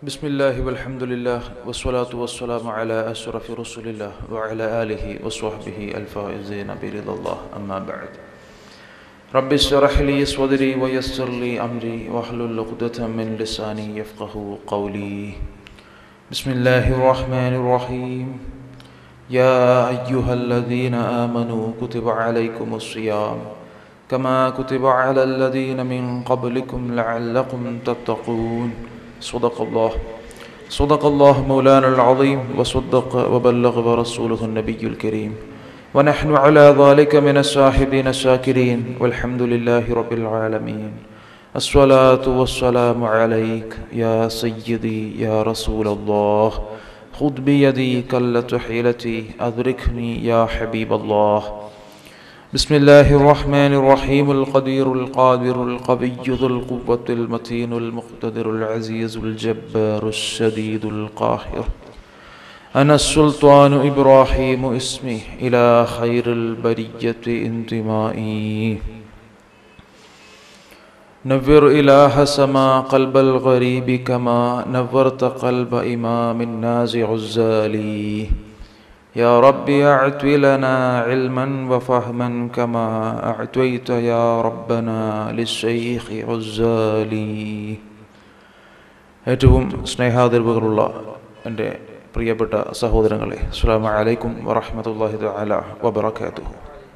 بسم الله والحمد لله والصلاة والسلام على أشرف رسول الله وعلى آله وصحبه الفائزين برضا الله أما بعد رب اشرح لي صدري ويسر لي أمري واحلل عقدة من لساني يفقه قولي بسم الله الرحمن الرحيم يا أيها الذين آمنوا كتب عليكم الصيام كما كتب على الذين من قبلكم لعلكم تتقون صدق الله صدق الله مولانا العظيم وصدق وبلغ ورسوله النبي الكريم ونحن على ذلك من الشاهدين الشاكرين والحمد لله رب العالمين الصلاة والسلام عليك يا سيدي يا رسول الله خذ بيدي كلة حيلتي أدركني يا حبيب الله بسم الله الرحمن الرحيم القدير القادر القوي ذو القوة المتين المقتدر العزيز الجبار الشديد القاهر أنا السلطان إبراهيم اسمي إلى خير البرية انتمائي نور إله سما قلب الغريب كما نورت قلب إمام النازع الزالي يا رب أعت لنا علما وفهما كما أعطيت يا ربنا للشيخ عزالي ഏറ്റവും സ്നേഹാതിർവുകളുള്ള എൻ്റെ പ്രിയപ്പെട്ട സഹോദരങ്ങളെ അസ്സാം വലൈക്കും വറഹമത്തല്ലാഹി തആല വബറകാതുഹു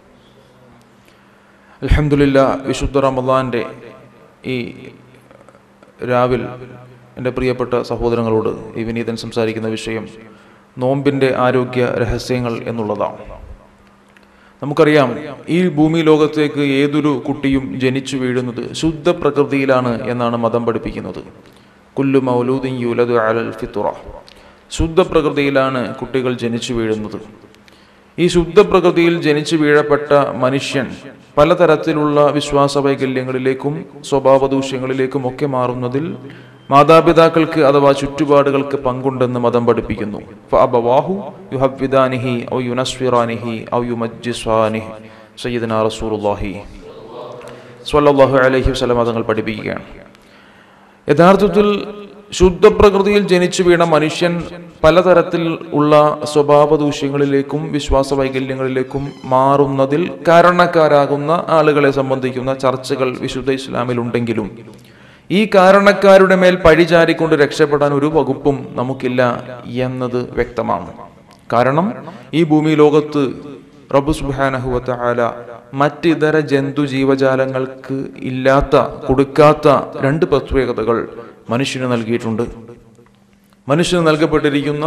അൽഹംദുലില്ലാ വിശുദ്ധ റമദാൻ്റെ ഈ രാവിൽ എൻ്റെ പ്രിയപ്പെട്ട സഹോദരങ്ങളോട് ഈ വിനീതൻ സംസാരിക്കുന്ന വിഷയം നോമ്പിൻ്റെ ആരോഗ്യ രഹസ്യങ്ങൾ എന്നുള്ളതാണ് നമുക്കറിയാം ഈ ഭൂമി ലോകത്തേക്ക് ഏതൊരു കുട്ടിയും ജനിച്ചു വീഴുന്നത് ശുദ്ധ പ്രകൃതിയിലാണ് എന്നാണ് മതം പഠിപ്പിക്കുന്നത് കുല്ലു മൗലൂദിൻ യുലദ് അലൽ ഫിത്തുറ ശുദ്ധ പ്രകൃതിയിലാണ് കുട്ടികൾ ജനിച്ചു വീഴുന്നത് ഈ ശുദ്ധ പ്രകൃതിയിൽ ജനിച്ചു വീഴപ്പെട്ട മനുഷ്യൻ പലതരത്തിലുള്ള വിശ്വാസ വൈകല്യങ്ങളിലേക്കും സ്വഭാവദൂഷ്യങ്ങളിലേക്കും ഒക്കെ മാറുന്നതിൽ മാതാപിതാക്കൾക്ക് അഥവാ ചുറ്റുപാടുകൾക്ക് പങ്കുണ്ടെന്ന് മതം പഠിപ്പിക്കുന്നു ഫഅബവാഹു യുഹവ്വിദാനിഹി ഔ യുനസ്വിറാനിഹി ഔ യുമജ്ജിസ്വാനിഹി സയ്യിദന റസൂലുള്ളാഹി സ്വല്ലല്ലാഹു അലൈഹി വസല്ലം തങ്ങൾ പഠിപ്പിക്കുകയാണ് യഥാർത്ഥത്തിൽ ശുദ്ധപ്രകൃതിയിൽ ജനിച്ചു വീണ മനുഷ്യൻ പലതരത്തിൽ ഉള്ള സ്വഭാവ ദൂഷ്യങ്ങളിലേക്കും വിശ്വാസ വൈകല്യങ്ങളിലേക്കും മാറുന്നതിൽ കാരണക്കാരാകുന്ന ആളുകളെ സംബന്ധിക്കുന്ന ചർച്ചകൾ വിശുദ്ധ ഇസ്ലാമിലുണ്ടെങ്കിലും ഈ കാരണക്കാരുടെ മേൽ പഴിചാരിക്കൊണ്ട് രക്ഷപ്പെടാൻ ഒരു വകുപ്പും നമുക്കില്ല എന്നത് വ്യക്തമാണ് കാരണം ഈ ഭൂമി ലോകത്ത് റബ്ബു സുബാനഹുവത്ത ആല മറ്റിതര ജന്തു ജീവജാലങ്ങൾക്ക് ഇല്ലാത്ത കൊടുക്കാത്ത രണ്ട് പ്രത്യേകതകൾ മനുഷ്യന് നൽകിയിട്ടുണ്ട് മനുഷ്യന് നൽകപ്പെട്ടിരിക്കുന്ന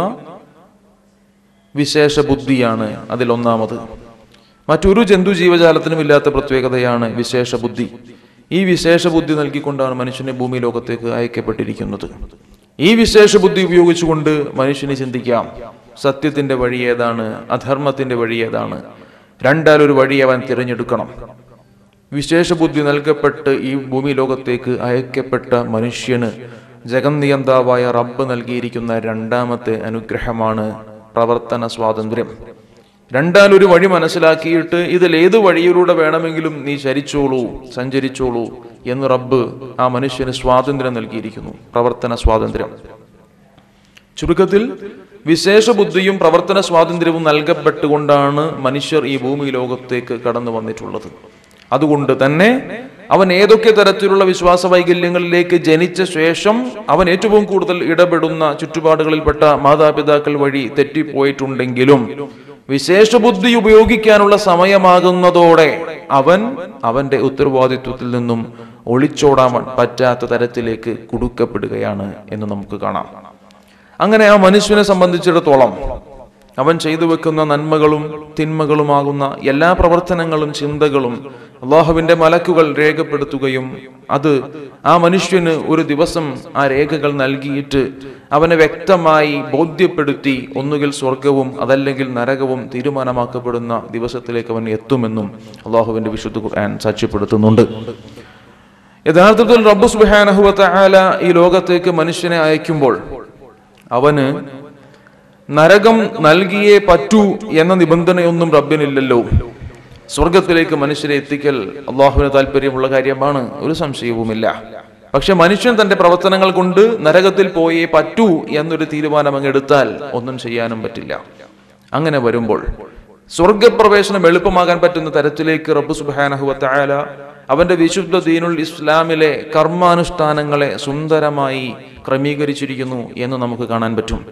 വിശേഷ ബുദ്ധിയാണ് അതിലൊന്നാമത് മറ്റൊരു ജന്തു ജീവജാലത്തിനും ഇല്ലാത്ത പ്രത്യേകതയാണ് വിശേഷ ബുദ്ധി ഈ വിശേഷ ബുദ്ധി നൽകിക്കൊണ്ടാണ് മനുഷ്യനെ ഭൂമി ലോകത്തേക്ക് അയക്കപ്പെട്ടിരിക്കുന്നത് ഈ വിശേഷ ബുദ്ധി ഉപയോഗിച്ചുകൊണ്ട് മനുഷ്യന് ചിന്തിക്കാം സത്യത്തിന്റെ വഴി ഏതാണ് അധർമ്മത്തിന്റെ വഴി ഏതാണ് രണ്ടാലൊരു വഴി അവൻ തിരഞ്ഞെടുക്കണം വിശേഷ ബുദ്ധി നൽകപ്പെട്ട് ഈ ഭൂമി ലോകത്തേക്ക് അയക്കപ്പെട്ട മനുഷ്യന് ജഗന്നിയന്താവായ റബ്ബ് നൽകിയിരിക്കുന്ന രണ്ടാമത്തെ അനുഗ്രഹമാണ് പ്രവർത്തന സ്വാതന്ത്ര്യം രണ്ടാലൊരു വഴി മനസ്സിലാക്കിയിട്ട് ഇതിൽ ഏത് വഴിയിലൂടെ വേണമെങ്കിലും നീ ചരിച്ചോളൂ സഞ്ചരിച്ചോളൂ എന്ന് റബ്ബ് ആ മനുഷ്യന് സ്വാതന്ത്ര്യം നൽകിയിരിക്കുന്നു പ്രവർത്തന സ്വാതന്ത്ര്യം ചുരുക്കത്തിൽ വിശേഷ ബുദ്ധിയും പ്രവർത്തന സ്വാതന്ത്ര്യവും നൽകപ്പെട്ടുകൊണ്ടാണ് മനുഷ്യർ ഈ ഭൂമി ലോകത്തേക്ക് കടന്നു വന്നിട്ടുള്ളത് അതുകൊണ്ട് തന്നെ അവൻ ഏതൊക്കെ തരത്തിലുള്ള വിശ്വാസ വൈകല്യങ്ങളിലേക്ക് ജനിച്ച ശേഷം അവൻ ഏറ്റവും കൂടുതൽ ഇടപെടുന്ന ചുറ്റുപാടുകളിൽപ്പെട്ട മാതാപിതാക്കൾ വഴി തെറ്റിപ്പോയിട്ടുണ്ടെങ്കിലും വിശേഷ ബുദ്ധി ഉപയോഗിക്കാനുള്ള സമയമാകുന്നതോടെ അവൻ അവന്റെ ഉത്തരവാദിത്വത്തിൽ നിന്നും ഒളിച്ചോടാൻ പറ്റാത്ത തരത്തിലേക്ക് കുടുക്കപ്പെടുകയാണ് എന്ന് നമുക്ക് കാണാം അങ്ങനെ ആ മനുഷ്യനെ സംബന്ധിച്ചിടത്തോളം അവൻ ചെയ്തു വെക്കുന്ന നന്മകളും തിന്മകളുമാകുന്ന എല്ലാ പ്രവർത്തനങ്ങളും ചിന്തകളും അള്ളാഹുവിന്റെ മലക്കുകൾ രേഖപ്പെടുത്തുകയും അത് ആ മനുഷ്യന് ഒരു ദിവസം ആ രേഖകൾ നൽകിയിട്ട് അവനെ വ്യക്തമായി ബോധ്യപ്പെടുത്തി ഒന്നുകിൽ സ്വർഗവും അതല്ലെങ്കിൽ നരകവും തീരുമാനമാക്കപ്പെടുന്ന ദിവസത്തിലേക്ക് അവൻ എത്തുമെന്നും അള്ളാഹുവിന്റെ വിശുദ്ധ ഖുർആൻ സാക്ഷ്യപ്പെടുത്തുന്നുണ്ട് യഥാർത്ഥത്തിൽ റബ്ബു സുബാനഹുവത്ത ആല ഈ ലോകത്തേക്ക് മനുഷ്യനെ അയക്കുമ്പോൾ അവന് നരകം നൽകിയേ പറ്റൂ എന്ന നിബന്ധനയൊന്നും റബ്ബിനില്ലല്ലോ സ്വർഗത്തിലേക്ക് മനുഷ്യരെ എത്തിക്കൽ അള്ളാഹുവിന് താല്പര്യമുള്ള കാര്യമാണ് ഒരു സംശയവുമില്ല പക്ഷെ മനുഷ്യൻ തന്റെ പ്രവർത്തനങ്ങൾ കൊണ്ട് നരകത്തിൽ പോയേ പറ്റൂ എന്നൊരു തീരുമാനം അങ്ങ് എടുത്താൽ ഒന്നും ചെയ്യാനും പറ്റില്ല അങ്ങനെ വരുമ്പോൾ സ്വർഗപ്രവേശനം എളുപ്പമാകാൻ പറ്റുന്ന തരത്തിലേക്ക് റബ്ബു സുബാനഹുവ തആല അവന്റെ വിശുദ്ധ ദീനുൽ ഇസ്ലാമിലെ കർമാനുഷ്ഠാനങ്ങളെ സുന്ദരമായി ക്രമീകരിച്ചിരിക്കുന്നു എന്ന് നമുക്ക് കാണാൻ പറ്റും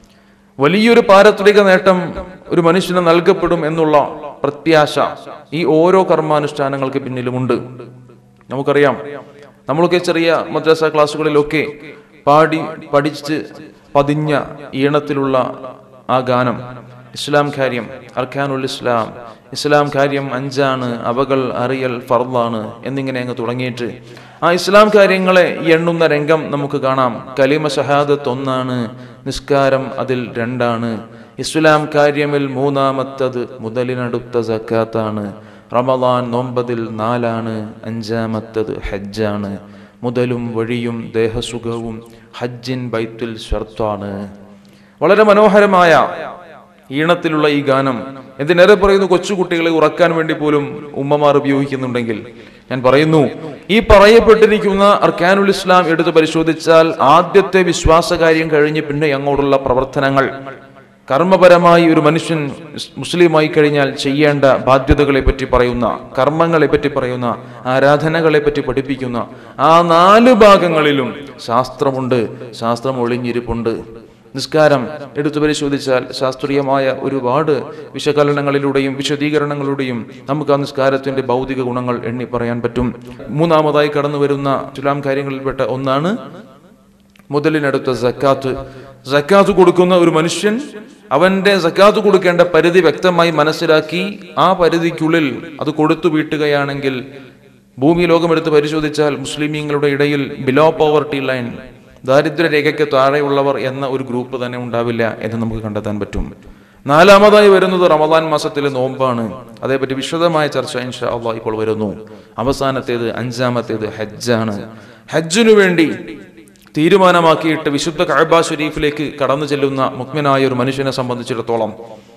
വലിയൊരു പാരത്രിക നേട്ടം ഒരു മനുഷ്യന് നൽകപ്പെടും എന്നുള്ള പ്രത്യാശ ഈ ഓരോ കർമാനുഷ്ഠാനങ്ങൾക്ക് പിന്നിലുമുണ്ട് നമുക്കറിയാം നമ്മളൊക്കെ ചെറിയ മദ്രസ ക്ലാസ്സുകളിലൊക്കെ പാടി പഠിച്ച് പതിഞ്ഞ ഈണത്തിലുള്ള ആ ഗാനം ഇസ്ലാം കാര്യം അർഖാനുൽ ഇസ്ലാം ഇസ്ലാം കാര്യം അഞ്ചാണ് അവകൾ അറിയൽ ഫർദാണ് എന്നിങ്ങനെ അങ്ങ് തുടങ്ങിയിട്ട് ആ ഇസ്ലാം കാര്യങ്ങളെ എണ്ണുന്ന രംഗം നമുക്ക് കാണാം കലിമ ഷഹാദത്ത് ഒന്നാണ് നിസ്കാരം അതിൽ രണ്ടാണ് ഇസ്ലാം കാര്യമിൽ മൂന്നാമത്തത് മുതലിനടുത്ത സക്കാത്താണ് റമദാൻ നോമ്പതിൽ നാലാണ് അഞ്ചാമത്തത് ഹജ്ജാണ് മുതലും വഴിയും ദേഹസുഖവും ഹജ്ജിൻ ബൈത്തുൽ ഷർത്താണ് വളരെ മനോഹരമായ ഈണത്തിലുള്ള ഈ ഗാനം എന്തിനേറെ പറയുന്നു കൊച്ചുകുട്ടികളെ ഉറക്കാൻ വേണ്ടി പോലും ഉമ്മമാർ ഉപയോഗിക്കുന്നുണ്ടെങ്കിൽ ഞാൻ പറയുന്നു ഈ പറയപ്പെട്ടിരിക്കുന്ന അർക്കാനുൽ ഇസ്ലാം എടുത്ത് പരിശോധിച്ചാൽ ആദ്യത്തെ വിശ്വാസകാര്യം കഴിഞ്ഞ് പിന്നെ അങ്ങോട്ടുള്ള പ്രവർത്തനങ്ങൾ കർമ്മപരമായി ഒരു മനുഷ്യൻ മുസ്ലിമായി കഴിഞ്ഞാൽ ചെയ്യേണ്ട ബാധ്യതകളെ പറ്റി പറയുന്ന കർമ്മങ്ങളെ പറ്റി പറയുന്ന ആരാധനകളെ പറ്റി പഠിപ്പിക്കുന്ന ആ നാല് ഭാഗങ്ങളിലും ശാസ്ത്രമുണ്ട് ശാസ്ത്രം ഒളിഞ്ഞിരിപ്പുണ്ട് നിസ്കാരം എടുത്തു പരിശോധിച്ചാൽ ശാസ്ത്രീയമായ ഒരുപാട് വിശകലനങ്ങളിലൂടെയും വിശദീകരണങ്ങളിലൂടെയും നമുക്ക് ആ നിസ്കാരത്തിന്റെ ഭൗതിക ഗുണങ്ങൾ എണ്ണി പറയാൻ പറ്റും മൂന്നാമതായി കടന്നു വരുന്ന ഇസ്ലാം കാര്യങ്ങളിൽപ്പെട്ട ഒന്നാണ് മുതലിനടുത്ത സക്കാത്ത് സക്കാത്ത് കൊടുക്കുന്ന ഒരു മനുഷ്യൻ അവന്റെ സക്കാത്ത് കൊടുക്കേണ്ട പരിധി വ്യക്തമായി മനസ്സിലാക്കി ആ പരിധിക്കുള്ളിൽ അത് കൊടുത്തു വീട്ടുകയാണെങ്കിൽ ഭൂമി ലോകമെടുത്ത് പരിശോധിച്ചാൽ മുസ്ലിമീങ്ങളുടെ ഇടയിൽ ബിലോ പോവർട്ടി ലൈൻ ദാരിദ്ര്യരേഖയ്ക്ക് താഴെയുള്ളവർ എന്ന ഒരു ഗ്രൂപ്പ് തന്നെ ഉണ്ടാവില്ല എന്ന് നമുക്ക് കണ്ടെത്താൻ പറ്റും നാലാമതായി വരുന്നത് റമദാൻ മാസത്തിലെ നോമ്പാണ് അതേപറ്റി വിശദമായ ചർച്ച ഇൻഷാ അള്ളാഹ് ഇപ്പോൾ വരുന്നു അവസാനത്തേത് അഞ്ചാമത്തേത് ഹജ്ജാണ് ഹജ്ജിനു വേണ്ടി തീരുമാനമാക്കിയിട്ട് വിശുദ്ധ കഅബ ഷരീഫിലേക്ക് കടന്നു ചെല്ലുന്ന മുക്മിനായ ഒരു മനുഷ്യനെ സംബന്ധിച്ചിടത്തോളം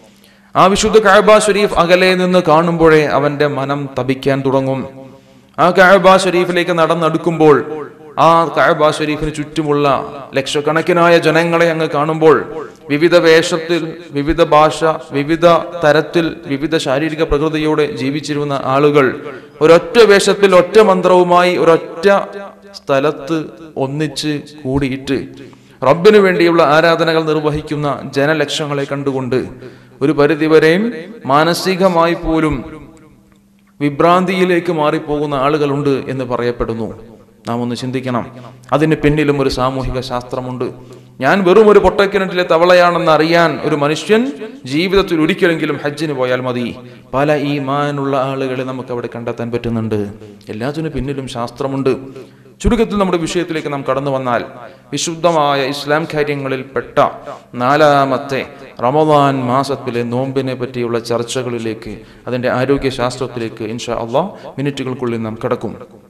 ആ വിശുദ്ധ കഅബ ഷരീഫ് അകലെ നിന്ന് കാണുമ്പോഴേ അവന്റെ മനം തപിക്കാൻ തുടങ്ങും ആ കഅബ ഷരീഫിലേക്ക് നടന്നെടുക്കുമ്പോൾ ആ കഅബ ഷരീഫിന് ചുറ്റുമുള്ള ലക്ഷക്കണക്കിനായ ജനങ്ങളെ അങ്ങ് കാണുമ്പോൾ വിവിധ വേഷത്തിൽ വിവിധ ഭാഷ വിവിധ തരത്തിൽ വിവിധ ശാരീരിക പ്രകൃതിയോടെ ജീവിച്ചിരുന്ന ആളുകൾ ഒരൊറ്റ വേഷത്തിൽ ഒറ്റ മന്ത്രവുമായി ഒരൊറ്റ സ്ഥലത്ത് ഒന്നിച്ച് കൂടിയിട്ട് റബ്ബിനു വേണ്ടിയുള്ള ആരാധനകൾ നിർവഹിക്കുന്ന ജനലക്ഷങ്ങളെ കണ്ടുകൊണ്ട് ഒരു പരിധിവരെയും മാനസികമായി പോലും വിഭ്രാന്തിയിലേക്ക് മാറിപ്പോകുന്ന ആളുകളുണ്ട് എന്ന് പറയപ്പെടുന്നു നാം ഒന്ന് ചിന്തിക്കണം അതിന് പിന്നിലും ഒരു സാമൂഹിക ശാസ്ത്രമുണ്ട് ഞാൻ വെറും ഒരു പൊട്ടക്കിണറ്റിലെ തവളയാണെന്ന് അറിയാൻ ഒരു മനുഷ്യൻ ജീവിതത്തിൽ ഒരിക്കലെങ്കിലും ഹജ്ജിന് പോയാൽ മതി പല ഈ മാനുള്ള ആളുകളെ നമുക്ക് അവിടെ കണ്ടെത്താൻ പറ്റുന്നുണ്ട് എല്ലാത്തിനും പിന്നിലും ശാസ്ത്രമുണ്ട് ചുരുക്കത്തിൽ നമ്മുടെ വിഷയത്തിലേക്ക് നാം കടന്നു വന്നാൽ വിശുദ്ധമായ ഇസ്ലാം കാര്യങ്ങളിൽ പെട്ട നാലാമത്തെ റമദാൻ മാസത്തിലെ നോമ്പിനെ പറ്റിയുള്ള ചർച്ചകളിലേക്ക് അതിന്റെ ആരോഗ്യ ശാസ്ത്രത്തിലേക്ക് ഇൻഷാ അള്ളാഹ് മിനിറ്റുകൾക്കുള്ളിൽ നാം കടക്കും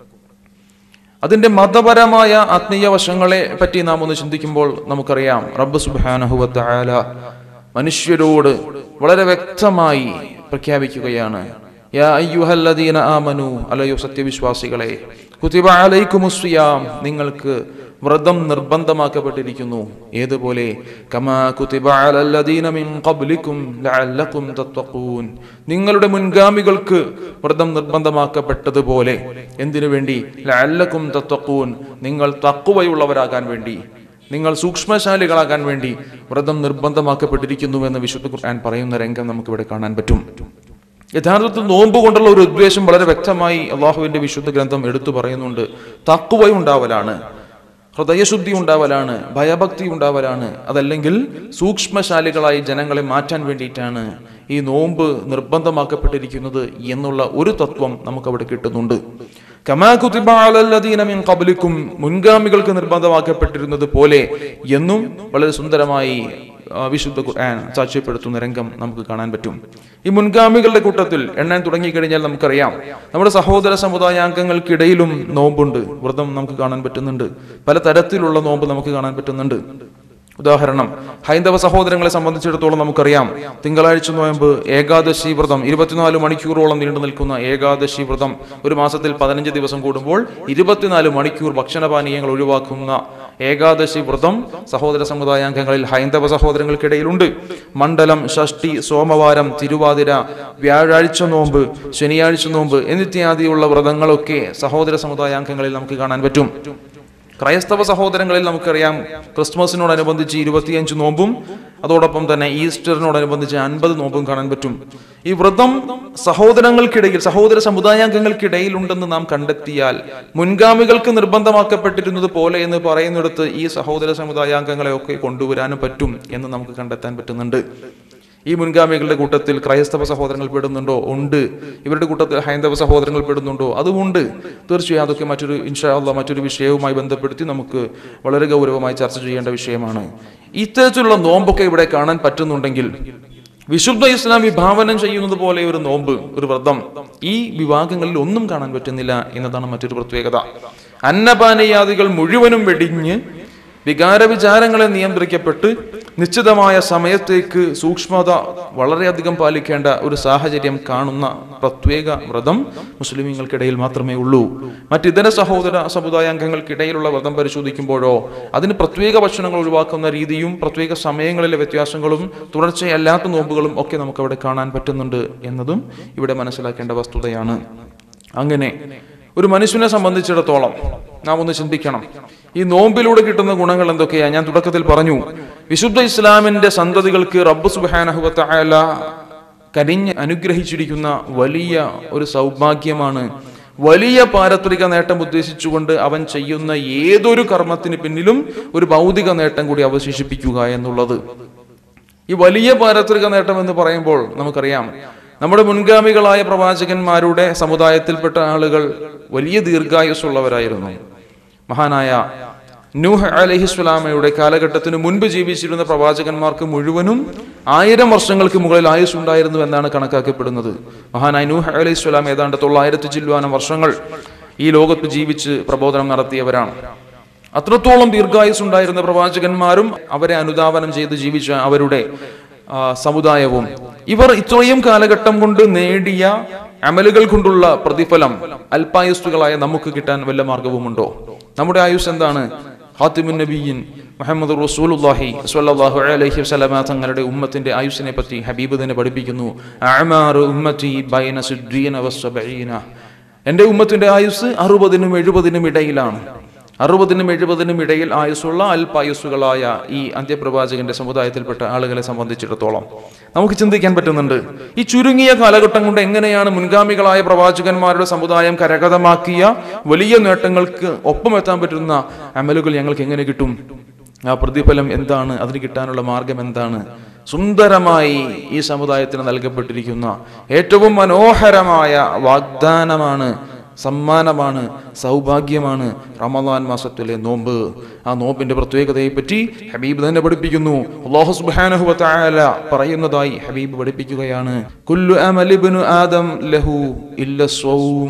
അതിന്റെ മതപരമായ ആത്മീയ വശങ്ങളെ പറ്റി നാം ഒന്ന് ചിന്തിക്കുമ്പോൾ നമുക്കറിയാം റബ്ബ് സുബാനഹുവത്ത് ആല മനുഷ്യരോട് വളരെ വ്യക്തമായി പ്രഖ്യാപിക്കുകയാണ് യാ അയ്യുഹല്ലദീന ആമനു അലയോ സത്യവിശ്വാസികളെ കുതിബ അലൈക്കുമുസ്യാം നിങ്ങൾക്ക് വ്രതം നിർബന്ധമാക്കപ്പെട്ടിരിക്കുന്നു ഏതുപോലെ കമാ കുതിബ അലല്ലദീന മിൻ ഖബ്ലിക്കും ലഅല്ലക്കും തത്തഖൂൻ നിങ്ങളുടെ മുൻഗാമികൾക്ക് വ്രതം നിർബന്ധമാക്കപ്പെട്ടതുപോലെ എന്തിനു വേണ്ടി ലഅല്ലക്കും തത്തഖൂൻ നിങ്ങൾ തക്കുവയുള്ളവരാകാൻ വേണ്ടി നിങ്ങൾ സൂക്ഷ്മശാലികളാകാൻ വേണ്ടി വ്രതം നിർബന്ധമാക്കപ്പെട്ടിരിക്കുന്നു എന്ന് വിശുദ്ധ ഖുർആൻ പറയുന്ന രംഗം നമുക്ക് ഇവിടെ കാണാൻ പറ്റും യഥാർത്ഥത്തിൽ നോമ്പ് കൊണ്ടുള്ള ഒരു ഉദ്ദേശം വളരെ വ്യക്തമായി അള്ളാഹുവിന്റെ വിശുദ്ധ ഗ്രന്ഥം എടുത്തു പറയുന്നുണ്ട് തക്കുവയുണ്ടാവലാണ് ഹൃദയശുദ്ധി ഉണ്ടാവലാണ് ഭയഭക്തി ഉണ്ടാവലാണ് അതല്ലെങ്കിൽ സൂക്ഷ്മശാലികളായി ജനങ്ങളെ മാറ്റാൻ വേണ്ടിയിട്ടാണ് ഈ നോമ്പ് നിർബന്ധമാക്കപ്പെട്ടിരിക്കുന്നത് എന്നുള്ള ഒരു തത്വം നമുക്ക് അവിടെ കിട്ടുന്നുണ്ട് കമാ കുതിബ അലല്ലദീന മിൻ ഖബ്ലിക്കും മുൻഗാമികൾക്ക് നിർബന്ധമാക്കപ്പെട്ടിരുന്നത് പോലെ എന്നും വളരെ സുന്ദരമായി ആ, വിശുദ്ധ ഖുർആൻ സാക്ഷ്യപ്പെടുത്തുന്ന രംഗം നമുക്ക് കാണാൻ പറ്റും ഈ മുൻഗാമികളുടെ കൂട്ടത്തിൽ എണ്ണാൻ തുടങ്ങിക്കഴിഞ്ഞാൽ നമുക്കറിയാം നമ്മുടെ സഹോദര സമുദായാംഗങ്ങൾക്കിടയിലും നോമ്പുണ്ട് വ്രതം നമുക്ക് കാണാൻ പറ്റുന്നുണ്ട് പല തരത്തിലുള്ള നോമ്പ് നമുക്ക് കാണാൻ പറ്റുന്നുണ്ട് ഉദാഹരണം ഹൈന്ദവ സഹോദരങ്ങളെ സംബന്ധിച്ചിടത്തോളം നമുക്കറിയാം തിങ്കളാഴ്ച നോയമ്പ് ഏകാദശി വ്രതം ഇരുപത്തിനാല് മണിക്കൂറോളം നീണ്ടു നിൽക്കുന്ന ഏകാദശി വ്രതം ഒരു മാസത്തിൽ പതിനഞ്ച് ദിവസം കൂടുമ്പോൾ ഇരുപത്തിനാല് മണിക്കൂർ ഭക്ഷണപാനീയങ്ങൾ ഒഴിവാക്കുന്ന ഏകാദശി വ്രതം സഹോദര സമുദായാംഗങ്ങളിൽ ഹൈന്ദവ സഹോദരങ്ങൾക്കിടയിലുണ്ട് മണ്ഡലം ഷഷ്ടി സോമവാരം തിരുവാതിര വ്യാഴാഴ്ച നോമ്പ് ശനിയാഴ്ച നോമ്പ് എന്നിത്യാദിയുള്ള വ്രതങ്ങളൊക്കെ സഹോദര സമുദായാംഗങ്ങളിൽ നമുക്ക് കാണാൻ പറ്റും ക്രൈസ്തവ സഹോദരങ്ങളിൽ നമുക്കറിയാം ക്രിസ്മസിനോടനുബന്ധിച്ച് ഇരുപത്തിയഞ്ച് നോമ്പും അതോടൊപ്പം തന്നെ ഈസ്റ്ററിനോടനുബന്ധിച്ച് അൻപത് നോമ്പും കാണാൻ പറ്റും ഈ വ്രതം സഹോദരങ്ങൾക്കിടയിൽ സഹോദര സമുദായാംഗങ്ങൾക്കിടയിൽ ഉണ്ടെന്ന് നാം കണ്ടെത്തിയാൽ മുൻഗാമികൾക്ക് നിർബന്ധമാക്കപ്പെട്ടിരുന്നത് പോലെ എന്ന് പറയുന്നിടത്ത് ഈ സഹോദര സമുദായാംഗങ്ങളെ ഒക്കെ കൊണ്ടുവരാനും പറ്റും എന്ന് നമുക്ക് കണ്ടെത്താൻ പറ്റുന്നുണ്ട് ഈ മുൻഗാമികളുടെ കൂട്ടത്തിൽ ക്രൈസ്തവ സഹോദരങ്ങൾ പെടുന്നുണ്ടോ ഉണ്ട് ഇവരുടെ കൂട്ടത്തിൽ ഹൈന്ദവ സഹോദരങ്ങൾ പെടുന്നുണ്ടോ അതുമുണ്ട് തീർച്ചയായും അതൊക്കെ മറ്റൊരു ഇൻഷാല്ല മറ്റൊരു വിഷയവുമായി ബന്ധപ്പെടുത്തി നമുക്ക് വളരെ ഗൗരവമായി ചർച്ച ചെയ്യേണ്ട വിഷയമാണ് ഇത്തരത്തിലുള്ള നോമ്പൊക്കെ ഇവിടെ കാണാൻ പറ്റുന്നുണ്ടെങ്കിൽ വിശുദ്ധ ഇസ്ലാം വിഭാവനം ചെയ്യുന്നത് പോലെ ഒരു നോമ്പ് ഒരു വ്രതം ഈ വിഭാഗങ്ങളിൽ ഒന്നും കാണാൻ പറ്റുന്നില്ല എന്നതാണ് മറ്റൊരു പ്രത്യേകത അന്നപാനയാദികൾ മുഴുവനും വെടിഞ്ഞ് വികാര വിചാരങ്ങളെ നിയന്ത്രിക്കപ്പെട്ട് നിശ്ചിതമായ സമയത്തേക്ക് സൂക്ഷ്മത വളരെയധികം പാലിക്കേണ്ട ഒരു സാഹചര്യം കാണുന്ന പ്രത്യേക വ്രതം മുസ്ലിമീങ്ങൾക്കിടയിൽ മാത്രമേ ഉള്ളൂ മറ്റിതര സഹോദര സമുദായാംഗങ്ങൾക്കിടയിലുള്ള വ്രതം പരിശോധിക്കുമ്പോഴോ അതിന് പ്രത്യേക ഭക്ഷണങ്ങൾ ഒഴിവാക്കുന്ന രീതിയും പ്രത്യേക സമയങ്ങളിലെ വ്യത്യാസങ്ങളും തുടർച്ചയല്ലാത്ത നോമ്പുകളും ഒക്കെ നമുക്ക് അവിടെ കാണാൻ പറ്റുന്നുണ്ട് എന്നതും ഇവിടെ മനസ്സിലാക്കേണ്ട വസ്തുതയാണ് അങ്ങനെ ഒരു മനുഷ്യനെ സംബന്ധിച്ചിടത്തോളം നാം ഒന്ന് ചിന്തിക്കണം ഈ നോമ്പിലൂടെ കിട്ടുന്ന ഗുണങ്ങൾ എന്തൊക്കെയാ ഞാൻ തുടക്കത്തിൽ പറഞ്ഞു വിശുദ്ധ ഇസ്ലാമിന്റെ സന്തതികൾക്ക് റബ്ബ് സുബാനഹുവല കരിഞ്ഞ് അനുഗ്രഹിച്ചിരിക്കുന്ന വലിയ ഒരു സൗഭാഗ്യമാണ് വലിയ പാരത്രിക നേട്ടം ഉദ്ദേശിച്ചുകൊണ്ട് അവൻ ചെയ്യുന്ന ഏതൊരു കർമ്മത്തിന് പിന്നിലും ഒരു ഭൗതിക നേട്ടം കൂടി അവശേഷിപ്പിക്കുക എന്നുള്ളത് ഈ വലിയ പാരത്രിക നേട്ടം എന്ന് പറയുമ്പോൾ നമുക്കറിയാം നമ്മുടെ മുൻഗാമികളായ പ്രവാചകന്മാരുടെ സമുദായത്തിൽപ്പെട്ട ആളുകൾ വലിയ ദീർഘായുസ്സുള്ളവരായിരുന്നു മഹാനായ നൂഹ് അലഹിസ്വലാമയുടെ കാലഘട്ടത്തിന് മുൻപ് ജീവിച്ചിരുന്ന പ്രവാചകന്മാർക്ക് മുഴുവനും ആയിരം വർഷങ്ങൾക്ക് മുകളിൽ ആയുസ് ഉണ്ടായിരുന്നു എന്നാണ് കണക്കാക്കപ്പെടുന്നത് മഹാനായ നൂഹ് അലഹിസ്വലാം ഏതാണ്ട് തൊള്ളായിരത്തി ചില്ലുവാനം വർഷങ്ങൾ ഈ ലോകത്ത് ജീവിച്ച് പ്രബോധനം നടത്തിയവരാണ് അത്രത്തോളം ദീർഘായുസ് ഉണ്ടായിരുന്ന പ്രവാചകന്മാരും അവരെ അനുധാവനം ചെയ്ത് ജീവിച്ച അവരുടെ ആ, സമുദായവും ഇവർ ഇത്രയും കാലഘട്ടം കൊണ്ട് നേടിയ അമലുകൾ കൊണ്ടുള്ള പ്രതിഫലം അല്പായുസ്തുകളായ നമുക്ക് കിട്ടാൻ വല്ല മാർഗവുമുണ്ടോ നമ്മുടെ ആയുസ് എന്താണ് ഹാത്തിമുൻ നബിയിൻ മുഹമ്മദ് റസൂലുള്ളാഹി സ്വല്ലല്ലാഹു അലൈഹി വസല്ലമ തങ്ങളുടെ ഉമ്മത്തിന്റെ ആയുസ്സിനെ പറ്റി ഹബീബ് തന്നെ പഠിപ്പിക്കുന്നു അഅ്മാറു ഉമ്മത്തി ബൈന സിദ്ദീന വസ്സബഈന എൻ്റെ ഉമ്മത്തിന്റെ ആയുസ് അറുപതിനും എഴുപതിനും ഇടയിലാണ് അറുപതിനും എഴുപതിനും ഇടയിൽ ആയുസ്സുള്ള അല്പായുസ്സുകളായ ഈ അന്ത്യപ്രവാചകന്റെ സമുദായത്തിൽപ്പെട്ട ആളുകളെ സംബന്ധിച്ചിടത്തോളം നമുക്ക് ചിന്തിക്കാൻ പറ്റുന്നുണ്ട് ഈ ചുരുങ്ങിയ കാലഘട്ടം കൊണ്ട് എങ്ങനെയാണ് മുൻഗാമികളായ പ്രവാചകന്മാരുടെ സമുദായം കരഗതമാക്കിയ വലിയ നേട്ടങ്ങൾക്ക് ഒപ്പമെത്താൻ പറ്റുന്ന അമലുകൾ ഞങ്ങൾക്ക് എങ്ങനെ കിട്ടും ആ പ്രതിഫലം എന്താണ് അതിന് കിട്ടാനുള്ള മാർഗം എന്താണ് സുന്ദരമായി ഈ സമുദായത്തിന് നൽകപ്പെട്ടിരിക്കുന്ന ഏറ്റവും മനോഹരമായ വാഗ്ദാനമാണ് സമ്മാനമാണ് സൗഭാഗ്യമാണ് റമദാൻ മാസത്തിലെ നോമ്പ് ആ നോമ്പിന്റെ പ്രത്യേകതയെ പറ്റി ഹബീബ് തന്നെ പഠിപ്പിക്കുന്നു അല്ലാഹു സുബ്ഹാനഹു വ തആല പറയുന്നതായി ഹബീബ് പഠിപ്പിക്കുകയാണ് കുല്ലു അമലിബ്നു ആദം ലഹു ഇല്ല സ്വൗം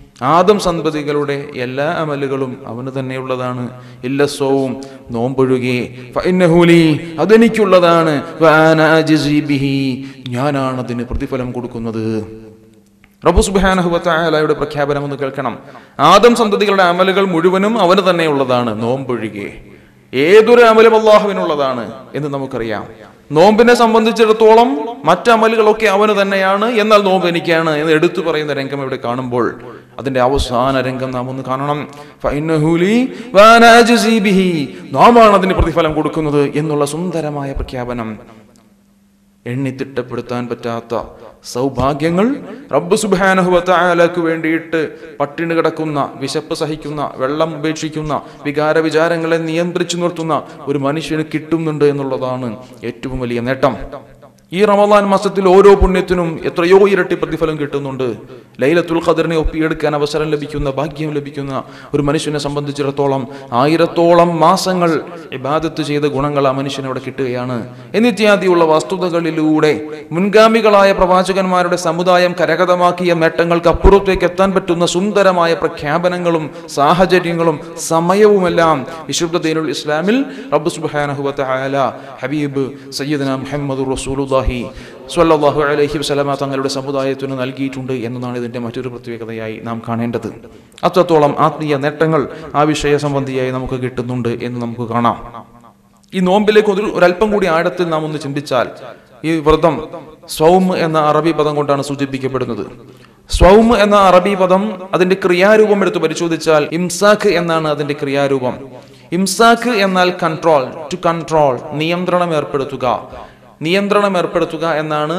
ആദം സന്തതികളുടെ എല്ലാ അമലുകളും അവന് തന്നെയുള്ളതാണ് ഇല്ല സ്വവും നോമ്പൊഴുകെ ഫഇന്നഹുലി അതെനിക്കുള്ളതാണ് വഅന അജ്സി ബിഹി ഞാനാണ് അതിന് പ്രതിഫലം കൊടുക്കുന്നത് റബ്ബു സുബ്ഹാനഹു വ തആലയുടെ പ്രഖ്യാപനം ഒന്ന് കേൾക്കണം ആദം സന്തതികളുടെ അമലുകൾ മുഴുവനും അവന് തന്നെയുള്ളതാണ് നോമ്പൊഴികെ ഏതൊരു അമലും അള്ളാഹുവിനുള്ളതാണ് എന്ന് നമുക്കറിയാം നോമ്പിനെ സംബന്ധിച്ചിടത്തോളം മറ്റമലുകളൊക്കെ അവന് തന്നെയാണ് എന്നാൽ നോമ്പ് എനിക്കാണ് എന്ന് എടുത്തു പറയുന്ന രംഗം ഇവിടെ കാണുമ്പോൾ അതിന്റെ അവസാന രംഗം നാം ഒന്ന് കാണണം ഫഇന്നഹു ലീ വഅന അജ്സി ബിഹി. നാമാണ് അതിന് പ്രതിഫലം കൊടുക്കുന്നത് എന്നുള്ള സുന്ദരമായ പ്രഖ്യാപനം എണ്ണിത്തിട്ടപ്പെടുത്താൻ പറ്റാത്ത സൗഭാഗ്യങ്ങൾ റബ്ബ് സുബാനഹുവത്തായാലക്ക് വേണ്ടിയിട്ട് പട്ടിണി കിടക്കുന്ന വിശപ്പ് സഹിക്കുന്ന വെള്ളം ഉപേക്ഷിക്കുന്ന വികാര വിചാരങ്ങളെ നിയന്ത്രിച്ചു നിർത്തുന്ന ഒരു മനുഷ്യന് കിട്ടുന്നുണ്ട് എന്നുള്ളതാണ് ഏറ്റവും വലിയ നേട്ടം ഈ റമദാൻ മാസത്തിൽ ഓരോ പുണ്യത്തിനും എത്രയോ ഇരട്ടി പ്രതിഫലം കിട്ടുന്നുണ്ട് ലൈലത്തുൽ ഖദറിനെ ഒപ്പിയെടുക്കാൻ അവസരം ലഭിക്കുന്ന ഭാഗ്യം ലഭിക്കുന്ന ഒരു മനുഷ്യനെ സംബന്ധിച്ചിടത്തോളം ആയിരത്തോളം മാസങ്ങൾ ഇബാദത്ത് ചെയ്ത ഗുണങ്ങൾ ആ മനുഷ്യന് അവിടെ കിട്ടുകയാണ് എന്നിത്യാദിയുള്ള വസ്തുതകളിലൂടെ മുൻഗാമികളായ പ്രവാചകന്മാരുടെ സമുദായം കരഗതമാക്കിയ നേട്ടങ്ങൾക്ക് അപ്പുറത്തേക്ക് എത്താൻ പറ്റുന്ന സുന്ദരമായ പ്രഖ്യാപനങ്ങളും സാഹചര്യങ്ങളും സമയവുമെല്ലാം വിശുദ്ധ ദീനുൽ ഇസ്ലാമിൽ റബ്ബ് സുബ്ഹാനഹു വ തആല ഹബീബ് സയ്യിദന മുഹമ്മദ് റസൂലുള്ളാഹി സ്വല്ലല്ലാഹു അലൈഹി വസല്ലമ തങ്ങളുടെ സമുദായത്തിന് നൽകിയിട്ടുണ്ട് എന്നതാണ് ഇതിന്റെ മറ്റൊരു പ്രത്യേകതയായി നാം കാണേണ്ടത് അത്രത്തോളം ആത്മീയ നേട്ടങ്ങൾ ആ വിഷയ സംബന്ധിയായി നമുക്ക് കിട്ടുന്നുണ്ട് എന്ന് നമുക്ക് കാണാം ഈ നോമ്പിലേക്ക് ഒരു ഒരല്പം കൂടി ആഴത്തിൽ നാം ഒന്ന് ചിന്തിച്ചാൽ ഈ വ്രതം സ്വൗം എന്ന അറബി പദം കൊണ്ടാണ് സൂചിപ്പിക്കപ്പെടുന്നത് സ്വൗം എന്ന അറബി പദം അതിന്റെ ക്രിയാരൂപം എടുത്ത് പരിശോധിച്ചാൽ ഇംസാഖ് എന്നാണ് അതിന്റെ ക്രിയാരൂപം ഇംസാഖ് എന്നാൽ കൺട്രോൾ ടു കൺട്രോൾ നിയന്ത്രണം ഏർപ്പെടുത്തുക നിയന്ത്രണം ഏർപ്പെടുത്തുക എന്നാണ്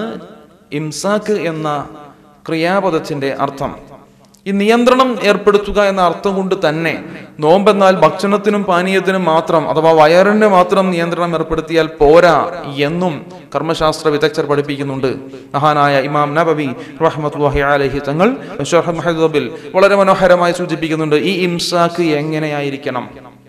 ഇംസാഖ് എന്ന ക്രിയാപദത്തിന്റെ അർത്ഥം ഈ നിയന്ത്രണം ഏർപ്പെടുത്തുക എന്ന അർത്ഥം കൊണ്ട് തന്നെ നോമ്പെന്നാൽ ഭക്ഷണത്തിനും പാനീയത്തിനും മാത്രം അഥവാ വയറിന് മാത്രം നിയന്ത്രണം ഏർപ്പെടുത്തിയാൽ പോരാ എന്നും കർമ്മശാസ്ത്ര വിദഗ്ധർ പഠിപ്പിക്കുന്നുണ്ട് മഹാനായ ഇമാം നബവി റഹ്മത്തുല്ലാഹി അലഹി തങ്ങൾ ഷർഹ് മഹദബിൽ വളരെ മനോഹരമായി സൂചിപ്പിക്കുന്നുണ്ട് ഈ ഇംസാക്ക് എങ്ങനെയായിരിക്കണം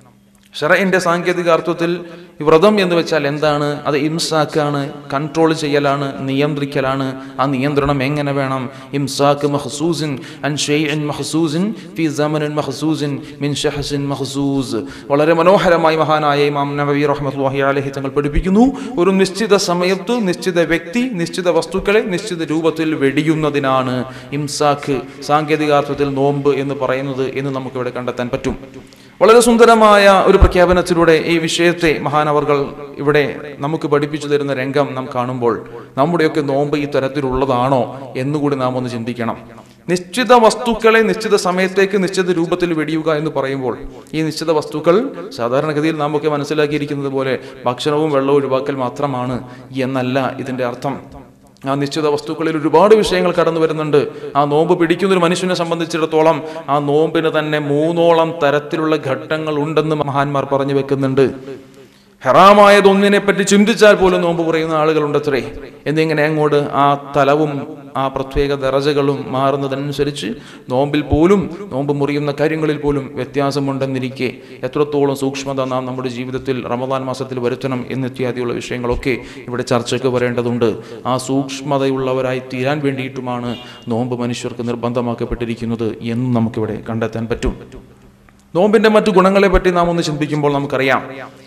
ഷറയിന്റെ സാങ്കേതിക അർത്ഥത്തിൽ ഈ വ്രതം എന്ന് വെച്ചാൽ എന്താണ് അത് ഇംസാക്കാണ് കൺട്രോൾ ചെയ്യലാണ് നിയന്ത്രിക്കലാണ് ആ നിയന്ത്രണം എങ്ങനെ വേണം ഇംസാക്ക് മഹസൂസിൻ അൻ ഷെയ്അൻ മഹസൂസിൻ ഫി സമനിൻ മഹസൂസിൻ മിൻ ഷഹസിൻ മഹസൂസ് വളരെ മനോഹരമായി മഹാനായ ഇമാം നബവി റഹ്മത്തുള്ളാഹി അലൈഹി തങ്ങൾ പഠിപ്പിക്കുന്നു ഒരു നിശ്ചിത സമയത്ത് നിശ്ചിത വ്യക്തി നിശ്ചിത വസ്തുക്കളെ നിശ്ചിത രൂപത്തിൽ വെടിയുന്നതിനാണ് ഇംസാക്ക് സാങ്കേതികാർത്ഥത്തിൽ നോമ്പ് എന്ന് പറയുന്നത് എന്ന് നമുക്കിവിടെ കണ്ടെത്താൻ പറ്റും വളരെ സുന്ദരമായ ഒരു പ്രഖ്യാപനത്തിലൂടെ ഈ വിഷയത്തെ മഹാനവർകൾ ഇവിടെ നമുക്ക് പഠിപ്പിച്ചു തരുന്ന രംഗം നാം കാണുമ്പോൾ നമ്മുടെയൊക്കെ നോമ്പ് ഈ തരത്തിലുള്ളതാണോ എന്നുകൂടി നാം ഒന്ന് ചിന്തിക്കണം നിശ്ചിത വസ്തുക്കളെ നിശ്ചിത സമയത്തേക്ക് നിശ്ചിത രൂപത്തിൽ വെടിയുക എന്ന് പറയുമ്പോൾ ഈ നിശ്ചിത വസ്തുക്കൾ സാധാരണഗതിയിൽ നാം ഒക്കെ മനസ്സിലാക്കിയിരിക്കുന്നത് പോലെ ഭക്ഷണവും വെള്ളവും ഒഴിവാക്കൽ മാത്രമാണ് എന്നല്ല ഇതിന്റെ അർത്ഥം ആ നിശ്ചിത വസ്തുക്കളിൽ ഒരുപാട് വിഷയങ്ങൾ കടന്നു വരുന്നുണ്ട് ആ നോമ്പ് പിടിക്കുന്ന ഒരു മനുഷ്യനെ സംബന്ധിച്ചിടത്തോളം ആ നോമ്പിന് തന്നെ മൂന്നോളം തരത്തിലുള്ള ഘട്ടങ്ങൾ ഉണ്ടെന്ന് മഹാന്മാർ പറഞ്ഞു വെക്കുന്നുണ്ട് ഹെറാമായതൊന്നിനെ പറ്റി ചിന്തിച്ചാൽ പോലും നോമ്പ് പറയുന്ന ആളുകളുണ്ടത്രേ എന്നിങ്ങനെ അങ്ങോട്ട് ആ തലവും ആ പ്രത്യേക ദറജകളും മാറുന്നതനുസരിച്ച് നോമ്പിൽ പോലും നോമ്പ് മുറിയുന്ന കാര്യങ്ങളിൽ പോലും വ്യത്യാസമുണ്ടെന്നിരിക്കെ എത്രത്തോളം സൂക്ഷ്മത നാം നമ്മുടെ ജീവിതത്തിൽ റമദാൻ മാസത്തിൽ വരുത്തണം എന്നിത്യാദിയുള്ള വിഷയങ്ങളൊക്കെ ഇവിടെ ചർച്ചയ്ക്ക് വരേണ്ടതുണ്ട് ആ സൂക്ഷ്മതയുള്ളവരായി തീരാൻ വേണ്ടിയിട്ടുമാണ് നോമ്പ് മനുഷ്യർക്ക് നിർബന്ധമാക്കപ്പെട്ടിരിക്കുന്നത് എന്ന് നമുക്കിവിടെ കണ്ടെത്താൻ പറ്റും നോമ്പിന്റെ മറ്റു ഗുണങ്ങളെ പറ്റി നാം ഒന്ന് ചിന്തിക്കുമ്പോൾ നമുക്കറിയാം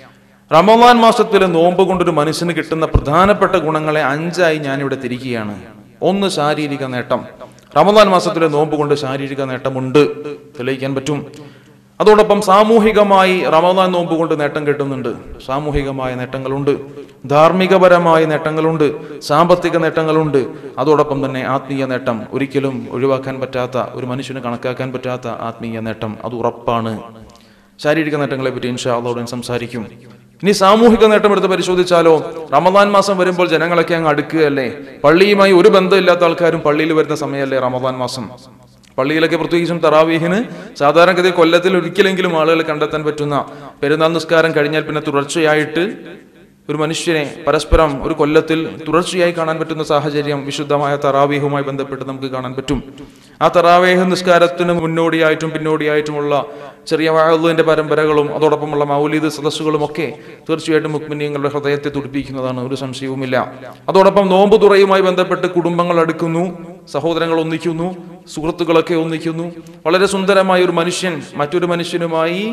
റമദാൻ മാസത്തിലെ നോമ്പ് കൊണ്ടൊരു മനുഷ്യന് കിട്ടുന്ന പ്രധാനപ്പെട്ട ഗുണങ്ങളെ അഞ്ചായി ഞാനിവിടെ തിരിക്കുകയാണ് ഒന്ന് ശാരീരിക നേട്ടം റമദാൻ മാസത്തിലെ നോമ്പ് കൊണ്ട് ശാരീരിക നേട്ടമുണ്ട് തെളിയിക്കാൻ പറ്റും അതോടൊപ്പം സാമൂഹികമായി റമദാൻ നോമ്പ് കൊണ്ട് നേട്ടം കിട്ടുന്നുണ്ട് സാമൂഹികമായ നേട്ടങ്ങളുണ്ട് ധാർമ്മികപരമായ നേട്ടങ്ങളുണ്ട് സാമ്പത്തിക നേട്ടങ്ങളുണ്ട് അതോടൊപ്പം തന്നെ ആത്മീയ നേട്ടം ഒരിക്കലും ഒഴിവാക്കാൻ പറ്റാത്ത ഒരു മനുഷ്യന് കണക്കാക്കാൻ പറ്റാത്ത ആത്മീയ നേട്ടം അത് ഉറപ്പാണ് ശാരീരിക നേട്ടങ്ങളെ പറ്റി ഇൻഷാ അള്ളാഹുടൻ സംസാരിക്കും ഇനി സാമൂഹിക നേട്ടം എടുത്ത് പരിശോധിച്ചാലോ റമദാൻ മാസം വരുമ്പോൾ ജനങ്ങളൊക്കെ അങ്ങ് അടുക്കുകയല്ലേ പള്ളിയുമായി ഒരു ബന്ധമില്ലാത്ത ആൾക്കാരും പള്ളിയിൽ വരുന്ന സമയമല്ലേ റമദാൻ മാസം പള്ളിയിലൊക്കെ പ്രത്യേകിച്ചും തറാവീഹിന് സാധാരണഗതിയിൽ കൊല്ലത്തിൽ ഒരിക്കലെങ്കിലും ആളുകൾ കണ്ടെത്താൻ പറ്റുന്ന പെരുന്നാൾ നിസ്കാരം കഴിഞ്ഞാൽ പിന്നെ തുടർച്ചയായിട്ട് ഒരു മനുഷ്യനെ പരസ്പരം ഒരു കൊല്ലത്തിൽ തുടർച്ചയായി കാണാൻ പറ്റുന്ന സാഹചര്യം വിശുദ്ധമായ തറാവീഹുമായി ബന്ധപ്പെട്ട് നമുക്ക് കാണാൻ പറ്റും ആ തറാവേഹ് നിസ്കാരത്തിന് മുന്നോടിയായിട്ടും പിന്നോടിയായിട്ടുമുള്ള ചെറിയ വാഴുവിന്റെ പരമ്പരകളും അതോടൊപ്പമുള്ള മൗലീദ് സദസ്സുകളും ഒക്കെ തീർച്ചയായിട്ടും മുക്മിനിയങ്ങളുടെ ഹൃദയത്തെ തുടിപ്പിക്കുന്നതാണ് ഒരു സംശയവുമില്ല അതോടൊപ്പം നോമ്പ് തുറയുമായി ബന്ധപ്പെട്ട് കുടുംബങ്ങൾ അടുക്കുന്നു സഹോദരങ്ങൾ ഒന്നിക്കുന്നു സുഹൃത്തുക്കളൊക്കെ ഒന്നിക്കുന്നു വളരെ സുന്ദരമായ ഒരു മനുഷ്യൻ മറ്റൊരു മനുഷ്യനുമായി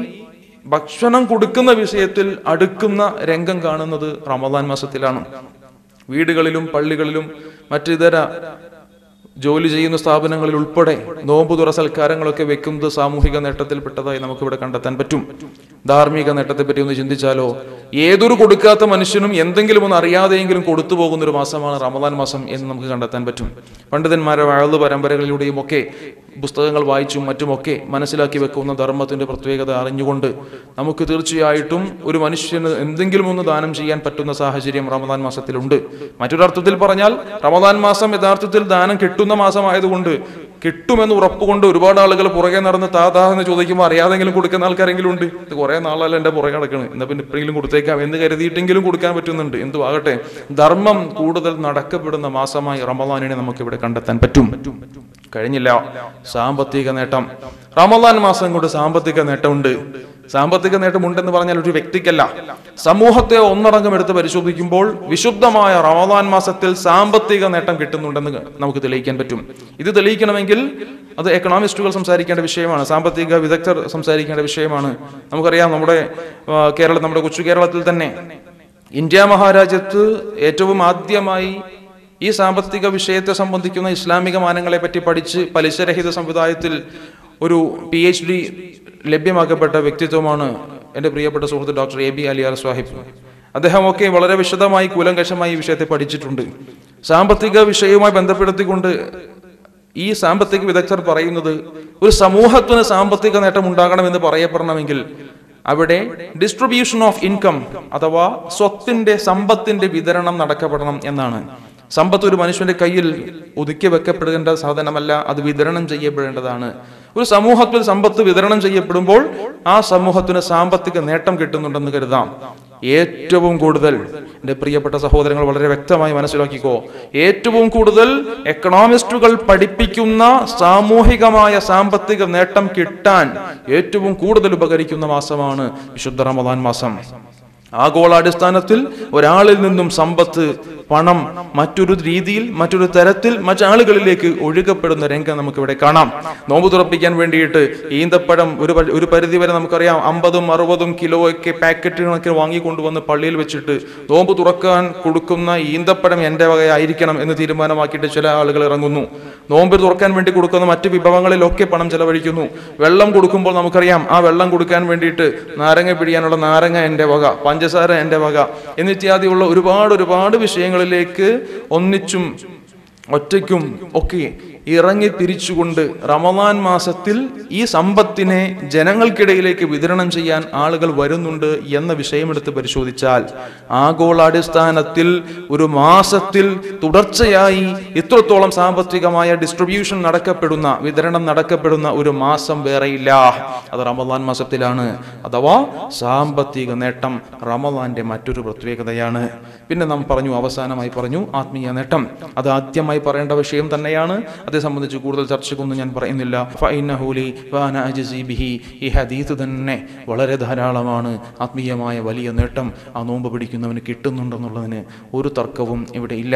ഭക്ഷണം കൊടുക്കുന്ന വിഷയത്തിൽ അടുക്കുന്ന രംഗം കാണുന്നത് റമദാൻ മാസത്തിലാണ് വീടുകളിലും പള്ളികളിലും മറ്റിതര ജോലി ചെയ്യുന്ന സ്ഥാപനങ്ങളിൽ ഉൾപ്പെടെ നോമ്പ് തുറ സൽക്കാരങ്ങളൊക്കെ വെക്കുന്നത് സാമൂഹിക നേട്ടത്തിൽപ്പെട്ടതായി നമുക്കിവിടെ കണ്ടെത്താൻ പറ്റും ധാർമ്മിക നേട്ടത്തെ പറ്റി ഒന്ന് ചിന്തിച്ചാലോ ഏതൊരു കൊടുക്കാത്ത മനുഷ്യനും എന്തെങ്കിലും ഒന്ന് അറിയാതെയെങ്കിലും കൊടുത്തു പോകുന്ന ഒരു മാസമാണ് റമദാൻ മാസം എന്ന് നമുക്ക് കണ്ടെത്താൻ പറ്റും പണ്ഡിതന്മാരെ വാഴ്ന്നു പരമ്പരകളിലൂടെയും ഒക്കെ പുസ്തകങ്ങൾ വായിച്ചും മറ്റുമൊക്കെ മനസ്സിലാക്കി വെക്കുന്ന ധർമ്മത്തിന്റെ പ്രത്യേകത അറിഞ്ഞുകൊണ്ട് നമുക്ക് തീർച്ചയായിട്ടും ഒരു മനുഷ്യന് എന്തെങ്കിലും ഒന്ന് ദാനം ചെയ്യാൻ പറ്റുന്ന സാഹചര്യം റമദാൻ മാസത്തിലുണ്ട് മറ്റൊരർത്ഥത്തിൽ പറഞ്ഞാൽ റമദാൻ മാസം യഥാർത്ഥത്തിൽ ദാനം കിട്ടുന്ന മാസമായതുകൊണ്ട് കിട്ടുമെന്ന് ഉറപ്പുകൊണ്ട് ഒരുപാട് ആളുകൾ പുറകെ നടന്ന് താ താ എന്ന് ചോദിക്കുമ്പോൾ അറിയാതെങ്കിലും കൊടുക്കുന്ന ആൾക്കാരെങ്കിലും ഉണ്ട് ഇത് കുറെ നാളല്ല എന്റെ പുറകെ നടക്കുന്നത് എന്നാ പിന്നെ എപ്പോഴെങ്കിലും കൊടുത്തേക്കാം എന്ന് കരുതിയിട്ടെങ്കിലും കൊടുക്കാൻ പറ്റുന്നുണ്ട് എന്തു ആകട്ടെ ധർമ്മം കൂടുതൽ നടക്കപ്പെടുന്ന മാസമായി റമദാനിനെ നമുക്ക് ഇവിടെ കണ്ടെത്താൻ പറ്റും കഴിഞ്ഞില്ല സാമ്പത്തിക നേട്ടം റമദാൻ മാസം കൊണ്ട് സാമ്പത്തിക നേട്ടമുണ്ട് സാമ്പത്തിക നേട്ടമുണ്ടെന്ന് പറഞ്ഞാൽ ഒരു വ്യക്തിക്കല്ല സമൂഹത്തെ ഒന്നടങ്കം എടുത്ത് പരിശോധിക്കുമ്പോൾ വിശുദ്ധമായ റമദാൻ മാസത്തിൽ സാമ്പത്തിക നേട്ടം കിട്ടുന്നുണ്ടെന്ന് നമുക്ക് തെളിയിക്കാൻ പറ്റും ഇത് തെളിയിക്കണമെങ്കിൽ അത് എക്കണോമിസ്റ്റുകൾ സംസാരിക്കേണ്ട വിഷയമാണ് സാമ്പത്തിക വിദഗ്ധർ സംസാരിക്കേണ്ട വിഷയമാണ് നമുക്കറിയാം നമ്മുടെ ആ, കേരളം നമ്മുടെ കൊച്ചു കേരളത്തിൽ തന്നെ ഇന്ത്യ മഹാരാജ്യത്ത് ഏറ്റവും ആദ്യമായി ഈ സാമ്പത്തിക വിഷയത്തെ സംബന്ധിക്കുന്ന ഇസ്ലാമിക മാനങ്ങളെ പറ്റി പഠിച്ച് പലിശരഹിത സമുദായത്തിൽ ഒരു പി എച്ച് ഡി ലഭ്യമാക്കപ്പെട്ട വ്യക്തിത്വമാണ് എൻ്റെ പ്രിയപ്പെട്ട സുഹൃത്ത് doctor A B Aliyar Sahib അദ്ദേഹമൊക്കെ വളരെ വിശദമായി കൂലങ്കഷമായി ഈ വിഷയത്തെ പഠിച്ചിട്ടുണ്ട് സാമ്പത്തിക വിഷയവുമായി ബന്ധപ്പെടുത്തിക്കൊണ്ട് ഈ സാമ്പത്തിക വിദഗ്ധർ പറയുന്നത് ഒരു സമൂഹത്തിന് സാമ്പത്തിക നേട്ടം ഉണ്ടാകണമെന്ന് പറയപ്പെടണമെങ്കിൽ അവിടെ ഡിസ്ട്രിബ്യൂഷൻ ഓഫ് ഇൻകം അഥവാ സ്വത്തിന്റെ സമ്പത്തിന്റെ വിതരണം നടക്കപ്പെടണം എന്നാണ് സമ്പത്ത് ഒരു മനുഷ്യന്റെ കയ്യിൽ ഒതുക്കി വെക്കപ്പെടേണ്ട സാധനമല്ല അത് വിതരണം ചെയ്യപ്പെടേണ്ടതാണ് ഒരു സമൂഹത്തിൽ സമ്പത്ത് വിതരണം ചെയ്യപ്പെടുമ്പോൾ ആ സമൂഹത്തിന് സാമ്പത്തിക നേട്ടം കിട്ടുന്നുണ്ടെന്ന് കരുതാം ഏറ്റവും കൂടുതൽ എൻ്റെ പ്രിയപ്പെട്ട സഹോദരങ്ങൾ വളരെ വ്യക്തമായി മനസ്സിലാക്കിക്കോ ഏറ്റവും കൂടുതൽ എക്കണോമിസ്റ്റുകൾ പഠിപ്പിക്കുന്ന സാമൂഹികമായ സാമ്പത്തിക നേട്ടം കിട്ടാൻ ഏറ്റവും കൂടുതൽ ഉപകരിക്കുന്ന മാസമാണ് വിശുദ്ധ റമദാൻ മാസം ആഗോളാടിസ്ഥാനത്തിൽ ഒരാളിൽ നിന്നും സമ്പത്ത് പണം മറ്റൊരു രീതിയിൽ മറ്റൊരു തരത്തിൽ മറ്റാളുകളിലേക്ക് ഒഴുകപ്പെടുന്ന രംഗം നമുക്ക് ഇവിടെ കാണാം നോമ്പ് തുറപ്പിക്കാൻ വേണ്ടിയിട്ട് ഈന്തപ്പഴം ഒരു പ- ഒരു പരിധി വരെ നമുക്കറിയാം അമ്പതും അറുപതും കിലോ ഒക്കെ പാക്കറ്റുകളൊക്കെ വാങ്ങിക്കൊണ്ടുവന്ന് പള്ളിയിൽ വെച്ചിട്ട് നോമ്പ് തുറക്കാൻ കൊടുക്കുന്ന ഈന്തപ്പഴം എൻ്റെ വകയായിരിക്കണം എന്ന് തീരുമാനമാക്കിയിട്ട് ചില ആളുകൾ ഇറങ്ങുന്നു നോമ്പ് തുറക്കാൻ വേണ്ടി കൊടുക്കുന്ന മറ്റ് വിഭവങ്ങളിലൊക്കെ പണം ചെലവഴിക്കുന്നു വെള്ളം കൊടുക്കുമ്പോൾ നമുക്കറിയാം ആ വെള്ളം കൊടുക്കാൻ വേണ്ടിയിട്ട് നാരങ്ങ പിടിയാനുള്ള നാരങ്ങ എൻ്റെ വക പഞ്ചസാര എൻ്റെ വക എന്നിത്യാദിയുള്ള ഒരുപാട് ഒരുപാട് വിഷയങ്ങളിലേക്ക് ഒന്നിച്ചും ഒറ്റയ്ക്കും ഒക്കെ ഇറങ്ങി തിരിച്ചുകൊണ്ട് റമദാൻ മാസത്തിൽ ഈ സമ്പത്തിനെ ജനങ്ങൾക്കിടയിലേക്ക് വിതരണം ചെയ്യാൻ ആളുകൾ വരുന്നുണ്ട് എന്ന വിഷയമെടുത്ത് പരിശോധിച്ചാൽ ആഗോളാടിസ്ഥാനത്തിൽ ഒരു മാസത്തിൽ തുടർച്ചയായി ഇത്രത്തോളം സാമ്പത്തികമായ ഡിസ്ട്രിബ്യൂഷൻ നടക്കപ്പെടുന്ന വിതരണം നടക്കപ്പെടുന്ന ഒരു മാസം വേറെയില്ല അത് റമദാൻ മാസത്തിലാണ് അഥവാ സാമ്പത്തിക നേട്ടം റമദാന്റെ മറ്റൊരു പ്രത്യേകതയാണ് പിന്നെ നാം പറഞ്ഞു അവസാനമായി പറഞ്ഞു ആത്മീയ നേട്ടം അത് ആദ്യമായി പറയേണ്ട വിഷയം തന്നെയാണ് അതേ സംബന്ധിച്ച് കൂടുതൽ ചർച്ചക്കൊന്നും ഞാൻ പറയുന്നില്ല ഫഇന്നഹു ലി വഅന അജ്സി ബിഹി. ഈ ഹദീത്ത് തന്നെ വളരെ ധാരാളമാണ് ആത്മീയമായ വലിയ നേട്ടം ആ നോമ്പ് പിടിക്കുന്നവന് കിട്ടുന്നുണ്ടെന്നുള്ളതിന് ഒരു തർക്കവും ഇവിടെ ഇല്ല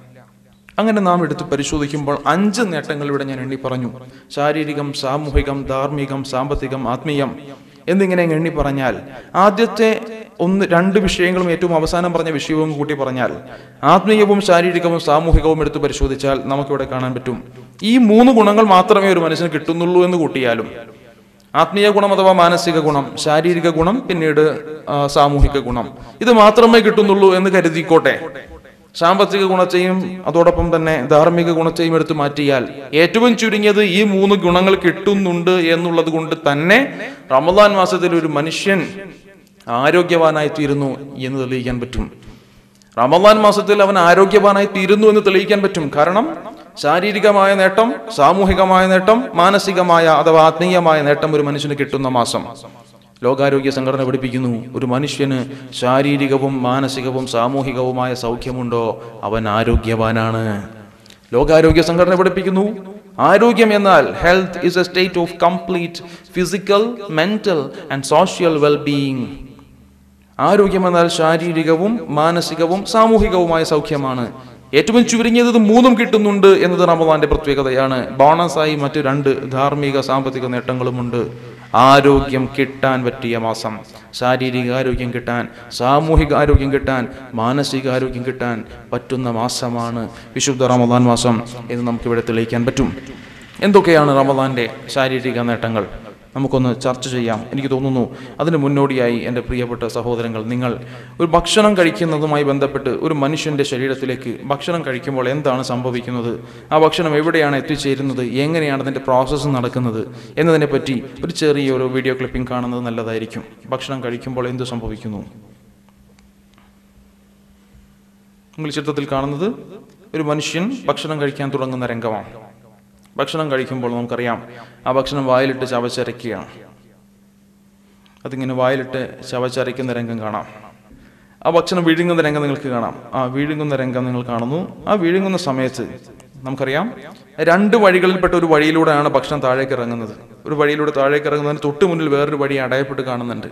അങ്ങനെ നാം എടുത്ത് പരിശോധിക്കുമ്പോൾ അഞ്ച് നേട്ടങ്ങൾ ഇവിടെ ഞാൻ എണ്ണി പറഞ്ഞു ശാരീരികം സാമൂഹികം ധാർമ്മികം സാമ്പത്തികം ആത്മീയം എന്നിങ്ങനെ അങ്ങ് എണ്ണി പറഞ്ഞാൽ ആദ്യത്തെ ഒന്ന് രണ്ട് വിഷയങ്ങളും ഏറ്റവും അവസാനം പറഞ്ഞ വിഷയവും കൂട്ടി പറഞ്ഞാൽ ആത്മീയവും ശാരീരികവും സാമൂഹികവും എടുത്ത് പരിശോധിച്ചാൽ നമുക്കിവിടെ കാണാൻ പറ്റും ഈ മൂന്ന് ഗുണങ്ങൾ മാത്രമേ ഒരു മനുഷ്യന് കിട്ടുന്നുള്ളൂ എന്ന് കൂട്ടിയാലും ആത്മീയ ഗുണം അഥവാ മാനസിക ഗുണം ശാരീരിക ഗുണം പിന്നീട് ആ, സാമൂഹിക ഗുണം ഇത് മാത്രമേ കിട്ടുന്നുള്ളൂ എന്ന് കരുതിക്കോട്ടെ സാമ്പത്തിക ഗുണത്തെയും അതോടൊപ്പം തന്നെ ധാർമ്മിക ഗുണത്തെയും എടുത്തു മാറ്റിയാൽ ഏറ്റവും ചുരുങ്ങിയത് ഈ മൂന്ന് ഗുണങ്ങൾ കിട്ടുന്നുണ്ട് എന്നുള്ളത് കൊണ്ട് തന്നെ റമദാൻ മാസത്തിൽ ഒരു മനുഷ്യൻ ആരോഗ്യവാനായി തീരുന്നു എന്ന് തെളിയിക്കാൻ പറ്റും റമദാൻ മാസത്തിൽ അവൻ ആരോഗ്യവാനായി തീരുന്നു എന്ന് തെളിയിക്കാൻ പറ്റും കാരണം ശാരീരികമായ നേട്ടം സാമൂഹികമായ നേട്ടം മാനസികമായ അഥവാ ആത്മീയമായ നേട്ടം ഒരു മനുഷ്യന് കിട്ടുന്ന മാസം ലോകാരോഗ്യ സംഘടന പഠിപ്പിക്കുന്നു ഒരു മനുഷ്യന് ശാരീരികവും മാനസികവും സാമൂഹികവുമായ സൗഖ്യമുണ്ടോ അവൻ ആരോഗ്യവാനാണ് ലോകാരോഗ്യ സംഘടന പഠിപ്പിക്കുന്നു ആരോഗ്യം എന്നാൽ health is a state of complete physical mental and social wellbeing ആരോഗ്യം എന്നാൽ ശാരീരികവും മാനസികവും സാമൂഹികവുമായ സൗഖ്യമാണ് ഏറ്റവും ചുരുങ്ങിയത് ഇത് മൂന്നും കിട്ടുന്നുണ്ട് എന്നത് റമദാന്റെ പ്രത്യേകതയാണ് ബോണസായി മറ്റു രണ്ട് ധാർമ്മിക സാമ്പത്തിക നേട്ടങ്ങളുമുണ്ട് ആരോഗ്യം കിട്ടാൻ പറ്റിയ മാസം ശാരീരിക ആരോഗ്യം കിട്ടാൻ സാമൂഹിക ആരോഗ്യം കിട്ടാൻ മാനസിക ആരോഗ്യം കിട്ടാൻ പറ്റുന്ന മാസമാണ് വിശുദ്ധ റമദാൻ മാസം എന്ന് നമുക്കിവിടെ തെളിയിക്കാൻ പറ്റും എന്തൊക്കെയാണ് റമദാന്റെ ശാരീരിക നേട്ടങ്ങൾ നമുക്കൊന്ന് ചർച്ച ചെയ്യാം എനിക്ക് തോന്നുന്നു അതിന് മുന്നോടിയായി എൻ്റെ പ്രിയപ്പെട്ട സഹോദരങ്ങൾ നിങ്ങൾ ഒരു ഭക്ഷണം കഴിക്കുന്നതുമായി ബന്ധപ്പെട്ട് ഒരു മനുഷ്യൻ്റെ ശരീരത്തിലേക്ക് ഭക്ഷണം കഴിക്കുമ്പോൾ എന്താണ് സംഭവിക്കുന്നത് ആ ഭക്ഷണം എവിടെയാണ് എത്തിച്ചേരുന്നത് എങ്ങനെയാണ് അതിൻ്റെ പ്രോസസ്സ് നടക്കുന്നത് എന്നതിനെ പറ്റി ഒരു ചെറിയൊരു വീഡിയോ ക്ലിപ്പിംഗ് കാണുന്നത് നല്ലതായിരിക്കും ഭക്ഷണം കഴിക്കുമ്പോൾ എന്ത് സംഭവിക്കുന്നു നിങ്ങൾ ചിത്രത്തിൽ കാണുന്നത് ഒരു മനുഷ്യൻ ഭക്ഷണം കഴിക്കാൻ തുടങ്ങുന്ന രംഗമാണ് ഭക്ഷണം കഴിക്കുമ്പോൾ നമുക്കറിയാം ആ ഭക്ഷണം വായിലിട്ട് ചവച്ചരയ്ക്കുകയാണ് അതിങ്ങനെ വായിലിട്ട് ചവച്ചരയ്ക്കുന്ന രംഗം കാണാം ആ ഭക്ഷണം വിഴുങ്ങുന്ന രംഗം നിങ്ങൾക്ക് കാണാം ആ വിഴുങ്ങുന്ന രംഗം നിങ്ങൾ കാണുന്നു ആ വിഴുങ്ങുന്ന സമയത്ത് നമുക്കറിയാം രണ്ട് വഴികളിൽപ്പെട്ട ഒരു വഴിയിലൂടെയാണ് ഭക്ഷണം താഴേക്ക് ഇറങ്ങുന്നത് ഒരു വഴിയിലൂടെ താഴേക്ക് ഇറങ്ങുന്നതിന് തൊട്ട് മുന്നിൽ വേറൊരു വഴി അടയപ്പെട്ട് കാണുന്നുണ്ട്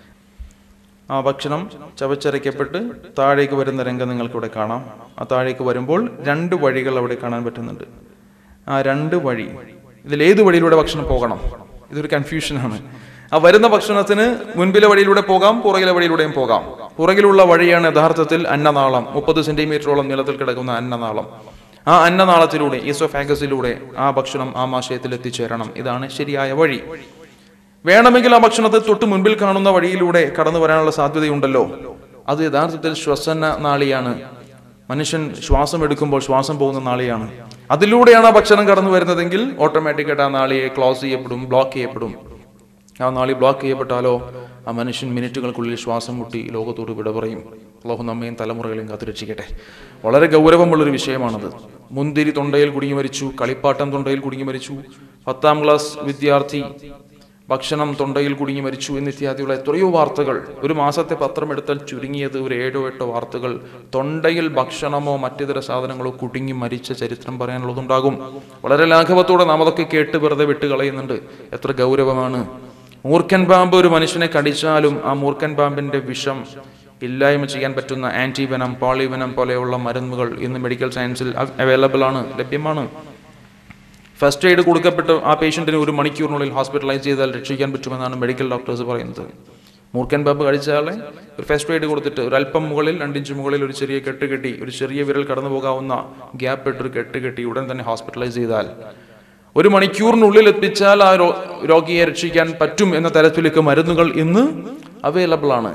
ആ ഭക്ഷണം ചവച്ചരയ്ക്കപ്പെട്ട് താഴേക്ക് വരുന്ന രംഗം നിങ്ങൾക്കിവിടെ കാണാം ആ താഴേക്ക് വരുമ്പോൾ രണ്ട് വഴികൾ അവിടെ കാണാൻ പറ്റുന്നുണ്ട് ആ രണ്ട് വഴി ഇതിൽ ഏത് വഴിയിലൂടെ ഭക്ഷണം പോകണം ഇതൊരു കൺഫ്യൂഷനാണ് ആ വരുന്ന ഭക്ഷണത്തിന് മുൻപിലെ വഴിയിലൂടെ പോകാം പുറകിലെ വഴിയിലൂടെയും പോകാം പുറകിലുള്ള വഴിയാണ് യഥാർത്ഥത്തിൽ അന്നനാളം മുപ്പത് സെന്റിമീറ്ററോളം നീളത്തിൽ കിടക്കുന്ന അന്നനാളം ആ അന്നനാളത്തിലൂടെ ഈസോഫാഗസിലൂടെ ആ ഭക്ഷണം ആമാശയത്തിൽ എത്തിച്ചേരണം ഇതാണ് ശരിയായ വഴി വേണമെങ്കിൽ ആ ഭക്ഷണത്തെ തൊട്ട് മുൻപിൽ കാണുന്ന വഴിയിലൂടെ കടന്നു വരാനുള്ള സാധ്യതയുണ്ടല്ലോ അത് യഥാർത്ഥത്തിൽ ശ്വസന നാളിയാണ് മനുഷ്യൻ ശ്വാസം എടുക്കുമ്പോൾ ശ്വാസം പോകുന്ന നാളിയാണ് അതിലൂടെയാണ് ആ ഭക്ഷണം കടന്നു വരുന്നതെങ്കിൽ ഓട്ടോമാറ്റിക്കായിട്ട് ആ നാളിയെ ക്ലോസ് ചെയ്യപ്പെടും ബ്ലോക്ക് ചെയ്യപ്പെടും ആ നാളി ബ്ലോക്ക് ചെയ്യപ്പെട്ടാലോ ആ മനുഷ്യൻ മിനിറ്റുകൾക്കുള്ളിൽ ശ്വാസം മുട്ടി ലോകത്തോട് വിട പറയും അള്ളാഹു നമ്മയും തലമുറകളെയും കാത്തുരക്ഷിക്കട്ടെ വളരെ ഗൗരവമുള്ളൊരു വിഷയമാണത് മുന്തിരി തൊണ്ടയിൽ കുടുങ്ങി മരിച്ചു കളിപ്പാട്ടം തൊണ്ടയിൽ കുടുങ്ങി മരിച്ചു പത്താം ക്ലാസ് വിദ്യാർത്ഥി ഭക്ഷണം തൊണ്ടയിൽ കുടുങ്ങി മരിച്ചു എന്നിത്യാദിയുള്ള എത്രയോ വാർത്തകൾ ഒരു മാസത്തെ പത്രം എടുത്താൽ ചുരുങ്ങിയത് ഒരു ഏഴോ എട്ടോ വാർത്തകൾ തൊണ്ടയിൽ ഭക്ഷണമോ മറ്റിതര സാധനങ്ങളോ കുടുങ്ങി മരിച്ച ചരിത്രം പറയാനുള്ളതുണ്ടാകും വളരെ ലാഘവത്തോടെ നാം അതൊക്കെ കേട്ട് വെറുതെ വിട്ട് കളയുന്നുണ്ട് എത്ര ഗൗരവമാണ് മൂർഖൻ പാമ്പ് ഒരു മനുഷ്യനെ കടിച്ചാലും ആ മൂർഖൻ പാമ്പിന്റെ വിഷം ഇല്ലായ്മ ചെയ്യാൻ പറ്റുന്ന ആന്റിവെനം പോളിവെനം പോലെയുള്ള മരുന്നുകൾ ഇന്ന് മെഡിക്കൽ സയൻസിൽ അവൈലബിൾ ആണ് ലഭ്യമാണ് ഫസ്റ്റ് എയ്ഡ് കൊടുക്കപ്പെട്ട് ആ പേഷ്യന്റിനെ ഒരു മണിക്കൂറിനുള്ളിൽ ഹോസ്പിറ്റലൈസ് ചെയ്താൽ രക്ഷിക്കാൻ പറ്റുമെന്നാണ് മെഡിക്കൽ ഡോക്ടേഴ്സ് പറയുന്നത് മൂർഖൻ പാമ്പ് കഴിച്ചാളെ ഒരു ഫസ്റ്റ് എയ്ഡ് കൊടുത്തിട്ട് ഒരു അല്പം മുകളിൽ രണ്ടിഞ്ച് മുകളിൽ ഒരു ചെറിയ കെട്ട് കെട്ടി ഒരു ചെറിയ വിരൽ കടന്നു പോകാവുന്ന ഗ്യാപ്പ് ഇട്ട് ഒരു കെട്ട് കെട്ടി ഉടൻ തന്നെ ഹോസ്പിറ്റലൈസ് ചെയ്താൽ ഒരു മണിക്കൂറിനുള്ളിൽ എത്തിച്ചാൽ ആ രോ- രോഗിയെ രക്ഷിക്കാൻ പറ്റും എന്ന തരത്തിലേക്ക് മരുന്നുകൾ ഇന്ന് അവൈലബിൾ ആണ്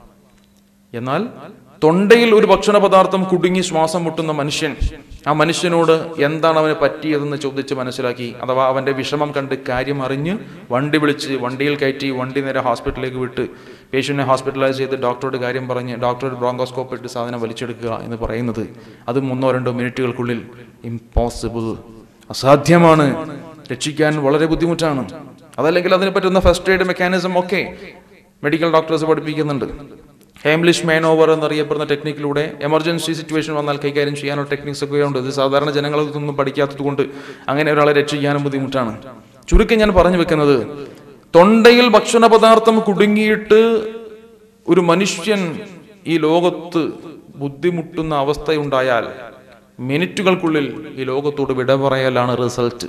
എന്നാൽ തൊണ്ടയിൽ ഒരു ഭക്ഷണ പദാർത്ഥം കുടുങ്ങി ശ്വാസം മുട്ടുന്ന മനുഷ്യൻ ആ മനുഷ്യനോട് എന്താണ് അവന് പറ്റിയതെന്ന് ചോദിച്ച് മനസ്സിലാക്കി അഥവാ അവന്റെ വിഷമം കണ്ട് കാര്യം അറിഞ്ഞ് വണ്ടി വിളിച്ച് വണ്ടിയിൽ കയറ്റി വണ്ടി നേരെ ഹോസ്പിറ്റലിലേക്ക് വിട്ട് പേഷ്യന്റിനെ ഹോസ്പിറ്റലൈസ് ചെയ്ത് ഡോക്ടറോട് കാര്യം പറഞ്ഞ് ഡോക്ടർ ഒരു ബ്രോങ്കോസ്കോപ്പ് ഇട്ട് സാധനം വലിച്ചെടുക്കുക എന്ന് പറയുന്നത് അത് മൂന്നോ രണ്ടോ മിനിറ്റുകൾക്കുള്ളിൽ ഇമ്പോസിബിൾ അസാധ്യമാണ് രക്ഷിക്കാൻ വളരെ ബുദ്ധിമുട്ടാണ് അതല്ലെങ്കിൽ അതിന് പറ്റുന്ന ഫസ്റ്റ് എയ്ഡ് മെക്കാനിസം ഒക്കെ മെഡിക്കൽ ഡോക്ടേഴ്സ് പഠിപ്പിക്കുന്നുണ്ട് ഹേംലിഷ് മാൻ ഓവർ എന്നറിയപ്പെടുന്ന ടെക്നിക്കിലൂടെ എമർജൻസി സിറ്റുവേഷൻ വന്നാൽ കൈകാര്യം ചെയ്യാനുള്ള ടെക്നിക്സ് ഒക്കെ ഉണ്ട് ഇത് സാധാരണ ജനങ്ങൾക്കൊന്നും പഠിക്കാത്തത് കൊണ്ട് അങ്ങനെ ഒരാളെ രക്ഷിക്കാനും ബുദ്ധിമുട്ടാണ് ചുരുക്കം ഞാൻ പറഞ്ഞു വെക്കുന്നത് തൊണ്ടയിൽ ഭക്ഷണ പദാർത്ഥം കുടുങ്ങിയിട്ട് ഒരു മനുഷ്യൻ ഈ ലോകത്ത് ബുദ്ധിമുട്ടുന്ന അവസ്ഥയുണ്ടായാൽ മിനിറ്റുകൾക്കുള്ളിൽ ഈ ലോകത്തോട് വിട പറയലാണ് റിസൾട്ട്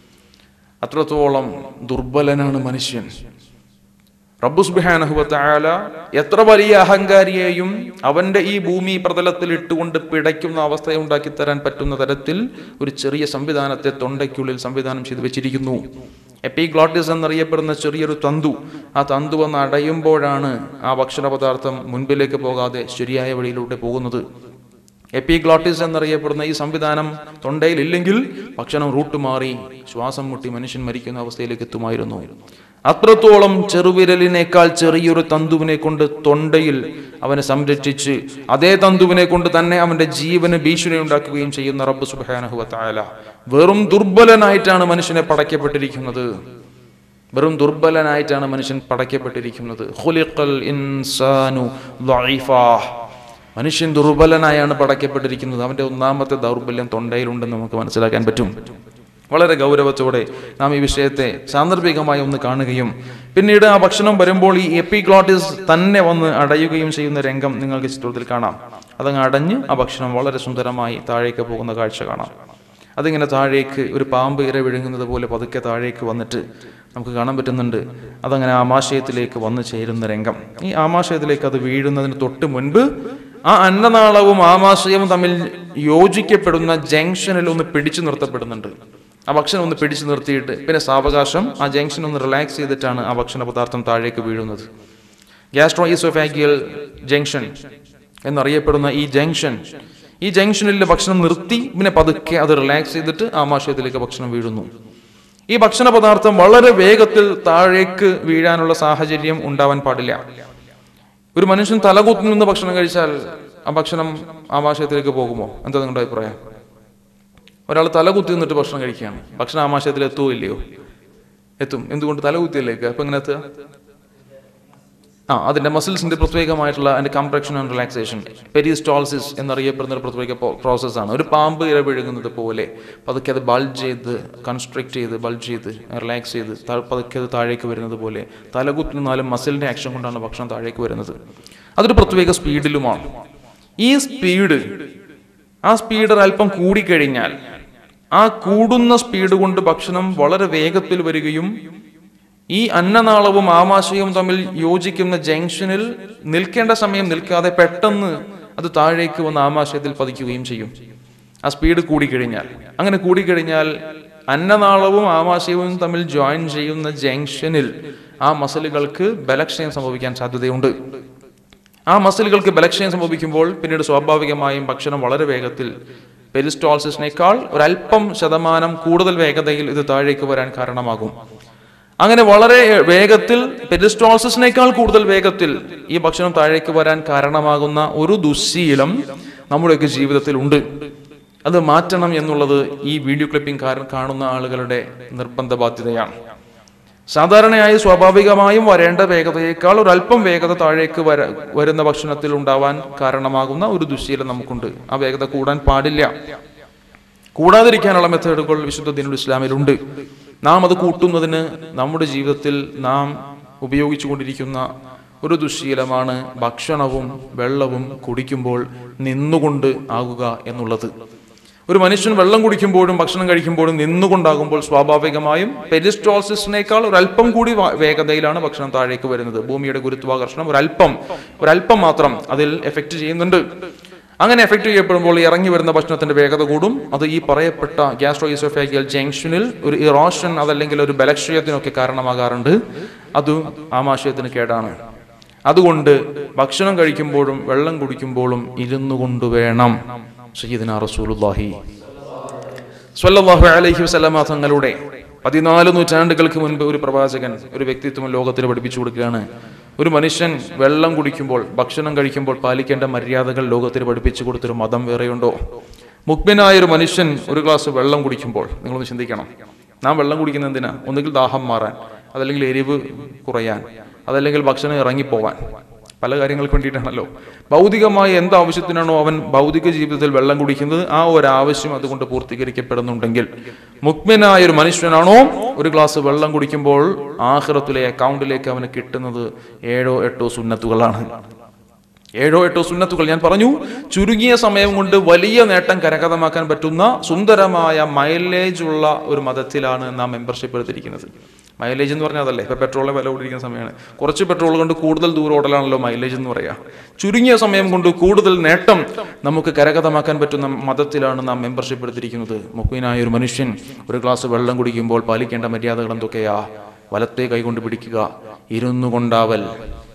അത്രത്തോളം ദുർബലനാണ് മനുഷ്യൻ റബ്ബുസ്ബിഹാനഹുവല എത്ര വലിയ അഹങ്കാരിയെയും അവന്റെ ഈ ഭൂമി പ്രതലത്തിൽ ഇട്ടുകൊണ്ട് പിടയ്ക്കുന്ന അവസ്ഥയുണ്ടാക്കി തരാൻ പറ്റുന്ന തരത്തിൽ ഒരു ചെറിയ സംവിധാനത്തെ തൊണ്ടയ്ക്കുള്ളിൽ സംവിധാനം ചെയ്തു വെച്ചിരിക്കുന്നു എപ്പിഗ്ലോട്ടിസ് എന്നറിയപ്പെടുന്ന ചെറിയൊരു തന്തു ആ തന്തു വന്ന് അടയുമ്പോഴാണ് ആ ഭക്ഷണ പദാർത്ഥം മുൻപിലേക്ക് പോകാതെ ശരിയായ വഴിയിലൂടെ പോകുന്നത് എപ്പിഗ്ലോട്ടിസ് എന്നറിയപ്പെടുന്ന ഈ സംവിധാനം തൊണ്ടയിൽ ഇല്ലെങ്കിൽ ഭക്ഷണം റൂട്ട് മാറി ശ്വാസം മുട്ടി മനുഷ്യൻ മരിക്കുന്ന അവസ്ഥയിലേക്ക് എത്തുമായിരുന്നു അത്രത്തോളം ചെറുവിരലിനേക്കാൾ ചെറിയൊരു തന്തുവിനെ കൊണ്ട് തൊണ്ടയിൽ അവനെ സംരക്ഷിച്ച് അതേ തന്തുവിനെ കൊണ്ട് തന്നെ അവന്റെ ജീവന് ഭീഷണി ഉണ്ടാക്കുകയും ചെയ്യുന്ന റബ്ബ് സുബാനഹുവ തായാല വെറും ദുർബലനായിട്ടാണ് മനുഷ്യനെ പടയ്ക്കപ്പെട്ടിരിക്കുന്നത് വെറും ദുർബലനായിട്ടാണ് മനുഷ്യൻ പടയ്ക്കപ്പെട്ടിരിക്കുന്നത് ഖുലിഖൽ ഇൻസാനു ളഈഫാ. മനുഷ്യൻ ദുർബലനായാണ് പടയ്ക്കപ്പെട്ടിരിക്കുന്നത് അവന്റെ ഒന്നാമത്തെ ദൗർബല്യം തൊണ്ടയിലുണ്ടെന്ന് നമുക്ക് മനസ്സിലാക്കാൻ പറ്റും വളരെ ഗൗരവത്തോടെ നാം ഈ വിഷയത്തെ സാന്ദർഭികമായി ഒന്ന് കാണുകയും പിന്നീട് ആ ഭക്ഷണം വരുമ്പോൾ ഈ എപ്പിഗ്ലോട്ടിസ് തന്നെ വന്ന് അടയുകയും ചെയ്യുന്ന രംഗം നിങ്ങൾക്ക് ചിത്രത്തിൽ കാണാം അതങ്ങ് അടഞ്ഞ് ആ ഭക്ഷണം വളരെ സുന്ദരമായി താഴേക്ക് പോകുന്ന കാഴ്ച കാണാം അതിങ്ങനെ താഴേക്ക് ഒരു പാമ്പ് ഇര വിഴുങ്ങുന്നത് പോലെ പതുക്കെ താഴേക്ക് വന്നിട്ട് നമുക്ക് കാണാൻ പറ്റുന്നുണ്ട് അതങ്ങനെ ആമാശയത്തിലേക്ക് വന്നു ചേരുന്ന രംഗം ഈ ആമാശയത്തിലേക്ക് അത് വീഴുന്നതിന് തൊട്ട് മുൻപ് ആ അന്നനാളവും ആമാശയവും തമ്മിൽ യോജിക്കപ്പെടുന്ന ജംഗ്ഷനിൽ ഒന്ന് പിടിച്ചു നിർത്തപ്പെടുന്നുണ്ട് ആ ഭക്ഷണം ഒന്ന് പിടിച്ചു നിർത്തിയിട്ട് പിന്നെ സാവകാശം ആ ജംഗ്ഷൻ ഒന്ന് റിലാക്സ് ചെയ്തിട്ടാണ് ആ ഭക്ഷണ പദാർത്ഥം താഴേക്ക് വീഴുന്നത് ഗ്യാസ്ട്രോ ഈസോഫാഗിയൽ ജംഗ്ഷൻ എന്നറിയപ്പെടുന്ന ഈ ജംഗ്ഷൻ ഈ ജംഗ്ഷനിൽ ഭക്ഷണം നിർത്തി പിന്നെ പതുക്കെ അത് റിലാക്സ് ചെയ്തിട്ട് ആമാശയത്തിലേക്ക് ഭക്ഷണം വീഴുന്നു ഈ ഭക്ഷണ പദാർത്ഥം വളരെ വേഗത്തിൽ താഴേക്ക് വീഴാനുള്ള സാഹചര്യം ഉണ്ടാവാൻ പാടില്ല ഒരു മനുഷ്യൻ തലകുത്തി നിന്ന് ഭക്ഷണം കഴിച്ചാൽ ആ ഭക്ഷണം ആമാശയത്തിലേക്ക് പോകുമോ എന്താ നിങ്ങളുടെ അഭിപ്രായം ഒരാൾ തല കുത്തി നിന്നിട്ട് ഭക്ഷണം കഴിക്കുകയാണ് ഭക്ഷണം ആമാശയത്തിൽ എത്തുമോ ഇല്ലയോ എത്തും എന്തുകൊണ്ട് തല കുത്തിയല്ലേക്ക് അപ്പൊ എങ്ങനെ എത്തുക ആ അതിന്റെ മസിൽസിന്റെ പ്രത്യേകമായിട്ടുള്ള അതിന്റെ കംപ്രക്ഷൻ ആൻഡ് റിലാക്സേഷൻ പെരിസ്റ്റോൾസിസ് എന്നറിയപ്പെടുന്ന ഒരു പ്രത്യേക പ്രോസസ്സാണ് ഒരു പാമ്പ് ഇര വിഴുങ്ങുന്നത് പോലെ പതുക്കെ അത് ബൾജ് ചെയ്ത് കൺസ്ട്രക്ട് ചെയ്ത് ബൾജ് ചെയ്ത് റിലാക്സ് ചെയ്ത് ത- പതുക്കെ അത് താഴേക്ക് വരുന്നത് പോലെ തലകുത്തി നിന്നാലും മസിലിന്റെ ആക്ഷൻ കൊണ്ടാണ് ഭക്ഷണം താഴേക്ക് വരുന്നത് അതൊരു പ്രത്യേക സ്പീഡിലുമാണ് ഈ സ്പീഡ് ആ സ്പീഡ് അല്പം കൂടിക്കഴിഞ്ഞാൽ ആ കൂടുന്ന സ്പീഡ് കൊണ്ട് ഭക്ഷണം വളരെ വേഗത്തിൽ വരികയും ഈ അന്നനാളവും ആമാശയവും തമ്മിൽ യോജിക്കുന്ന ജംഗ്ഷനിൽ നിൽക്കേണ്ട സമയം നിൽക്കാതെ പെട്ടെന്ന് അത് താഴേക്ക് വന്ന് ആമാശയത്തിൽ പതിക്കുകയും ചെയ്യും ആ സ്പീഡ് കൂടിക്കഴിഞ്ഞാൽ അങ്ങനെ കൂടിക്കഴിഞ്ഞാൽ അന്നനാളവും ആമാശയവും തമ്മിൽ ജോയിൻ ചെയ്യുന്ന ജംഗ്ഷനിൽ ആ മസിലുകൾക്ക് ബലക്ഷയം സംഭവിക്കാൻ സാധ്യതയുണ്ട് ആ മസിലുകൾക്ക് ബലക്ഷയം സംഭവിക്കുമ്പോൾ പിന്നീട് സ്വാഭാവികമായും ഭക്ഷണം വളരെ വേഗത്തിൽ പെരിസ്റ്റോൾസിസിനേക്കാൾ ഒരല്പം ശതമാനം കൂടുതൽ വേഗതയിൽ ഇത് താഴേക്ക് വരാൻ കാരണമാകും അങ്ങനെ വളരെ വേഗത്തിൽ പെരിസ്റ്റോൾസിസിനേക്കാൾ കൂടുതൽ വേഗത്തിൽ ഈ ഭക്ഷണം താഴേക്ക് വരാൻ കാരണമാകുന്ന ഒരു ദുശ്ശീലം നമ്മുടെയൊക്കെ ജീവിതത്തിൽ ഉണ്ട് അത് മാറ്റണം എന്നുള്ളത് ഈ വീഡിയോ ക്ലിപ്പിംഗ് കാരണം കാണുന്ന ആളുകളുടെ നിർബന്ധ ബാധ്യതയാണ് സാധാരണയായി സ്വാഭാവികമായും വരേണ്ട വേഗതയേക്കാൾ ഒരല്പം വേഗത താഴേക്ക് വര വരുന്ന ഭക്ഷണത്തിൽ ഉണ്ടാവാൻ കാരണമാകുന്ന ഒരു ദുശ്ശീലം നമുക്കുണ്ട് ആ വേഗത കൂടാൻ പാടില്ല കൂടാതിരിക്കാനുള്ള മെത്തേഡുകൾ വിശുദ്ധ ദീനുൽ ഇസ്ലാമിലുണ്ട് നാം അത് കൂട്ടുന്നതിന് നമ്മുടെ ജീവിതത്തിൽ നാം ഉപയോഗിച്ചു കൊണ്ടിരിക്കുന്ന ഒരു ദുശ്ശീലമാണ് ഭക്ഷണവും വെള്ളവും കുടിക്കുമ്പോൾ നിന്നുകൊണ്ട് ആകുക എന്നുള്ളത് ഒരു മനുഷ്യൻ വെള്ളം കുടിക്കുമ്പോഴും ഭക്ഷണം കഴിക്കുമ്പോഴും നിന്നുകൊണ്ടാകുമ്പോൾ സ്വാഭാവികമായും പെരിസ്റ്റോൾസിസിനേക്കാൾ ഒരല്പം കൂടി വ- വേഗതയിലാണ് ഭക്ഷണം താഴേക്ക് വരുന്നത് ഭൂമിയുടെ ഗുരുത്വാകർഷണം ഒരല്പം ഒരല്പം മാത്രം അതിൽ എഫക്റ്റ് ചെയ്യുന്നുണ്ട് അങ്ങനെ എഫക്റ്റ് ചെയ്യപ്പെടുമ്പോൾ ഇറങ്ങി വരുന്ന ഭക്ഷണത്തിന്റെ വേഗത കൂടും അത് ഈ പറയപ്പെട്ട ഗ്യാസ്ട്രോ ഇസോഫാഗിയൽ ജംഗ്ഷനിൽ ഒരു ഇറോഷൻ അതല്ലെങ്കിൽ ഒരു ബലക്ഷയത്തിനൊക്കെ കാരണമാകാറുണ്ട് അത് ആമാശയത്തിന് കേടാണ് അതുകൊണ്ട് ഭക്ഷണം കഴിക്കുമ്പോഴും വെള്ളം കുടിക്കുമ്പോഴും ഇരുന്നു കൊണ്ട് വേണം സയ്യിദ്ന റസൂലുള്ളാഹി സ്വല്ലല്ലാഹു അലൈഹി വസല്ലമ തങ്ങളുടെ പതിനാല് നൂറ്റാണ്ടുകൾക്ക് മുൻപ് ഒരു പ്രവാചകൻ ഒരു വ്യക്തിത്വം ലോകത്തിന് പഠിപ്പിച്ചു കൊടുക്കുകയാണ് ഒരു മനുഷ്യൻ വെള്ളം കുടിക്കുമ്പോൾ ഭക്ഷണം കഴിക്കുമ്പോൾ പാലിക്കേണ്ട മര്യാദകൾ ലോകത്തിന് പഠിപ്പിച്ചു കൊടുത്തൊരു മതം വേറെയുണ്ടോ മുക്മിനായ ഒരു മനുഷ്യൻ ഒരു ഗ്ലാസ് വെള്ളം കുടിക്കുമ്പോൾ നിങ്ങളൊന്ന് ചിന്തിക്കണം നാം വെള്ളം കുടിക്കുന്ന എന്തിനാ ഒന്നുകിൽ ദാഹം മാറാൻ അതല്ലെങ്കിൽ എരിവ് കുറയാൻ അതല്ലെങ്കിൽ ഭക്ഷണം ഇറങ്ങിപ്പോവാൻ പല കാര്യങ്ങൾക്ക് വേണ്ടിയിട്ടാണല്ലോ ഭൗതികമായ എന്ത് ആവശ്യത്തിനാണോ അവൻ ഭൗതിക ജീവിതത്തിൽ വെള്ളം കുടിക്കുന്നത് ആ ഒരു ആവശ്യം അതുകൊണ്ട് പൂർത്തീകരിക്കപ്പെടുന്നുണ്ടെങ്കിൽ മുക്മിനായ ഒരു മനുഷ്യനാണോ ഒരു ഗ്ലാസ് വെള്ളം കുടിക്കുമ്പോൾ ആഹ്റത്തിലെ അക്കൗണ്ടിലേക്ക് അവന് കിട്ടുന്നത് ഏഴോ എട്ടോ സുന്നത്തുകളാണ് ഏഴോ എട്ടോ സുന്നത്തുകൾ ഞാൻ പറഞ്ഞു ചുരുങ്ങിയ സമയം കൊണ്ട് വലിയ നേട്ടം കരകതമാക്കാൻ പറ്റുന്ന സുന്ദരമായ മൈലേജ് ഉള്ള ഒരു മതത്തിലാണ് നാം മെമ്പർഷിപ്പ് എടുത്തിരിക്കുന്നത് മൈലേജ് എന്ന് പറഞ്ഞാൽ അതല്ലേ ഇപ്പൊ പെട്രോളിന് വില കൂടിയിരിക്കുന്ന സമയമാണ് കുറച്ച് പെട്രോൾ കൊണ്ട് കൂടുതൽ ദൂരം ഓടലാണല്ലോ മൈലേജ് എന്ന് പറയാ ചുരുങ്ങിയ സമയം കൊണ്ട് കൂടുതൽ നേട്ടം നമുക്ക് കരകതമാക്കാൻ പറ്റുന്ന മതത്തിലാണ് നാം മെമ്പർഷിപ്പ് എടുത്തിരിക്കുന്നത് മുഖ്യനായ ഒരു മനുഷ്യൻ ഒരു ഗ്ലാസ് വെള്ളം കുടിക്കുമ്പോൾ പാലിക്കേണ്ട മര്യാദകൾ എന്തൊക്കെയാ വലത്തെ കൈകൊണ്ട് പിടിക്കുക ഇരുന്നു കൊണ്ടാവൽ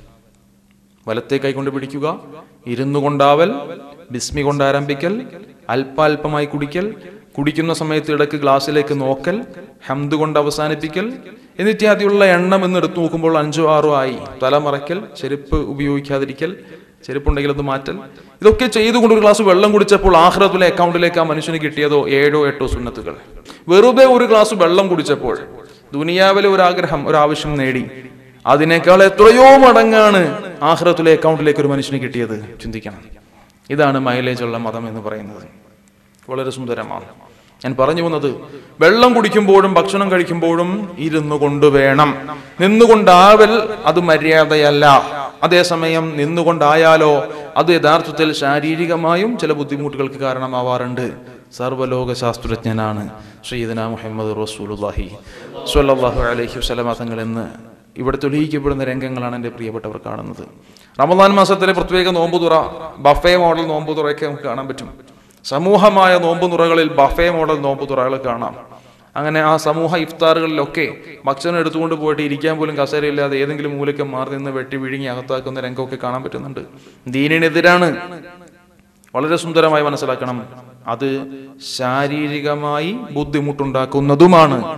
വലത്തെ കൈകൊണ്ട് പിടിക്കുക ഇരുന്നു കൊണ്ടാവൽ ബിസ്മി കൊണ്ട് ആരംഭിക്കൽ അല്പാൽപമായി കുടിക്കൽ കുടിക്കുന്ന സമയത്ത് ഇടയ്ക്ക് ഗ്ലാസ്സിലേക്ക് നോക്കൽ ഹംദ് കൊണ്ട് അവസാനിപ്പിക്കൽ എന്നിത്യാദിയുള്ള എണ്ണം എന്ന് എടുത്തു നോക്കുമ്പോൾ അഞ്ചോ ആറോ ആയി തലമറയ്ക്കൽ ചെരുപ്പ് ഉപയോഗിക്കാതിരിക്കൽ ചെരുപ്പുണ്ടെങ്കിൽ അത് മാറ്റൽ ഇതൊക്കെ ചെയ്തുകൊണ്ട് ഒരു ഗ്ലാസ് വെള്ളം കുടിച്ചപ്പോൾ ആഹ്റത്തിലെ അക്കൗണ്ടിലേക്ക് ആ മനുഷ്യന് കിട്ടിയതോ ഏഴോ എട്ടോ സുന്നത്തുകൾ വെറുതെ ഒരു ഗ്ലാസ് വെള്ളം കുടിച്ചപ്പോൾ ദുനിയാവിലെ ഒരു ആഗ്രഹം ഒരു ആവശ്യം നേടി അതിനേക്കാൾ എത്രയോ മടങ്ങാണ് ആഹ്റത്തിലെ അക്കൗണ്ടിലേക്ക് ഒരു മനുഷ്യന് കിട്ടിയത് ചിന്തിക്കണം ഇതാണ് മൈലേജ് ഉള്ള മതം എന്ന് പറയുന്നത് വളരെ സുന്ദരമാണ് ഞാൻ പറഞ്ഞു വന്നത് വെള്ളം കുടിക്കുമ്പോഴും ഭക്ഷണം കഴിക്കുമ്പോഴും ഇരുന്നു കൊണ്ട് വേണം നിന്നുകൊണ്ടാവൽ അത് മര്യാദയല്ല അതേസമയം നിന്നുകൊണ്ടായാലോ അത് യഥാർത്ഥത്തിൽ ശാരീരികമായും ചില ബുദ്ധിമുട്ടുകൾക്ക് കാരണമാവാറുണ്ട് സർവ്വലോക ശാസ്ത്രജ്ഞനാണ് ശ്രീദന മുഹമ്മദ് റസൂലുല്ലാഹി സ്വല്ലല്ലാഹു അലൈഹി വസല്ലമ തങ്ങൾ എന്ന് ഇവിടെ തെളിയിക്കപ്പെടുന്ന രംഗങ്ങളാണ് എൻ്റെ പ്രിയപ്പെട്ടവർ കാണുന്നത് റമദാൻ മാസത്തിലെ പ്രത്യേക നോമ്പുതുറ ബഫേ മോഡൽ നോമ്പുതുറയൊക്കെ നമുക്ക് കാണാൻ പറ്റും സമൂഹമായ നോമ്പുതുറകളിൽ ബഫേ മോഡൽ നോമ്പുതുറകൾ കാണാം അങ്ങനെ ആ സമൂഹ ഇഫ്താറുകളിലൊക്കെ ഭക്ഷണം എടുത്തുകൊണ്ട് പോയിട്ട് ഇരിക്കാൻ പോലും കസേരയില്ലാതെ ഏതെങ്കിലും മൂലയ്ക്ക് മാറി നിന്ന് വെട്ടി വിഴുങ്ങി അകത്താക്കുന്ന രംഗമൊക്കെ കാണാൻ പറ്റുന്നുണ്ട് ദീനിനെതിരാണ് വളരെ സുന്ദരമായി മനസ്സിലാക്കണം അത് ശാരീരികമായി ബുദ്ധിമുട്ടുണ്ടാക്കുന്നതുമാണ്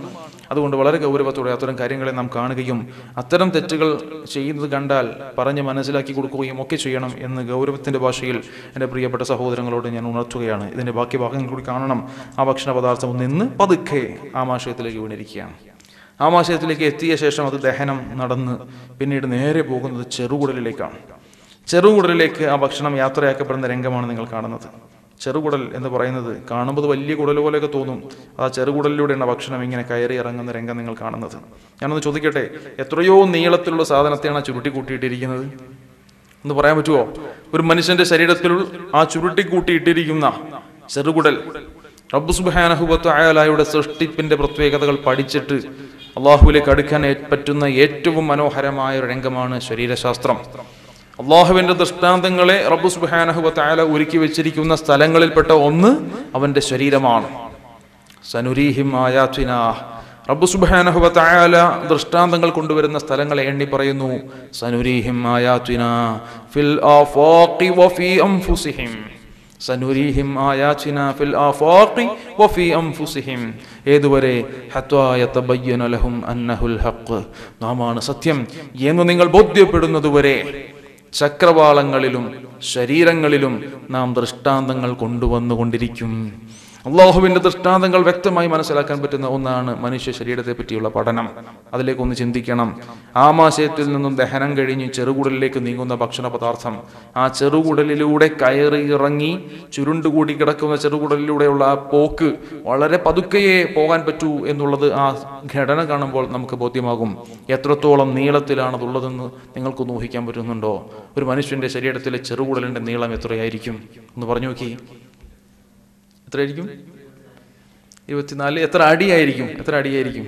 അതുകൊണ്ട് വളരെ ഗൗരവത്തോടെ അത്തരം കാര്യങ്ങളെ നാം കാണുകയും അത്തരം തെറ്റുകൾ ചെയ്യുന്നത് കണ്ടാൽ പറഞ്ഞ് മനസ്സിലാക്കി കൊടുക്കുകയും ഒക്കെ ചെയ്യണം എന്ന് ഗൗരവത്തിന്റെ ഭാഷയിൽ എൻ്റെ പ്രിയപ്പെട്ട സഹോദരങ്ങളോട് ഞാൻ ഉണർത്തുകയാണ് ഇതിന്റെ ബാക്കി ഭാഗങ്ങൾ കൂടി കാണണം ആ ഭക്ഷണ പദാർത്ഥം നിന്ന് പതുക്കെ ആമാശയത്തിലേക്ക് വീണിരിക്കുകയാണ് ആമാശയത്തിലേക്ക് എത്തിയ ശേഷം അത് ദഹനം നടന്ന് പിന്നീട് നേരെ പോകുന്നത് ചെറുകുടലിലേക്കാണ് ചെറുകുടലിലേക്ക് ആ ഭക്ഷണം യാത്രയാക്കപ്പെടുന്ന രംഗമാണ് നിങ്ങൾ കാണുന്നത് ചെറുകുടൽ എന്ന് പറയുന്നത് കാണുമ്പോൾ വലിയ കുടൽ പോലെയൊക്കെ തോന്നും ആ ചെറുകുടലിലൂടെയാണ് ഭക്ഷണം ഇങ്ങനെ കയറി ഇറങ്ങുന്ന രംഗം നിങ്ങൾ കാണുന്നത് ഞാനൊന്ന് ചോദിക്കട്ടെ എത്രയോ നീളത്തിലുള്ള സാധനത്തെയാണ് ആ ചുരുട്ടി കൂട്ടിയിട്ടിരിക്കുന്നത് എന്ന് പറയാൻ പറ്റുമോ ഒരു മനുഷ്യന്റെ ശരീരത്തിൽ ആ ചുരുട്ടി കൂട്ടിയിട്ടിരിക്കുന്ന ചെറുകുടൽ റബ്ബു സുബാനഹുബത്ത് അയാലായുടെ സൃഷ്ടിപ്പിന്റെ പ്രത്യേകതകൾ പഠിച്ചിട്ട് അള്ളാഹുവിലേക്ക് അടുക്കാൻ ഏ- പറ്റുന്ന ഏറ്റവും മനോഹരമായ ഒരു രംഗമാണ് ശരീരശാസ്ത്രം അള്ളാഹുവിന്റെ ദൃഷ്ടാന്തങ്ങളെ റബ്ബു സുബാനഹുബത്ത് അയാല ഒരുക്കി വെച്ചിരിക്കുന്ന സ്ഥലങ്ങളിൽപ്പെട്ട ഒന്ന് അവന്റെ ശരീരമാണ് സനുരീഹിം ആയാത്തിന റബ്ബു സുബ്ഹാനഹു വ തആല ദൃഷ്ടാന്തങ്ങൾ കൊണ്ടുവരുന്ന സ്ഥലങ്ങളെ എണ്ണി പറയുന്നു സനുരീഹിം ആയാത്തിന ഫിൽ ആഫാഖി വഫീ അൻഫുസിഹിം സനുരീഹിം ആയാത്തിന ഫിൽ ആഫാഖി വഫീ അൻഫുസിഹിം ഏതുവരെ ഹത്വാ യതബയ്യന ലഹും അന്നഹുൽ ഹഖ് നാമാണ് സത്യം എന്ന് നിങ്ങൾ ബോധ്യപ്പെടുന്നതുവരെ ചക്രവാളങ്ങളിലും ശരീരങ്ങളിലും നാം ദൃഷ്ടാന്തങ്ങൾ കൊണ്ടുവന്നുകൊണ്ടിരിക്കും അള്ളാഹുവിന്റെ ദൃഷ്ടാന്തങ്ങൾ വ്യക്തമായി മനസ്സിലാക്കാൻ പറ്റുന്ന ഒന്നാണ് മനുഷ്യ ശരീരത്തെ പറ്റിയുള്ള പഠനം അതിലേക്ക് ഒന്ന് ചിന്തിക്കണം ആമാശയത്തിൽ നിന്നും ദഹനം കഴിഞ്ഞ് ചെറുകുടലിലേക്ക് നീങ്ങുന്ന ഭക്ഷണ പദാർത്ഥം ആ ചെറുകുടലിലൂടെ കയറി ഇറങ്ങി ചുരുണ്ടുകൂടി കിടക്കുന്ന ചെറുകുടലിലൂടെയുള്ള ആ പോക്ക് വളരെ പതുക്കെയേ പോകാൻ പറ്റൂ എന്നുള്ളത് ആ ഘടന കാണുമ്പോൾ നമുക്ക് ബോധ്യമാകും എത്രത്തോളം നീളത്തിലാണ് അതുള്ളതെന്ന് നിങ്ങൾക്കൊന്ന് ഊഹിക്കാൻ പറ്റുന്നുണ്ടോ ഒരു മനുഷ്യന്റെ ശരീരത്തിലെ ചെറുകുടലിന്റെ നീളം എത്രയായിരിക്കും ഒന്ന് പറഞ്ഞു നോക്കി എത്രയായിരിക്കും ഇരുപത്തിനാല് എത്ര അടിയായിരിക്കും എത്ര അടിയായിരിക്കും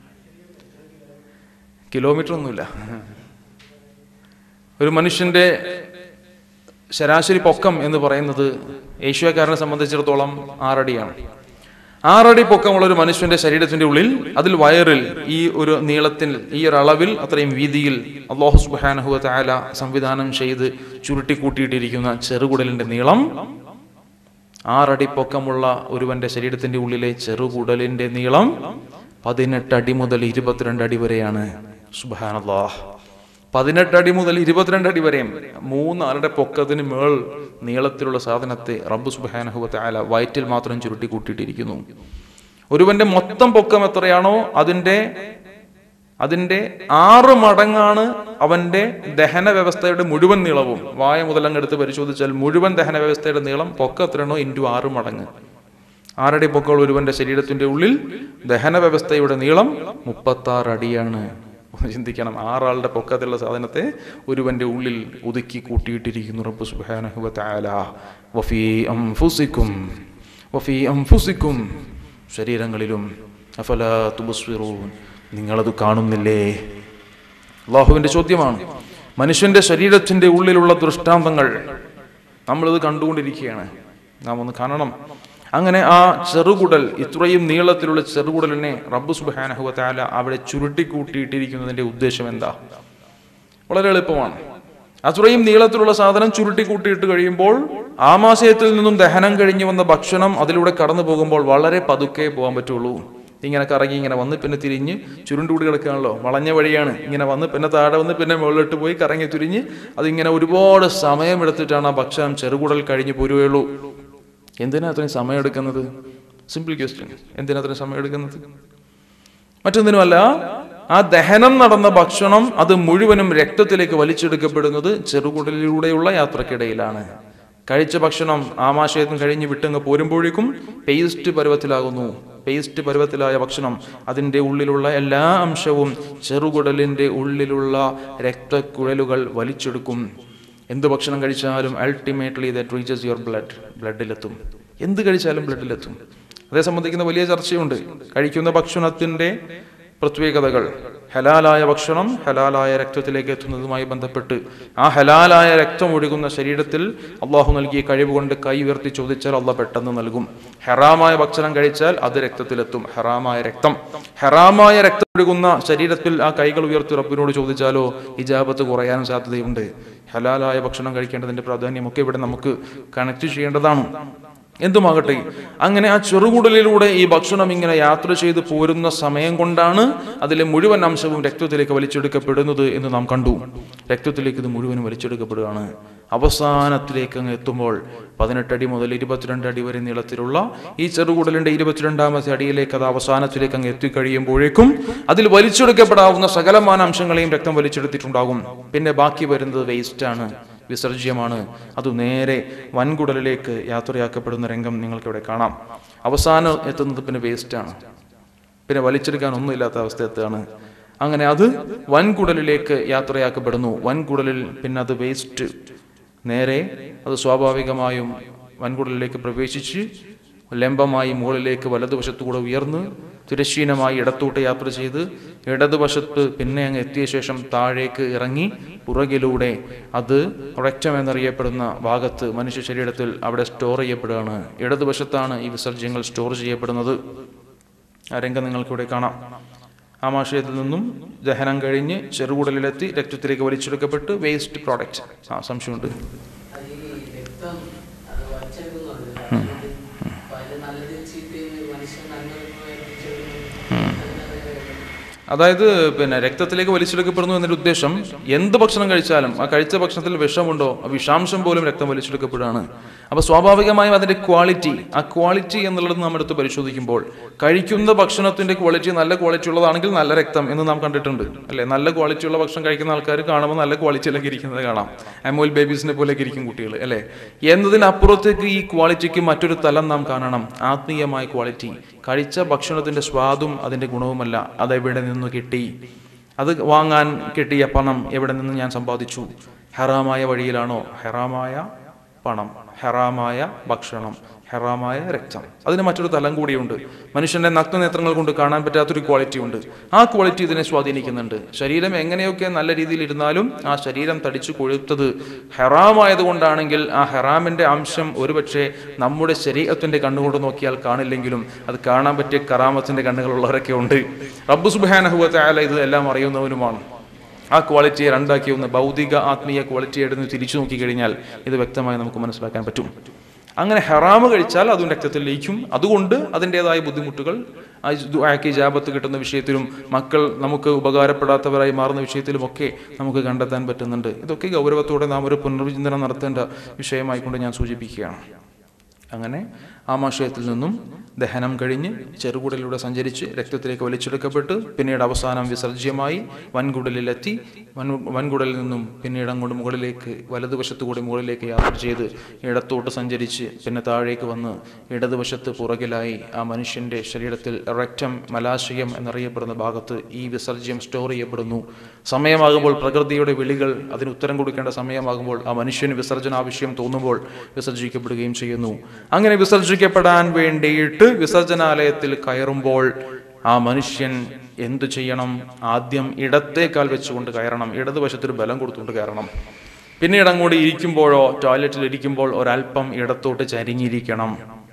കിലോമീറ്റർ ഒന്നുമില്ല ഒരു മനുഷ്യന്റെ ശരാശരി പൊക്കം എന്ന് പറയുന്നത് ഏഷ്യക്കാരനെ സംബന്ധിച്ചിടത്തോളം ആറടിയാണ് ആറടി പൊക്കമുള്ള ഒരു മനുഷ്യന്റെ ശരീരത്തിന്റെ ഉള്ളിൽ അതിൽ വയറിൽ ഈ ഒരു നീളത്തിൽ ഈ ഒരു അളവിൽ അത്രയും വീതിയിൽ അള്ളാഹു സുബാനഹുവ താല സംവിധാനം ചെയ്ത് ചുരുട്ടി കൂട്ടിയിട്ടിരിക്കുന്ന ചെറുകുടലിന്റെ നീളം ആറടി പൊക്കമുള്ള ഒരുവന്റെ ശരീരത്തിന്റെ ഉള്ളിലെ ചെറുകുടലിന്റെ നീളം പതിനെട്ട് അടി മുതൽ ഇരുപത്തിരണ്ട് അടി വരെയാണ് സുബാനല്ലാഹ് പതിനെട്ട് അടി മുതൽ ഇരുപത്തിരണ്ട് അടി വരെയും മൂന്നാളുടെ പൊക്കത്തിന് മേൾ നീളത്തിലുള്ള സാധനത്തെ റബ്ബു സുബാനഹുബത്ത് ആല വയറ്റിൽ മാത്രം ചുരുട്ടി കൂട്ടിയിട്ടിരിക്കുന്നു ഒരുവന്റെ മൊത്തം പൊക്കം എത്രയാണോ അതിന്റെ അതിന്റെ ആറ് മടങ്ങാണ് അവന്റെ ദഹന വ്യവസ്ഥയുടെ മുഴുവൻ നീളവും വായ മുതലങ്ങ് എടുത്ത് പരിശോധിച്ചാൽ മുഴുവൻ ദഹന വ്യവസ്ഥയുടെ നീളം പൊക്കം എത്രയാണോ ഇൻറ്റു ആറ് മടങ്ങ് ആറടി പൊക്കമുള്ള ഒരുവന്റെ ശരീരത്തിന്റെ ഉള്ളിൽ ദഹന വ്യവസ്ഥയുടെ നീളം മുപ്പത്തി ആറ് അടിയാണ് ഒന്ന് ചിന്തിക്കണം ആറാളുടെ പൊക്കത്തിലുള്ള സാധനത്തെ ഒരുവന്റെ ഉള്ളിൽ ഒതുക്കി കൂട്ടിയിട്ടിരിക്കുന്നു റബ്ബു സുബ്ഹാനഹു വ തആല വഫീ അൻഫുസിക്കും വഫീ അൻഫുസിക്കും ശരീരങ്ങളിലും അഫലാ തുബസ്വിറൂൻ നിങ്ങളത് കാണുന്നില്ലേ അള്ളാഹുവിന്റെ ചോദ്യമാണ് മനുഷ്യന്റെ ശരീരത്തിന്റെ ഉള്ളിലുള്ള ദൃഷ്ടാന്തങ്ങൾ നമ്മളിത് കണ്ടുകൊണ്ടിരിക്കുകയാണ് നാം ഒന്ന് കാണണം അങ്ങനെ ആ ചെറുകുടൽ ഇത്രയും നീളത്തിലുള്ള ചെറുകുടലിനെ റബ്ബു സുബാനഹുവ താല അവിടെ ചുരുട്ടിക്കൂട്ടിയിട്ടിരിക്കുന്നതിന്റെ ഉദ്ദേശം എന്താ വളരെ എളുപ്പമാണ് അത്രയും നീളത്തിലുള്ള സാധനം ചുരുട്ടി കൂട്ടിയിട്ട് കഴിയുമ്പോൾ ആമാശയത്തിൽ നിന്നും ദഹനം കഴിഞ്ഞു വന്ന ഭക്ഷണം അതിലൂടെ കടന്നു പോകുമ്പോൾ വളരെ പതുക്കെ പോകാൻ പറ്റുള്ളൂ ഇങ്ങനെ കറങ്ങി ഇങ്ങനെ വന്ന് പിന്നെ തിരിഞ്ഞ് ചുരുണ്ടുകൂടി കിടക്കുകയാണല്ലോ വളഞ്ഞ വഴിയാണ് ഇങ്ങനെ വന്ന് പിന്നെ താഴെ വന്ന് പിന്നെ മുകളിലോട്ട് പോയി കറങ്ങി തിരിഞ്ഞ് അതിങ്ങനെ ഒരുപാട് സമയമെടുത്തിട്ടാണ് ആ ഭക്ഷണം ചെറുകുടൽ കഴിഞ്ഞ് പോരുകയുള്ളൂ എന്തിനാ അത്രയും സമയം എടുക്കുന്നത് സിമ്പിൾ ക്വസ്റ്റ്യൻ എന്തിനാ അത്രയും സമയം എടുക്കുന്നത് മറ്റൊന്നിനുമല്ല ആ ദഹനം നടന്ന ഭക്ഷണം അത് മുഴുവനും രക്തത്തിലേക്ക് വലിച്ചെടുക്കപ്പെടുന്നത് ചെറുകുടലിലൂടെയുള്ള യാത്രക്കിടയിലാണ് കഴിച്ച ഭക്ഷണം ആമാശയത്തിന് കഴിഞ്ഞ് വിട്ടങ്ങ് പോരുമ്പോഴേക്കും പേസ്റ്റ് പരുവത്തിലാകുന്നു പേസ്റ്റ് പരുവത്തിലായ ഭക്ഷണം അതിൻ്റെ ഉള്ളിലുള്ള എല്ലാ അംശവും ചെറുകുടലിൻ്റെ ഉള്ളിലുള്ള രക്തക്കുഴലുകൾ വലിച്ചെടുക്കും എന്ത് ഭക്ഷണം കഴിച്ചാലും ultimately that reaches your blood ബ്ലഡിലെത്തും എന്ത് കഴിച്ചാലും ബ്ലഡിലെത്തും അതേ സംബന്ധിക്കുന്ന വലിയ ചർച്ചയുണ്ട് കഴിക്കുന്ന ഭക്ഷണത്തിന്റെ പ്രത്യേകതകൾ ഹലാലായ ഭക്ഷണം ഹലാലായ രക്തത്തിലേക്ക് എത്തുന്നതുമായി ബന്ധപ്പെട്ട് ആ ഹലാലായ രക്തം ഒഴുകുന്ന ശരീരത്തിൽ അള്ളാഹു നൽകിയ കഴിവ് കൊണ്ട് കൈ ഉയർത്തി ചോദിച്ചാൽ അള്ളാഹ് പെട്ടെന്ന് നൽകും ഹെറാമായ ഭക്ഷണം കഴിച്ചാൽ അത് രക്തത്തിലെത്തും ഹെറാമായ രക്തം ഹെറാമായ രക്തം ഒഴുകുന്ന ശരീരത്തിൽ ആ കൈകൾ ഉയർത്തി റബ്ബിനോട് ചോദിച്ചാലോ ഇജാബത്ത് കുറയാനും സാധ്യതയുണ്ട് ഹലാലായ ഭക്ഷണം കഴിക്കേണ്ടതിന്റെ പ്രാധാന്യമൊക്കെ ഇവിടെ നമുക്ക് കണക്ട് ചെയ്യേണ്ടതാണ് എന്തുമാകട്ടെ അങ്ങനെ ആ ചെറുകുടലിലൂടെ ഈ ഭക്ഷണം ഇങ്ങനെ യാത്ര ചെയ്ത് പോരുന്ന സമയം കൊണ്ടാണ് അതിലെ മുഴുവൻ അംശവും രക്തത്തിലേക്ക് വലിച്ചെടുക്കപ്പെടുന്നത് എന്ന് നാം കണ്ടു രക്തത്തിലേക്ക് ഇത് മുഴുവനും വലിച്ചെടുക്കപ്പെടുകയാണ് അവസാനത്തിലേക്ക് അങ്ങ് എത്തുമ്പോൾ പതിനെട്ട് അടി മുതൽ ഇരുപത്തിരണ്ട് അടി വരെ നീളത്തിലുള്ള ഈ ചെറുകുടലിന്റെ ഇരുപത്തിരണ്ടാമത്തെ അടിയിലേക്ക് അത് അവസാനത്തിലേക്ക് അങ്ങ് എത്തിക്കഴിയുമ്പോഴേക്കും അതിൽ വലിച്ചെടുക്കപ്പെടാവുന്ന സകലമാന അംശങ്ങളെയും രക്തം വലിച്ചെടുത്തിട്ടുണ്ടാകും പിന്നെ ബാക്കി വരുന്നത് വേസ്റ്റാണ് വിസർജ്യമാണ് അത് നേരെ വൻകുടലിലേക്ക് യാത്രയാക്കപ്പെടുന്ന രംഗം നിങ്ങൾക്ക് ഇവിടെ കാണാം അവസാനം എത്തുന്നത് പിന്നെ വേസ്റ്റാണ് പിന്നെ വലിച്ചെടുക്കാൻ ഒന്നുമില്ലാത്ത അവസ്ഥ എത്തുകയാണ് അങ്ങനെ അത് വൻകുടലിലേക്ക് യാത്രയാക്കപ്പെടുന്നു വൻകുടലിൽ പിന്നെ അത് വേസ്റ്റ് നേരെ അത് സ്വാഭാവികമായും വൻകുടലിലേക്ക് പ്രവേശിച്ച് ലംബമായി മുകളിലേക്ക് വലതുവശത്തുകൂടെ ഉയർന്ന് തിരശ്ചീനമായി ഇടത്തോട്ട് യാത്ര ചെയ്ത് ഇടതുവശത്ത് പിന്നെ അങ്ങ് എത്തിയ ശേഷം താഴേക്ക് ഇറങ്ങി പുറകിലൂടെ അത് റെക്റ്റം എന്നറിയപ്പെടുന്ന ഭാഗത്ത് മനുഷ്യ ശരീരത്തിൽ അവിടെ സ്റ്റോർ ചെയ്യപ്പെടുകയാണ് ഇടതുവശത്താണ് ഈ വിസർജ്യങ്ങൾ സ്റ്റോർ ചെയ്യപ്പെടുന്നത് ആ രംഗം നിങ്ങൾക്കിവിടെ കാണാം ആമാശയത്തിൽ നിന്നും ദഹനം കഴിഞ്ഞ് ചെറുകുടലിലെത്തി രക്തത്തിലേക്ക് വലിച്ചെടുക്കപ്പെട്ട് വേസ്റ്റ് പ്രോഡക്റ്റ് ആ സംശയമുണ്ട് അത് ഈ രക്തം അത് വലിച്ചെടുക്കുന്നുണ്ട് അപ്പൊ അതിന്റെ നല്ലത് ചീത്തയും മനുഷ്യൻ നന്മ അതായത് പിന്നെ രക്തത്തിലേക്ക് വലിച്ചെടുക്കപ്പെടുന്നു എന്നൊരു ഉദ്ദേശം എന്ത് ഭക്ഷണം കഴിച്ചാലും ആ കഴിച്ച ഭക്ഷണത്തിൽ വിഷമുണ്ടോ ആ വിഷാംശം പോലും രക്തം വലിച്ചെടുക്കപ്പെടുകയാണ് അപ്പൊ സ്വാഭാവികമായും അതിന്റെ ക്വാളിറ്റി ആ ക്വാളിറ്റി എന്നുള്ളത് നാം എടുത്ത് പരിശോധിക്കുമ്പോൾ കഴിക്കുന്ന ഭക്ഷണത്തിന്റെ ക്വാളിറ്റി നല്ല ക്വാളിറ്റി ഉള്ളതാണെങ്കിൽ നല്ല രക്തം എന്ന് നാം കണ്ടിട്ടുണ്ട് അല്ലെ നല്ല ക്വാളിറ്റി ഉള്ള ഭക്ഷണം കഴിക്കുന്ന ആൾക്കാർ കാണുമ്പോൾ നല്ല ക്വാളിറ്റിയിലൊക്കെ ഇരിക്കുന്നത് കാണാം അമോൽ ബേബീസിനെ പോലെയൊക്കെ ഇരിക്കും കുട്ടികൾ അല്ലെ എന്നതിനപ്പുറത്തേക്ക് ഈ ക്വാളിറ്റിക്ക് മറ്റൊരു തലം നാം കാണണം ആത്മീയമായ ക്വാളിറ്റി കഴിച്ച ഭക്ഷണത്തിന്റെ സ്വാദും അതിന്റെ ഗുണവുമല്ല അത് എവിടെ നിന്ന് കിട്ടി അത് വാങ്ങാൻ കിട്ടിയ പണം എവിടെ നിന്ന് ഞാൻ സമ്പാദിച്ചു ഹെറാമായ വഴിയിലാണോ ഹെറാമായ പണം ഹെറാമായ ഭക്ഷണം ഹെറാമായ രക്തം അതിന് മറ്റൊരു തലം കൂടിയുണ്ട് മനുഷ്യന്റെ നഗ്നനേത്രങ്ങൾ കൊണ്ട് കാണാൻ പറ്റാത്തൊരു ക്വാളിറ്റി ഉണ്ട് ആ ക്വാളിറ്റി ഇതിനെ സ്വാധീനിക്കുന്നുണ്ട് ശരീരം എങ്ങനെയൊക്കെ നല്ല രീതിയിൽ ഇരുന്നാലും ആ ശരീരം തടിച്ചു കൊഴുത്തത് ഹെറാമായത് കൊണ്ടാണെങ്കിൽ ആ ഹെറാമിന്റെ അംശം ഒരുപക്ഷെ നമ്മുടെ ശരീരത്തിന്റെ കണ്ണുകൊണ്ട് നോക്കിയാൽ കാണില്ലെങ്കിലും അത് കാണാൻ പറ്റിയ കറാമത്തിന്റെ കണ്ണുകളുള്ളവരൊക്കെ ഉണ്ട് റബ്ബു സുബാനഹുല ഇത് എല്ലാം അറിയുന്നവനുമാണ് ആ ക്വാളിറ്റിയെ രണ്ടാക്കി ഒന്ന് ഭൗതിക ആത്മീയ ക്വാളിറ്റി എടുത്ത് തിരിച്ചു നോക്കിക്കഴിഞ്ഞാൽ ഇത് വ്യക്തമായി നമുക്ക് മനസ്സിലാക്കാൻ പറ്റും അങ്ങനെ ഹറാമ് കഴിച്ചാൽ അതും രക്തത്തിൽ ലയിക്കും അതുകൊണ്ട് അതിൻ്റെതായ ബുദ്ധിമുട്ടുകൾ ആ ദുആക്ക് ജാബത്ത് കിട്ടുന്ന വിഷയത്തിലും മക്കൾ നമുക്ക് ഉപകാരപ്പെടാത്തവരായി മാറുന്ന വിഷയത്തിലുമൊക്കെ നമുക്ക് കണ്ടെത്താൻ പറ്റുന്നുണ്ട് ഇതൊക്കെ ഗൗരവത്തോടെ നാം ഒരു പുനർവിചിന്തനം നടത്തേണ്ട വിഷയമായിക്കൊണ്ട് ഞാൻ സൂചിപ്പിക്കുകയാണ് അങ്ങനെ ആമാശയത്തിൽ നിന്നും ദഹനം കഴിഞ്ഞ് ചെറുകുടലിലൂടെ സഞ്ചരിച്ച് രക്തത്തിലേക്ക് വലിച്ചെടുക്കപ്പെട്ട് പിന്നീട് അവസാനം വിസർജ്യമായി വൻകുടലിലെത്തി വൻ വൻകുടലിൽ നിന്നും പിന്നീട് അങ്ങോട്ട് മുകളിലേക്ക് വലതുവശത്തു കൂടി മുകളിലേക്ക് യാത്ര ചെയ്ത് ഇടത്തോട്ട് സഞ്ചരിച്ച് പിന്നെ താഴേക്ക് വന്ന് ഇടതുവശത്ത് പുറകിലായി ആ മനുഷ്യന്റെ ശരീരത്തിൽ റെക്റ്റം മലാശയം എന്നറിയപ്പെടുന്ന ഭാഗത്ത് ഈ വിസർജ്യം സ്റ്റോർ ചെയ്യപ്പെടുന്നു സമയമാകുമ്പോൾ പ്രകൃതിയുടെ വിളികൾ അതിന് ഉത്തരം കൊടുക്കേണ്ട സമയമാകുമ്പോൾ ആ മനുഷ്യന് വിസർജന ആവശ്യം തോന്നുമ്പോൾ വിസർജിക്കപ്പെടുകയും ചെയ്യുന്നു അങ്ങനെ വിസർജിക്കപ്പെടാൻ വേണ്ടിയിട്ട് വിസർജനാലയത്തിൽ കയറുമ്പോൾ ആ മനുഷ്യൻ എന്തു ചെയ്യണം ആദ്യം ഇടത്തേക്കാൽ വെച്ചുകൊണ്ട് കയറണം ഇടതുവശത്തൊരു ബലം കൊടുത്തുകൊണ്ട് കയറണം പിന്നീട് അങ്ങോട്ട് ഇരിക്കുമ്പോഴോ ടോയ്ലറ്റിൽ ഇരിക്കുമ്പോൾ ഒരല്പം ഇടത്തോട്ട് ചരിഞ്ഞിരിക്കണം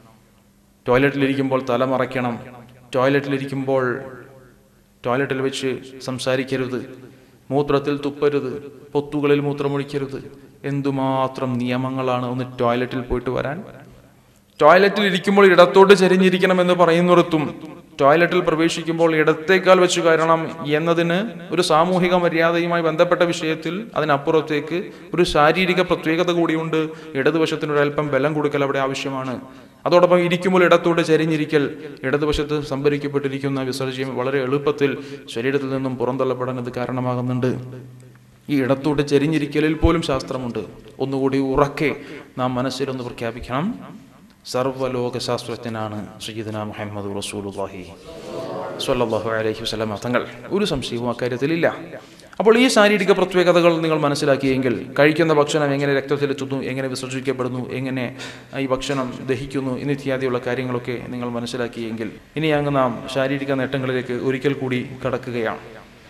ടോയ്ലറ്റിലിരിക്കുമ്പോൾ തല മറയ്ക്കണം ടോയ്ലറ്റിലിരിക്കുമ്പോൾ ടോയ്ലറ്റിൽ വെച്ച് സംസാരിക്കരുത് മൂത്രത്തിൽ തുപ്പരുത് പൊത്തുകളിൽ മൂത്രമൊഴിക്കരുത് എന്തുമാത്രം നിയമങ്ങളാണ് ഒന്ന് ടോയ്ലറ്റിൽ പോയിട്ട് വരാൻ ടോയ്ലറ്റിൽ ഇരിക്കുമ്പോൾ ഇടത്തോട്ട് ചരിഞ്ഞിരിക്കണം എന്ന് പറയുന്നിടത്തും ടോയ്ലറ്റിൽ പ്രവേശിക്കുമ്പോൾ ഇടത്തേക്കാൽ വെച്ച് കയറണം എന്നതിന് ഒരു സാമൂഹിക മര്യാദയുമായി ബന്ധപ്പെട്ട വിഷയത്തിൽ അതിനപ്പുറത്തേക്ക് ഒരു ശാരീരിക പ്രത്യേകത കൂടിയുണ്ട് ഇടതുവശത്തിന് ഒരു അല്പം ബലം കൊടുക്കൽ അവിടെ ആവശ്യമാണ് അതോടൊപ്പം ഇരിക്കുമ്പോൾ ഇടത്തോട്ട് ചരിഞ്ഞിരിക്കൽ ഇടതുവശത്ത് സംഭരിക്കപ്പെട്ടിരിക്കുന്ന വിസർജ്യം വളരെ എളുപ്പത്തിൽ ശരീരത്തിൽ നിന്നും പുറന്തള്ളപ്പെടാൻ ഇത് കാരണമാകുന്നുണ്ട് ഈ ഇടത്തോട്ട് ചെരിഞ്ഞിരിക്കലിൽ പോലും ശാസ്ത്രമുണ്ട് ഒന്നുകൂടി ഉറക്കെ നാം മനസ്സിലൊന്ന് പ്രഖ്യാപിക്കണം സർവ്വലോക ശാസ്ത്രജ്ഞനാണ് സയ്യിദന മുഹമ്മദ് റസൂലുള്ളാഹി സ്വല്ലല്ലാഹു അലൈഹി വസല്ലമ തങ്ങൾ ഒരു സംശയവും അക്കാര്യത്തിലില്ല അപ്പോൾ ഈ ശാരീരിക പ്രത്യേകതകൾ നിങ്ങൾ മനസ്സിലാക്കിയെങ്കിൽ കഴിക്കുന്ന ഭക്ഷണം എങ്ങനെ രക്തത്തിലെത്തുന്നു എങ്ങനെ വിസർജിക്കപ്പെടുന്നു എങ്ങനെ ഈ ഭക്ഷണം ദഹിക്കുന്നു എന്നിത്യാദിയുള്ള കാര്യങ്ങളൊക്കെ നിങ്ങൾ മനസ്സിലാക്കിയെങ്കിൽ ഇനി അങ്ങ് നാം ശാരീരിക നേട്ടങ്ങളിലേക്ക് ഒരിക്കൽ കൂടി കടക്കുകയാണ്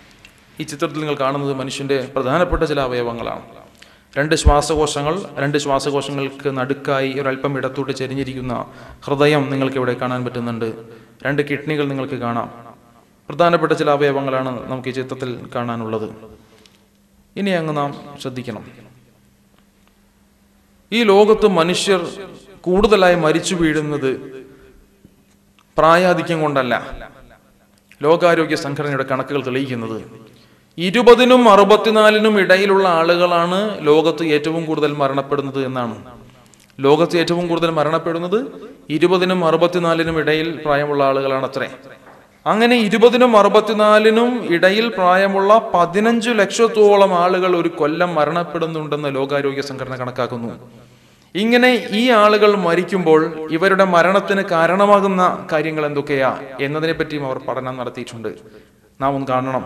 ഈ ചിത്രത്തിൽ നിങ്ങൾ കാണുന്നത് മനുഷ്യന്റെ പ്രധാനപ്പെട്ട ചില അവയവങ്ങളാണ് രണ്ട് ശ്വാസകോശങ്ങൾ രണ്ട് ശ്വാസകോശങ്ങൾക്ക് നടുക്കായി ഒരല്പം ഇടത്തോട്ട് ചെരിഞ്ഞിരിക്കുന്ന ഹൃദയം നിങ്ങൾക്ക് ഇവിടെ കാണാൻ പറ്റുന്നുണ്ട് രണ്ട് കിഡ്നികൾ നിങ്ങൾക്ക് കാണാം പ്രധാനപ്പെട്ട ചില അവയവങ്ങളാണ് നമുക്ക് ഈ ചിത്രത്തിൽ കാണാനുള്ളത് ഇനി അങ്ങ് നാം ശ്രദ്ധിക്കണം ഈ ലോകത്ത് മനുഷ്യർ കൂടുതലായി മരിച്ചു വീഴുന്നത് പ്രായാധിക്യം കൊണ്ടല്ല ലോകാരോഗ്യ സംഘടനയുടെ കണക്കുകൾ തെളിയിക്കുന്നത് ഇരുപതിനും അറുപത്തിനാലിനും ഇടയിലുള്ള ആളുകളാണ് ലോകത്ത് ഏറ്റവും കൂടുതൽ മരണപ്പെടുന്നത് എന്നാണ് ലോകത്ത് ഏറ്റവും കൂടുതൽ മരണപ്പെടുന്നത് ഇരുപതിനും അറുപത്തിനാലിനും ഇടയിൽ പ്രായമുള്ള ആളുകളാണ് അത്രേ അങ്ങനെ ഇരുപതിനും അറുപത്തിനാലിനും ഇടയിൽ പ്രായമുള്ള പതിനഞ്ച് ലക്ഷത്തോളം ആളുകൾ ഒരു കൊല്ലം മരണപ്പെടുന്നുണ്ടെന്ന് ലോകാരോഗ്യ സംഘടന കണക്കാക്കുന്നു ഇങ്ങനെ ഈ ആളുകൾ മരിക്കുമ്പോൾ ഇവരുടെ മരണത്തിന് കാരണമാകുന്ന കാര്യങ്ങൾ എന്തൊക്കെയാ എന്നതിനെ പറ്റിയും അവർ പഠനം നടത്തിയിട്ടുണ്ട് നാം ഒന്ന് കാണണം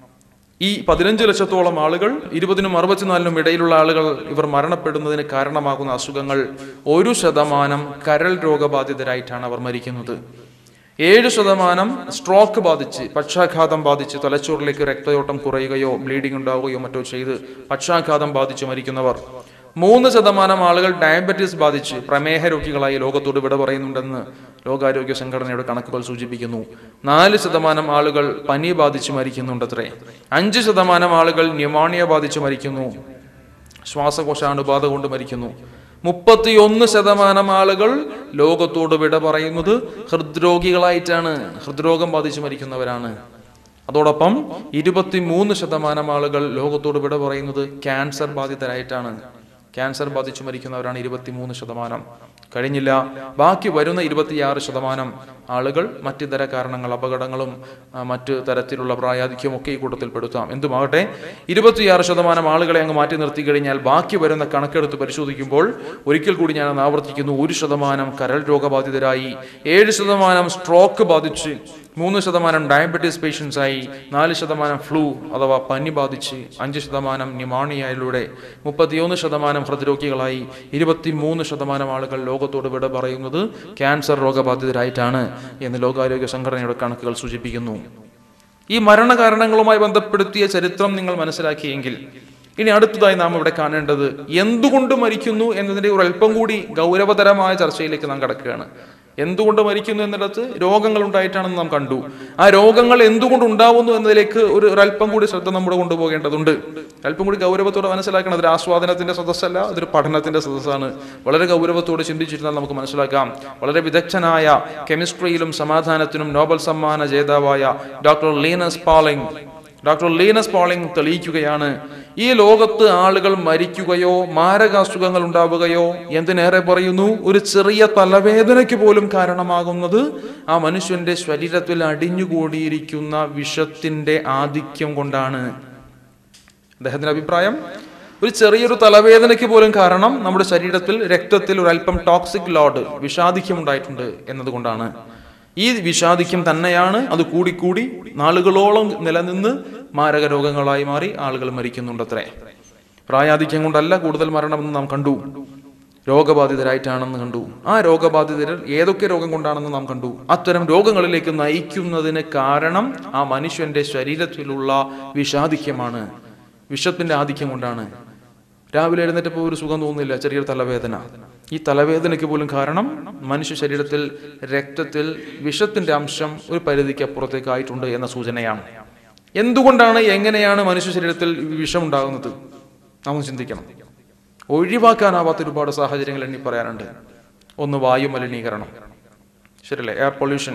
ഈ പതിനഞ്ച് ലക്ഷത്തോളം ആളുകൾ ഇരുപതിനും അറുപത്തിനാലിനും ഇടയിലുള്ള ആളുകൾ ഇവർ മരണപ്പെടുന്നതിന് കാരണമാകുന്ന അസുഖങ്ങൾ ഒരു ശതമാനം കരൾ രോഗബാധിതരായിട്ടാണ് അവർ മരിക്കുന്നത് ഏഴ് ശതമാനം സ്ട്രോക്ക് ബാധിച്ച് പക്ഷാഘാതം ബാധിച്ച് തലച്ചോറിലേക്ക് രക്തയോട്ടം കുറയുകയോ ബ്ലീഡിംഗ് ഉണ്ടാവുകയോ മറ്റോ ചെയ്ത് പക്ഷാഘാതം ബാധിച്ച് മരിക്കുന്നവർ മൂന്ന് ശതമാനം ആളുകൾ ഡയബറ്റീസ് ബാധിച്ച് പ്രമേഹ രോഗികളായി ലോകത്തോട് വിട പറയുന്നുണ്ടെന്ന് ലോകാരോഗ്യ സംഘടനയുടെ കണക്കുകൾ സൂചിപ്പിക്കുന്നു നാല് ശതമാനം ആളുകൾ പനി ബാധിച്ച് മരിക്കുന്നുണ്ടത്രേ അഞ്ച് ശതമാനം ആളുകൾ ന്യൂമോണിയ ബാധിച്ച് മരിക്കുന്നു ശ്വാസകോശാണുബാധ കൊണ്ട് മരിക്കുന്നു മുപ്പത്തിയൊന്ന് ശതമാനം ആളുകൾ ലോകത്തോട് വിട പറയുന്നത് ഹൃദ്രോഗികളായിട്ടാണ് ഹൃദ്രോഗം ബാധിച്ച് മരിക്കുന്നവരാണ് അതോടൊപ്പം ഇരുപത്തിമൂന്ന് ശതമാനം ആളുകൾ ലോകത്തോട് വിട പറയുന്നത് ക്യാൻസർ ബാധിതരായിട്ടാണ് ക്യാൻസർ ബാധിച്ചു മരിക്കുന്നവരാണ് ഇരുപത്തിമൂന്ന് ശതമാനം കഴിഞ്ഞില്ല ബാക്കി വരുന്ന ഇരുപത്തിയാറ് ശതമാനം ആളുകൾ മറ്റിതര കാരണങ്ങൾ അപകടങ്ങളും ആ, മറ്റ് തരത്തിലുള്ള പ്രായാധിക്യവും ഒക്കെ ഈ കൂട്ടത്തിൽ പെടുത്താം എന്തുമാകട്ടെ ഇരുപത്തിയാറ് ശതമാനം ആളുകളെ അങ്ങ് മാറ്റി നിർത്തി കഴിഞ്ഞാൽ ബാക്കി വരുന്ന കണക്കെടുത്ത് പരിശോധിക്കുമ്പോൾ ഒരിക്കൽ കൂടി ഞാൻ ഒന്ന് ആവർത്തിക്കുന്നു ഒരു ശതമാനം കരൾ രോഗബാധിതരായി ഏഴ് ശതമാനം സ്ട്രോക്ക് ബാധിച്ച് മൂന്ന് ശതമാനം ഡയബറ്റീസ് പേഷ്യൻസ് ആയി നാല് ശതമാനം ഫ്ലൂ അഥവാ പനി ബാധിച്ച് അഞ്ച് ശതമാനം ന്യൂമോണിയയിലൂടെ മുപ്പത്തിയൊന്ന് ശതമാനം ഹൃദ്രോഗികളായി ഇരുപത്തിമൂന്ന് ശതമാനം ആളുകൾ ലോകത്തോട് വിട പറയുന്നത് ക്യാൻസർ രോഗബാധിതരായിട്ടാണ് എന്ന് ലോകാരോഗ്യ സംഘടനയുടെ കണക്കുകൾ സൂചിപ്പിക്കുന്നു ഈ മരണകാരണങ്ങളുമായി ബന്ധപ്പെടുത്തിയ ചരിത്രം നിങ്ങൾ മനസ്സിലാക്കിയെങ്കിൽ ഇനി അടുത്തതായി നാം ഇവിടെ കാണേണ്ടത് എന്തുകൊണ്ട് മരിക്കുന്നു എന്നതിന്റെ ഒരു അല്പം കൂടി ഗൗരവതരമായ ചർച്ചയിലേക്ക് നാം കടക്കുകയാണ് എന്തുകൊണ്ട് മരിക്കുന്നു എന്നിടത്ത് രോഗങ്ങൾ ഉണ്ടായിട്ടാണെന്ന് നാം കണ്ടു ആ രോഗങ്ങൾ എന്തുകൊണ്ട് ഉണ്ടാവുന്നു എന്നതിലേക്ക് ഒരു ഒരല്പം കൂടി ശ്രദ്ധ നമ്മുടെ കൊണ്ടുപോകേണ്ടതുണ്ട് അല്പം കൂടി ഗൗരവത്തോടെ മനസ്സിലാക്കണം അതൊരു ആസ്വാദനത്തിന്റെ സദസ്സല്ല അതൊരു പഠനത്തിന്റെ സദസ്സാണ് വളരെ ഗൗരവത്തോടെ ചിന്തിച്ചിരുന്നാൽ നമുക്ക് മനസ്സിലാക്കാം വളരെ വിദഗ്ധനായ കെമിസ്ട്രിയിലും സമാധാനത്തിനും നോബൽ സമ്മാന ജേതാവായ doctor Linus Pauling doctor Linus Pauling തെളിയിക്കുകയാണ് ഈ ലോകത്ത് ആളുകൾ മരിക്കുകയോ മാരകാസുഖങ്ങൾ ഉണ്ടാവുകയോ എന്തിനേറെ പറയുന്നു ഒരു ചെറിയ തലവേദനയ്ക്ക് പോലും കാരണമാകുന്നത് ആ മനുഷ്യന്റെ ശരീരത്തിൽ അടിഞ്ഞുകൂടിയിരിക്കുന്ന വിഷത്തിന്റെ ആധിക്യം കൊണ്ടാണ് അദ്ദേഹത്തിന്റെ അഭിപ്രായം ഒരു ചെറിയൊരു തലവേദനയ്ക്ക് പോലും കാരണം നമ്മുടെ ശരീരത്തിൽ രക്തത്തിൽ ഒരു അല്പം ടോക്സിക് ലോഡ് വിഷാദിക്യം ഉണ്ടായിട്ടുണ്ട് എന്നതുകൊണ്ടാണ് ഈ വിഷാദിക്യം തന്നെയാണ് അത് കൂടിക്കൂടി നാളുകളോളം നിലനിന്ന് മാരക രോഗങ്ങളായി മാറി ആളുകൾ മരിക്കുന്നുണ്ടത്രേ പ്രായാധിക്യം കൊണ്ടല്ല കൂടുതൽ മരണമെന്ന് നാം കണ്ടു രോഗബാധിതരായിട്ടാണെന്ന് കണ്ടു ആ രോഗബാധിതർ ഏതൊക്കെ രോഗം കൊണ്ടാണെന്ന് നാം കണ്ടു അത്തരം രോഗങ്ങളിലേക്ക് നയിക്കുന്നതിന് കാരണം ആ മനുഷ്യന്റെ ശരീരത്തിലുള്ള വിഷാധിക്യമാണ് വിഷത്തിന്റെ ആധിക്യം കൊണ്ടാണ് രാവിലെ എഴുന്നേറ്റപ്പോൾ ഒരു സുഖം തോന്നുന്നില്ല ചെറിയൊരു തലവേദന ഈ തലവേദനയ്ക്ക് പോലും കാരണം മനുഷ്യ ശരീരത്തിൽ രക്തത്തിൽ വിഷത്തിന്റെ അംശം ഒരു പരിധിക്ക് അപ്പുറത്തേക്ക് ആയിട്ടുണ്ട് എന്ന സൂചനയാണ് എന്തുകൊണ്ടാണ് എങ്ങനെയാണ് മനുഷ്യ ശരീരത്തിൽ വിഷം ഉണ്ടാകുന്നത് നാം ചിന്തിക്കണം ഒഴിവാക്കാനാവാത്ത ഒരുപാട് സാഹചര്യങ്ങൾ എണ്ണി പറയാറുണ്ട് ഒന്ന് വായു മലിനീകരണം ശരിയല്ലേ എയർ പൊല്യൂഷൻ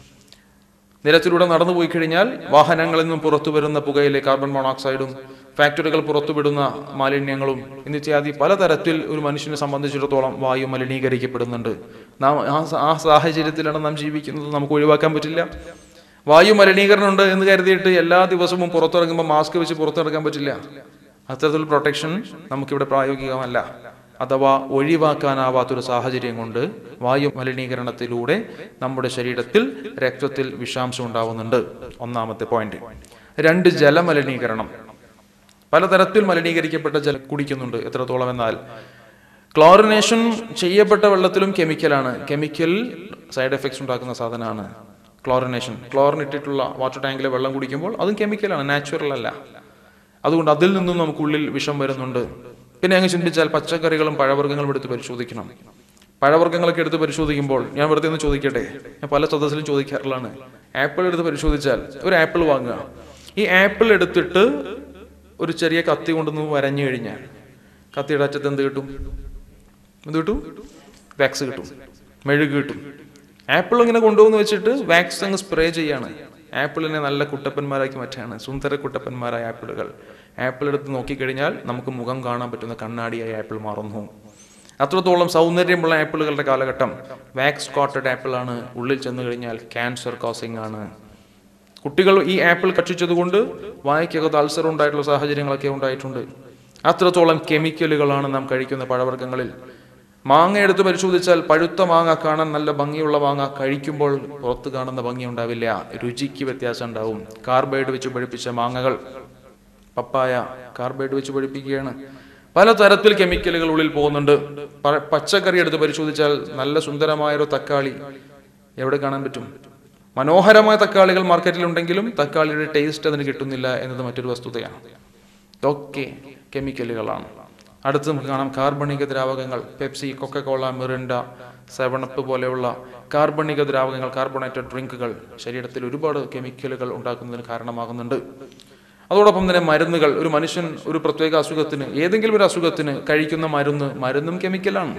നിരത്തിലൂടെ നടന്നു പോയി കഴിഞ്ഞാൽ വാഹനങ്ങളിൽ നിന്നും പുറത്തു വരുന്ന പുകയിലെ കാർബൺ മോണോക്സൈഡും ഫാക്ടറികൾ പുറത്തുവിടുന്ന മാലിന്യങ്ങളും എന്നിത്യാദി പലതരത്തിൽ ഒരു മനുഷ്യനെ സംബന്ധിച്ചിടത്തോളം വായു മലിനീകരിക്കപ്പെടുന്നുണ്ട് നാം ആ സ- ആ സാഹചര്യത്തിലാണ് നാം ജീവിക്കുന്നത് നമുക്ക് ഒഴിവാക്കാൻ പറ്റില്ല വായു മലിനീകരണം ഉണ്ട് എന്ന് കരുതിയിട്ട് എല്ലാ ദിവസവും പുറത്തിറങ്ങുമ്പോൾ മാസ്ക് വെച്ച് പുറത്തിറങ്ങാൻ പറ്റില്ല അത്തരത്തിൽ പ്രൊട്ടക്ഷൻ നമുക്കിവിടെ പ്രായോഗികമല്ല അഥവാ ഒഴിവാക്കാനാവാത്തൊരു സാഹചര്യം കൊണ്ട് വായു മലിനീകരണത്തിലൂടെ നമ്മുടെ ശരീരത്തിൽ രക്തത്തിൽ വിഷാംശം ഉണ്ടാവുന്നുണ്ട് ഒന്നാമത്തെ പോയിന്റ് രണ്ട് ജലമലിനീകരണം പലതരത്തിൽ മലിനീകരിക്കപ്പെട്ട ജലം കുടിക്കുന്നുണ്ട് എത്രത്തോളം എന്നാൽ ക്ലോറിനേഷൻ ചെയ്യപ്പെട്ട വെള്ളത്തിലും കെമിക്കലാണ് കെമിക്കൽ സൈഡ് എഫക്ട്സ് ഉണ്ടാക്കുന്ന സാധനമാണ് ക്ലോറിനേഷൻ ക്ലോറിൻ ഇട്ടിട്ടുള്ള വാട്ടർ ടാങ്കിലെ വെള്ളം കുടിക്കുമ്പോൾ അതും കെമിക്കലാണ് നാച്ചുറൽ അല്ല അതുകൊണ്ട് അതിൽ നിന്നും നമുക്കുള്ളിൽ വിഷം വരുന്നുണ്ട് പിന്നെ അങ്ങ് ചിന്തിച്ചാൽ പച്ചക്കറികളും പഴവർഗ്ഗങ്ങളും എടുത്ത് പരിശോധിക്കണം പഴവർഗ്ഗങ്ങളൊക്കെ എടുത്ത് പരിശോധിക്കുമ്പോൾ ഞാൻ വെറുതെ ഒന്ന് ചോദിക്കട്ടെ ഞാൻ പല സദസ്സിലും ചോദിക്കാറുള്ളതാണ് ആപ്പിൾ എടുത്ത് പരിശോധിച്ചാൽ ഒരു ആപ്പിൾ വാങ്ങുക ഈ ആപ്പിൾ എടുത്തിട്ട് ഒരു ചെറിയ കത്തി കൊണ്ടൊന്ന് വരഞ്ഞു കഴിഞ്ഞാൽ കത്തിയുടെ അറ്റത്ത് എന്ത് കിട്ടും എന്ത് കിട്ടും വാക്സ് കിട്ടും മെഴുക് കിട്ടും ആപ്പിൾ ഇങ്ങനെ കൊണ്ടുവന്ന് വെച്ചിട്ട് വാക്സ് അങ്ങ് സ്പ്രേ ചെയ്യാണ് ആപ്പിളിനെ നല്ല കുട്ടപ്പന്മാരാക്കി മാറ്റാണ് സുന്ദര കുട്ടപ്പന്മാരായ ആപ്പിളുകൾ ആപ്പിൾ എടുത്ത് നോക്കിക്കഴിഞ്ഞാൽ നമുക്ക് മുഖം കാണാൻ പറ്റുന്ന കണ്ണാടിയായി ആപ്പിൾ മാറുന്നു അത്രത്തോളം സൗന്ദര്യമുള്ള ആപ്പിളുകളുടെ കാലഘട്ടം വാക്സ് കോട്ടഡ് ആപ്പിൾ ആണ് ഉള്ളിൽ ചെന്ന് കഴിഞ്ഞാൽ ക്യാൻസർ കോസിംഗ് ആണ് കുട്ടികൾ ഈ ആപ്പിൾ കക്ഷിച്ചതുകൊണ്ട് വായിക്കകത്ത് അൾസർ ഉണ്ടായിട്ടുള്ള സാഹചര്യങ്ങളൊക്കെ ഉണ്ടായിട്ടുണ്ട് അത്രത്തോളം കെമിക്കലുകളാണ് നാം കഴിക്കുന്ന പഴവർഗ്ഗങ്ങളിൽ മാങ്ങ എടുത്ത് പരിശോധിച്ചാൽ പഴുത്ത മാങ്ങ കാണാൻ നല്ല ഭംഗിയുള്ള മാങ്ങ കഴിക്കുമ്പോൾ പുറത്ത് കാണുന്ന ഭംഗി ഉണ്ടാവില്ല രുചിക്ക് വ്യത്യാസം ഉണ്ടാവും കാർബൈഡ് വെച്ച് പഴുപ്പിച്ച മാങ്ങകൾ പപ്പായ കാർബൈഡ് വെച്ച് പഴുപ്പിക്കുകയാണ് പല തരത്തിൽ കെമിക്കലുകൾ ഉള്ളിൽ പോകുന്നുണ്ട് പ- പച്ചക്കറി എടുത്ത് പരിശോധിച്ചാൽ നല്ല സുന്ദരമായ ഒരു തക്കാളി എവിടെ കാണാൻ പറ്റും മനോഹരമായ തക്കാളികൾ മാർക്കറ്റിലുണ്ടെങ്കിലും തക്കാളിയുടെ ടേസ്റ്റ് അതിന് കിട്ടുന്നില്ല എന്നത് മറ്റൊരു വസ്തുതയാണ് ഇതൊക്കെ കെമിക്കലുകളാണ് അടുത്ത് നമുക്ക് കാണാം കാർബണിക ദ്രാവകങ്ങൾ പെപ്സി കൊക്കക്കോള മിറിൻഡ സെവണപ്പ് പോലെയുള്ള കാർബണിക ദ്രാവകങ്ങൾ കാർബണേറ്റഡ് ഡ്രിങ്കുകൾ ശരീരത്തിൽ ഒരുപാട് കെമിക്കലുകൾ ഉണ്ടാക്കുന്നതിന് കാരണമാകുന്നുണ്ട് അതോടൊപ്പം തന്നെ മരുന്നുകൾ ഒരു മനുഷ്യൻ ഒരു പ്രത്യേക അസുഖത്തിന് ഏതെങ്കിലും ഒരു അസുഖത്തിന് കഴിക്കുന്ന മരുന്ന് മരുന്നും കെമിക്കലാണ്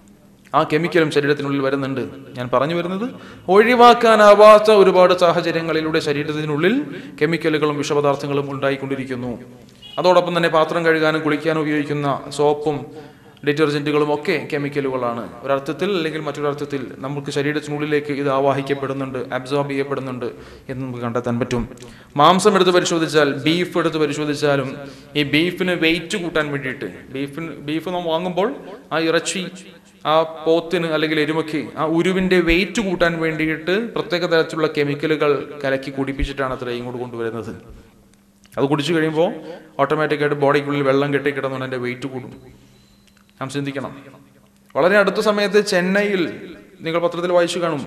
ആ കെമിക്കലും ശരീരത്തിനുള്ളിൽ വരുന്നുണ്ട് ഞാൻ പറഞ്ഞു വരുന്നത് ഒഴിവാക്കാനാവാത്ത ഒരുപാട് സാഹചര്യങ്ങളിലൂടെ ശരീരത്തിനുള്ളിൽ കെമിക്കലുകളും വിഷപദാർത്ഥങ്ങളും ഉണ്ടായിക്കൊണ്ടിരിക്കുന്നു അതോടൊപ്പം തന്നെ പാത്രം കഴുകാനും കുളിക്കാനും ഉപയോഗിക്കുന്ന സോപ്പും ഡിറ്റർജന്റുകളും ഒക്കെ കെമിക്കലുകളാണ് ഒരർത്ഥത്തിൽ അല്ലെങ്കിൽ മറ്റൊരർത്ഥത്തിൽ നമുക്ക് ശരീരത്തിനുള്ളിലേക്ക് ഇത് ആവാഹിക്കപ്പെടുന്നുണ്ട് അബ്സോർബ് ചെയ്യപ്പെടുന്നുണ്ട് എന്ന് നമുക്ക് കണ്ടെത്താൻ പറ്റും മാംസം എടുത്ത് പരിശോധിച്ചാൽ ബീഫ് എടുത്ത് പരിശോധിച്ചാലും ഈ ബീഫിന് വെയിറ്റ് കൂട്ടാൻ വേണ്ടിയിട്ട് ബീഫിന് ബീഫ് നാം വാങ്ങുമ്പോൾ ആ ഇറച്ചി ആ പോത്തിന് അല്ലെങ്കിൽ എരുമയ്ക്ക് ആ ഉരുവിന്റെ വെയിറ്റ് കൂട്ടാൻ വേണ്ടിയിട്ട് പ്രത്യേക തരത്തിലുള്ള കെമിക്കലുകൾ കലക്കി കുടിപ്പിച്ചിട്ടാണ് അത്ര ഇങ്ങോട്ട് കൊണ്ടുവരുന്നത് അത് കുടിച്ചു കഴിയുമ്പോൾ ഓട്ടോമാറ്റിക്കായിട്ട് ബോഡിക്കുള്ളിൽ വെള്ളം കെട്ടി കിടന്നുകൊണ്ട് അതിന്റെ വെയിറ്റ് കൂടും നാം ചിന്തിക്കണം വളരെ അടുത്ത സമയത്ത് ചെന്നൈയിൽ നിങ്ങൾ പത്രത്തിൽ വായിച്ചു കാണും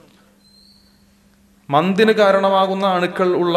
മന്തിന് കാരണമാകുന്ന അണുക്കൾ ഉള്ള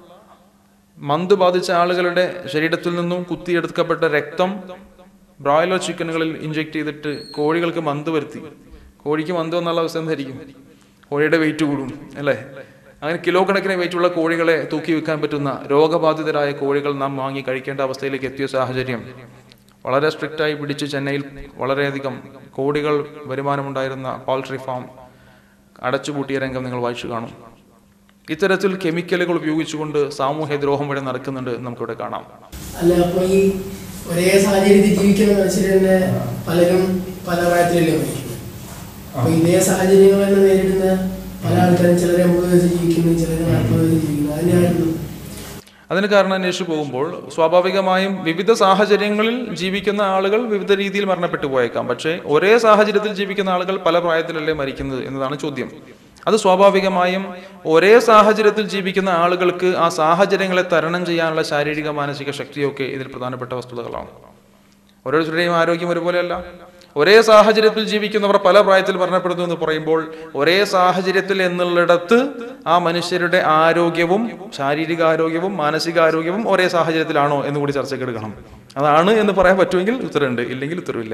മന്ത് ബാധിച്ച ആളുകളുടെ ശരീരത്തിൽ നിന്നും കുത്തിയെടുക്കപ്പെട്ട രക്തം ബ്രോയിലർ ചിക്കനുകളിൽ ഇഞ്ചെക്ട് ചെയ്തിട്ട് കോഴികൾക്ക് മന്ത് വരുത്തി കോഴിക്ക് മന്ത് വന്നുള്ള അവസ്ഥ എന്തായിരിക്കും കോഴിയുടെ വെയിറ്റ് കൂടും അല്ലേ അങ്ങനെ കിലോ കണക്കിന് വെയിറ്റുള്ള കോഴികളെ തൂക്കി വെക്കാൻ പറ്റുന്ന രോഗബാധിതരായ കോഴികൾ നാം വാങ്ങി കഴിക്കേണ്ട അവസ്ഥയിലേക്ക് എത്തിയ സാഹചര്യം വളരെ സ്ട്രിക്റ്റ് ആയി പിടിച്ച് ചെന്നൈയിൽ വളരെയധികം കോടികൾ വരുമാനമുണ്ടായിരുന്ന പൗൾട്രി ഫാം അടച്ചുപൂട്ടിയ രംഗം നിങ്ങൾ വായിച്ചു കാണും ഇത്തരത്തിൽ കെമിക്കലുകൾ ഉപയോഗിച്ചുകൊണ്ട് സാമൂഹ്യ ദ്രോഹം വരെ നടക്കുന്നുണ്ട് എന്ന് നമുക്കിവിടെ കാണാം അല്ല അപ്പൊ ഈ ഒരേ സാഹചര്യത്തിൽ ജീവിക്കുന്ന മനുഷ്യർ തന്നെ പലരും പല പ്രായത്തിലല്ലേ മരിക്കുന്നത് അപ്പൊ ഇതേ സാഹചര്യങ്ങൾ തന്നെ നേരിടുന്ന പല ആൾക്കാരും ചിലർ എൺപത് വയസ്സ് ജീവിക്കുന്നു ചിലർ നാൽപ്പത് വയസ്സ് ജീവിക്കുന്നു അതിനായിരുന്നു അതിന് കാരണം അന്വേഷിച്ചു പോകുമ്പോൾ സ്വാഭാവികമായും വിവിധ സാഹചര്യങ്ങളിൽ ജീവിക്കുന്ന ആളുകൾ വിവിധ രീതിയിൽ മരണപ്പെട്ടു പോയേക്കാം പക്ഷേ ഒരേ സാഹചര്യത്തിൽ ജീവിക്കുന്ന ആളുകൾ പല പ്രായത്തിലല്ലേ മരിക്കുന്നത് എന്നതാണ് ചോദ്യം അത് സ്വാഭാവികമായും ഒരേ സാഹചര്യത്തിൽ ജീവിക്കുന്ന ആളുകൾക്ക് ആ സാഹചര്യങ്ങളെ തരണം ചെയ്യാനുള്ള ശാരീരിക മാനസിക ശക്തിയൊക്കെ ഇതിൽ പ്രധാനപ്പെട്ട വസ്തുതകളാണ് ഓരോരുത്തരുടെയും ആരോഗ്യം ഒരുപോലെയല്ല ഒരേ സാഹചര്യത്തിൽ ജീവിക്കുന്നവർ പല പ്രായത്തിൽ മരണപ്പെടുന്നു എന്ന് പറയുമ്പോൾ ഒരേ സാഹചര്യത്തിൽ എന്നുള്ളിടത്ത് ആ മനുഷ്യരുടെ ആരോഗ്യവും ശാരീരിക ആരോഗ്യവും മാനസികാരോഗ്യവും ഒരേ സാഹചര്യത്തിലാണോ എന്ന് കൂടി ചർച്ചയ്ക്ക് എടുക്കണം അതാണ് എന്ന് പറയാൻ പറ്റുമെങ്കിൽ ഉത്തരവുണ്ട് ഇല്ലെങ്കിൽ ഉത്തരവില്ല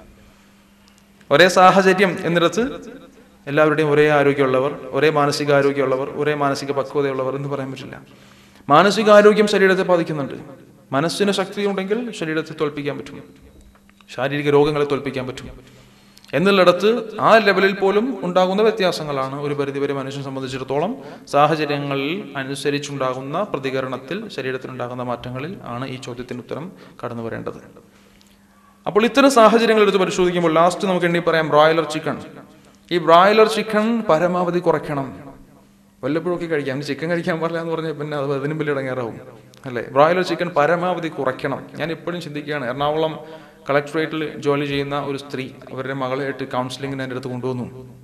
ഒരേ സാഹചര്യം എന്നിടത്ത് എല്ലാവരുടെയും ഒരേ ആരോഗ്യമുള്ളവർ ഒരേ മാനസികാരോഗ്യമുള്ളവർ ഒരേ മാനസിക പക്വതയുള്ളവർ എന്ന് പറയാൻ പറ്റില്ല മാനസികാരോഗ്യം ശരീരത്തെ ബാധിക്കുന്നുണ്ട് മനസ്സിന് ശക്തിയുണ്ടെങ്കിൽ ശരീരത്തെ തോൽപ്പിക്കാൻ പറ്റും ശാരീരിക രോഗങ്ങളെ തോൽപ്പിക്കാൻ പറ്റും എന്നുള്ളിടത്ത് ആ ലെവലിൽ പോലും ഉണ്ടാകുന്ന വ്യത്യാസങ്ങളാണ് ഒരു പരിധിവരെ മനുഷ്യനെ സംബന്ധിച്ചിടത്തോളം സാഹചര്യങ്ങളിൽ അനുസരിച്ചുണ്ടാകുന്ന പ്രതികരണത്തിൽ ശരീരത്തിനുണ്ടാകുന്ന മാറ്റങ്ങളിൽ ആണ് ഈ ചോദ്യത്തിന് ഉത്തരം കടന്നു വരേണ്ടത് അപ്പോൾ ഇത്തരം സാഹചര്യങ്ങൾ എടുത്ത് പരിശോധിക്കുമ്പോൾ ലാസ്റ്റ് നമുക്ക് എണ്ണി പറയാം ബ്രോയിലർ ചിക്കൻ ഈ ബ്രോയിലർ ചിക്കൻ പരമാവധി കുറയ്ക്കണം വല്ലപ്പോഴൊക്കെ കഴിക്കാം ചിക്കൻ കഴിക്കാൻ പാടില്ല എന്ന് പറഞ്ഞാൽ പിന്നെ അത് അതിനും വലിയ ഇടങ്ങേറാവും അല്ലേ ബ്രോയിലർ ചിക്കൻ പരമാവധി കുറയ്ക്കണം ഞാൻ എപ്പോഴും ചിന്തിക്കുകയാണ് എറണാകുളം കളക്ടറേറ്റിൽ ജോലി ചെയ്യുന്ന ഒരു സ്ത്രീ അവരുടെ മകളായിട്ട് കൗൺസിലിങ്ങിന് എൻ്റെ അടുത്ത് കൊണ്ടുവന്നു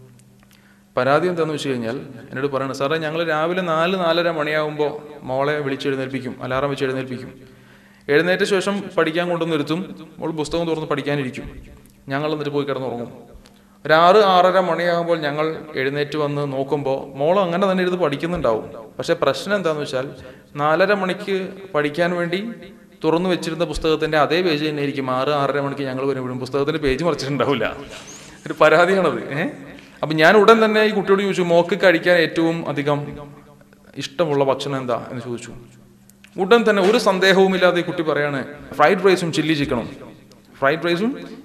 പരാതി എന്താണെന്ന് വെച്ച് കഴിഞ്ഞാൽ എന്നോട് പറയണം സാറേ ഞങ്ങൾ രാവിലെ നാല് നാലര മണിയാകുമ്പോൾ മോളെ വിളിച്ചെഴുന്നേൽപ്പിക്കും അലാറം വെച്ച് എഴുന്നേൽപ്പിക്കും എഴുന്നേറ്റ ശേഷം പഠിക്കാൻ കൊണ്ടുവന്ന് ഇരുത്തും മോൾ പുസ്തകം തുറന്ന് പഠിക്കാനിരിക്കും ഞങ്ങൾ എന്നിട്ട് പോയി കിടന്നുറങ്ങും ഒരു ആറ് ആറര മണിയാകുമ്പോൾ ഞങ്ങൾ എഴുന്നേറ്റ് വന്ന് നോക്കുമ്പോൾ മോൾ അങ്ങനെ തന്നെ ഇരുന്ന് പഠിക്കുന്നുണ്ടാവും പക്ഷെ പ്രശ്നം എന്താണെന്ന് വെച്ചാൽ നാലര മണിക്ക് പഠിക്കാൻ വേണ്ടി തുറന്നു വെച്ചിരുന്ന പുസ്തകത്തിന്റെ അതേ പേജ് തന്നെ ആയിരിക്കും ആറ് ആറര മണിക്ക് ഞങ്ങൾ വരുമ്പോഴും പുസ്തകത്തിന്റെ പേജ് മറിച്ചിട്ടുണ്ടാവില്ല ഒരു പരാതിയാണത് ഏഹ് അപ്പൊ ഞാൻ ഉടൻ തന്നെ ഈ കുട്ടിയോട് ചോദിച്ചു മോക്ക് കഴിക്കാൻ ഏറ്റവും അധികം ഇഷ്ടമുള്ള ഭക്ഷണം എന്താ എന്ന് ചോദിച്ചു ഉടൻ തന്നെ ഒരു സന്ദേഹവുമില്ലാതെ ഈ കുട്ടി പറയാണ് ഫ്രൈഡ് റൈസും ചില്ലി ചിക്കനും ഫ്രൈഡ് റൈസും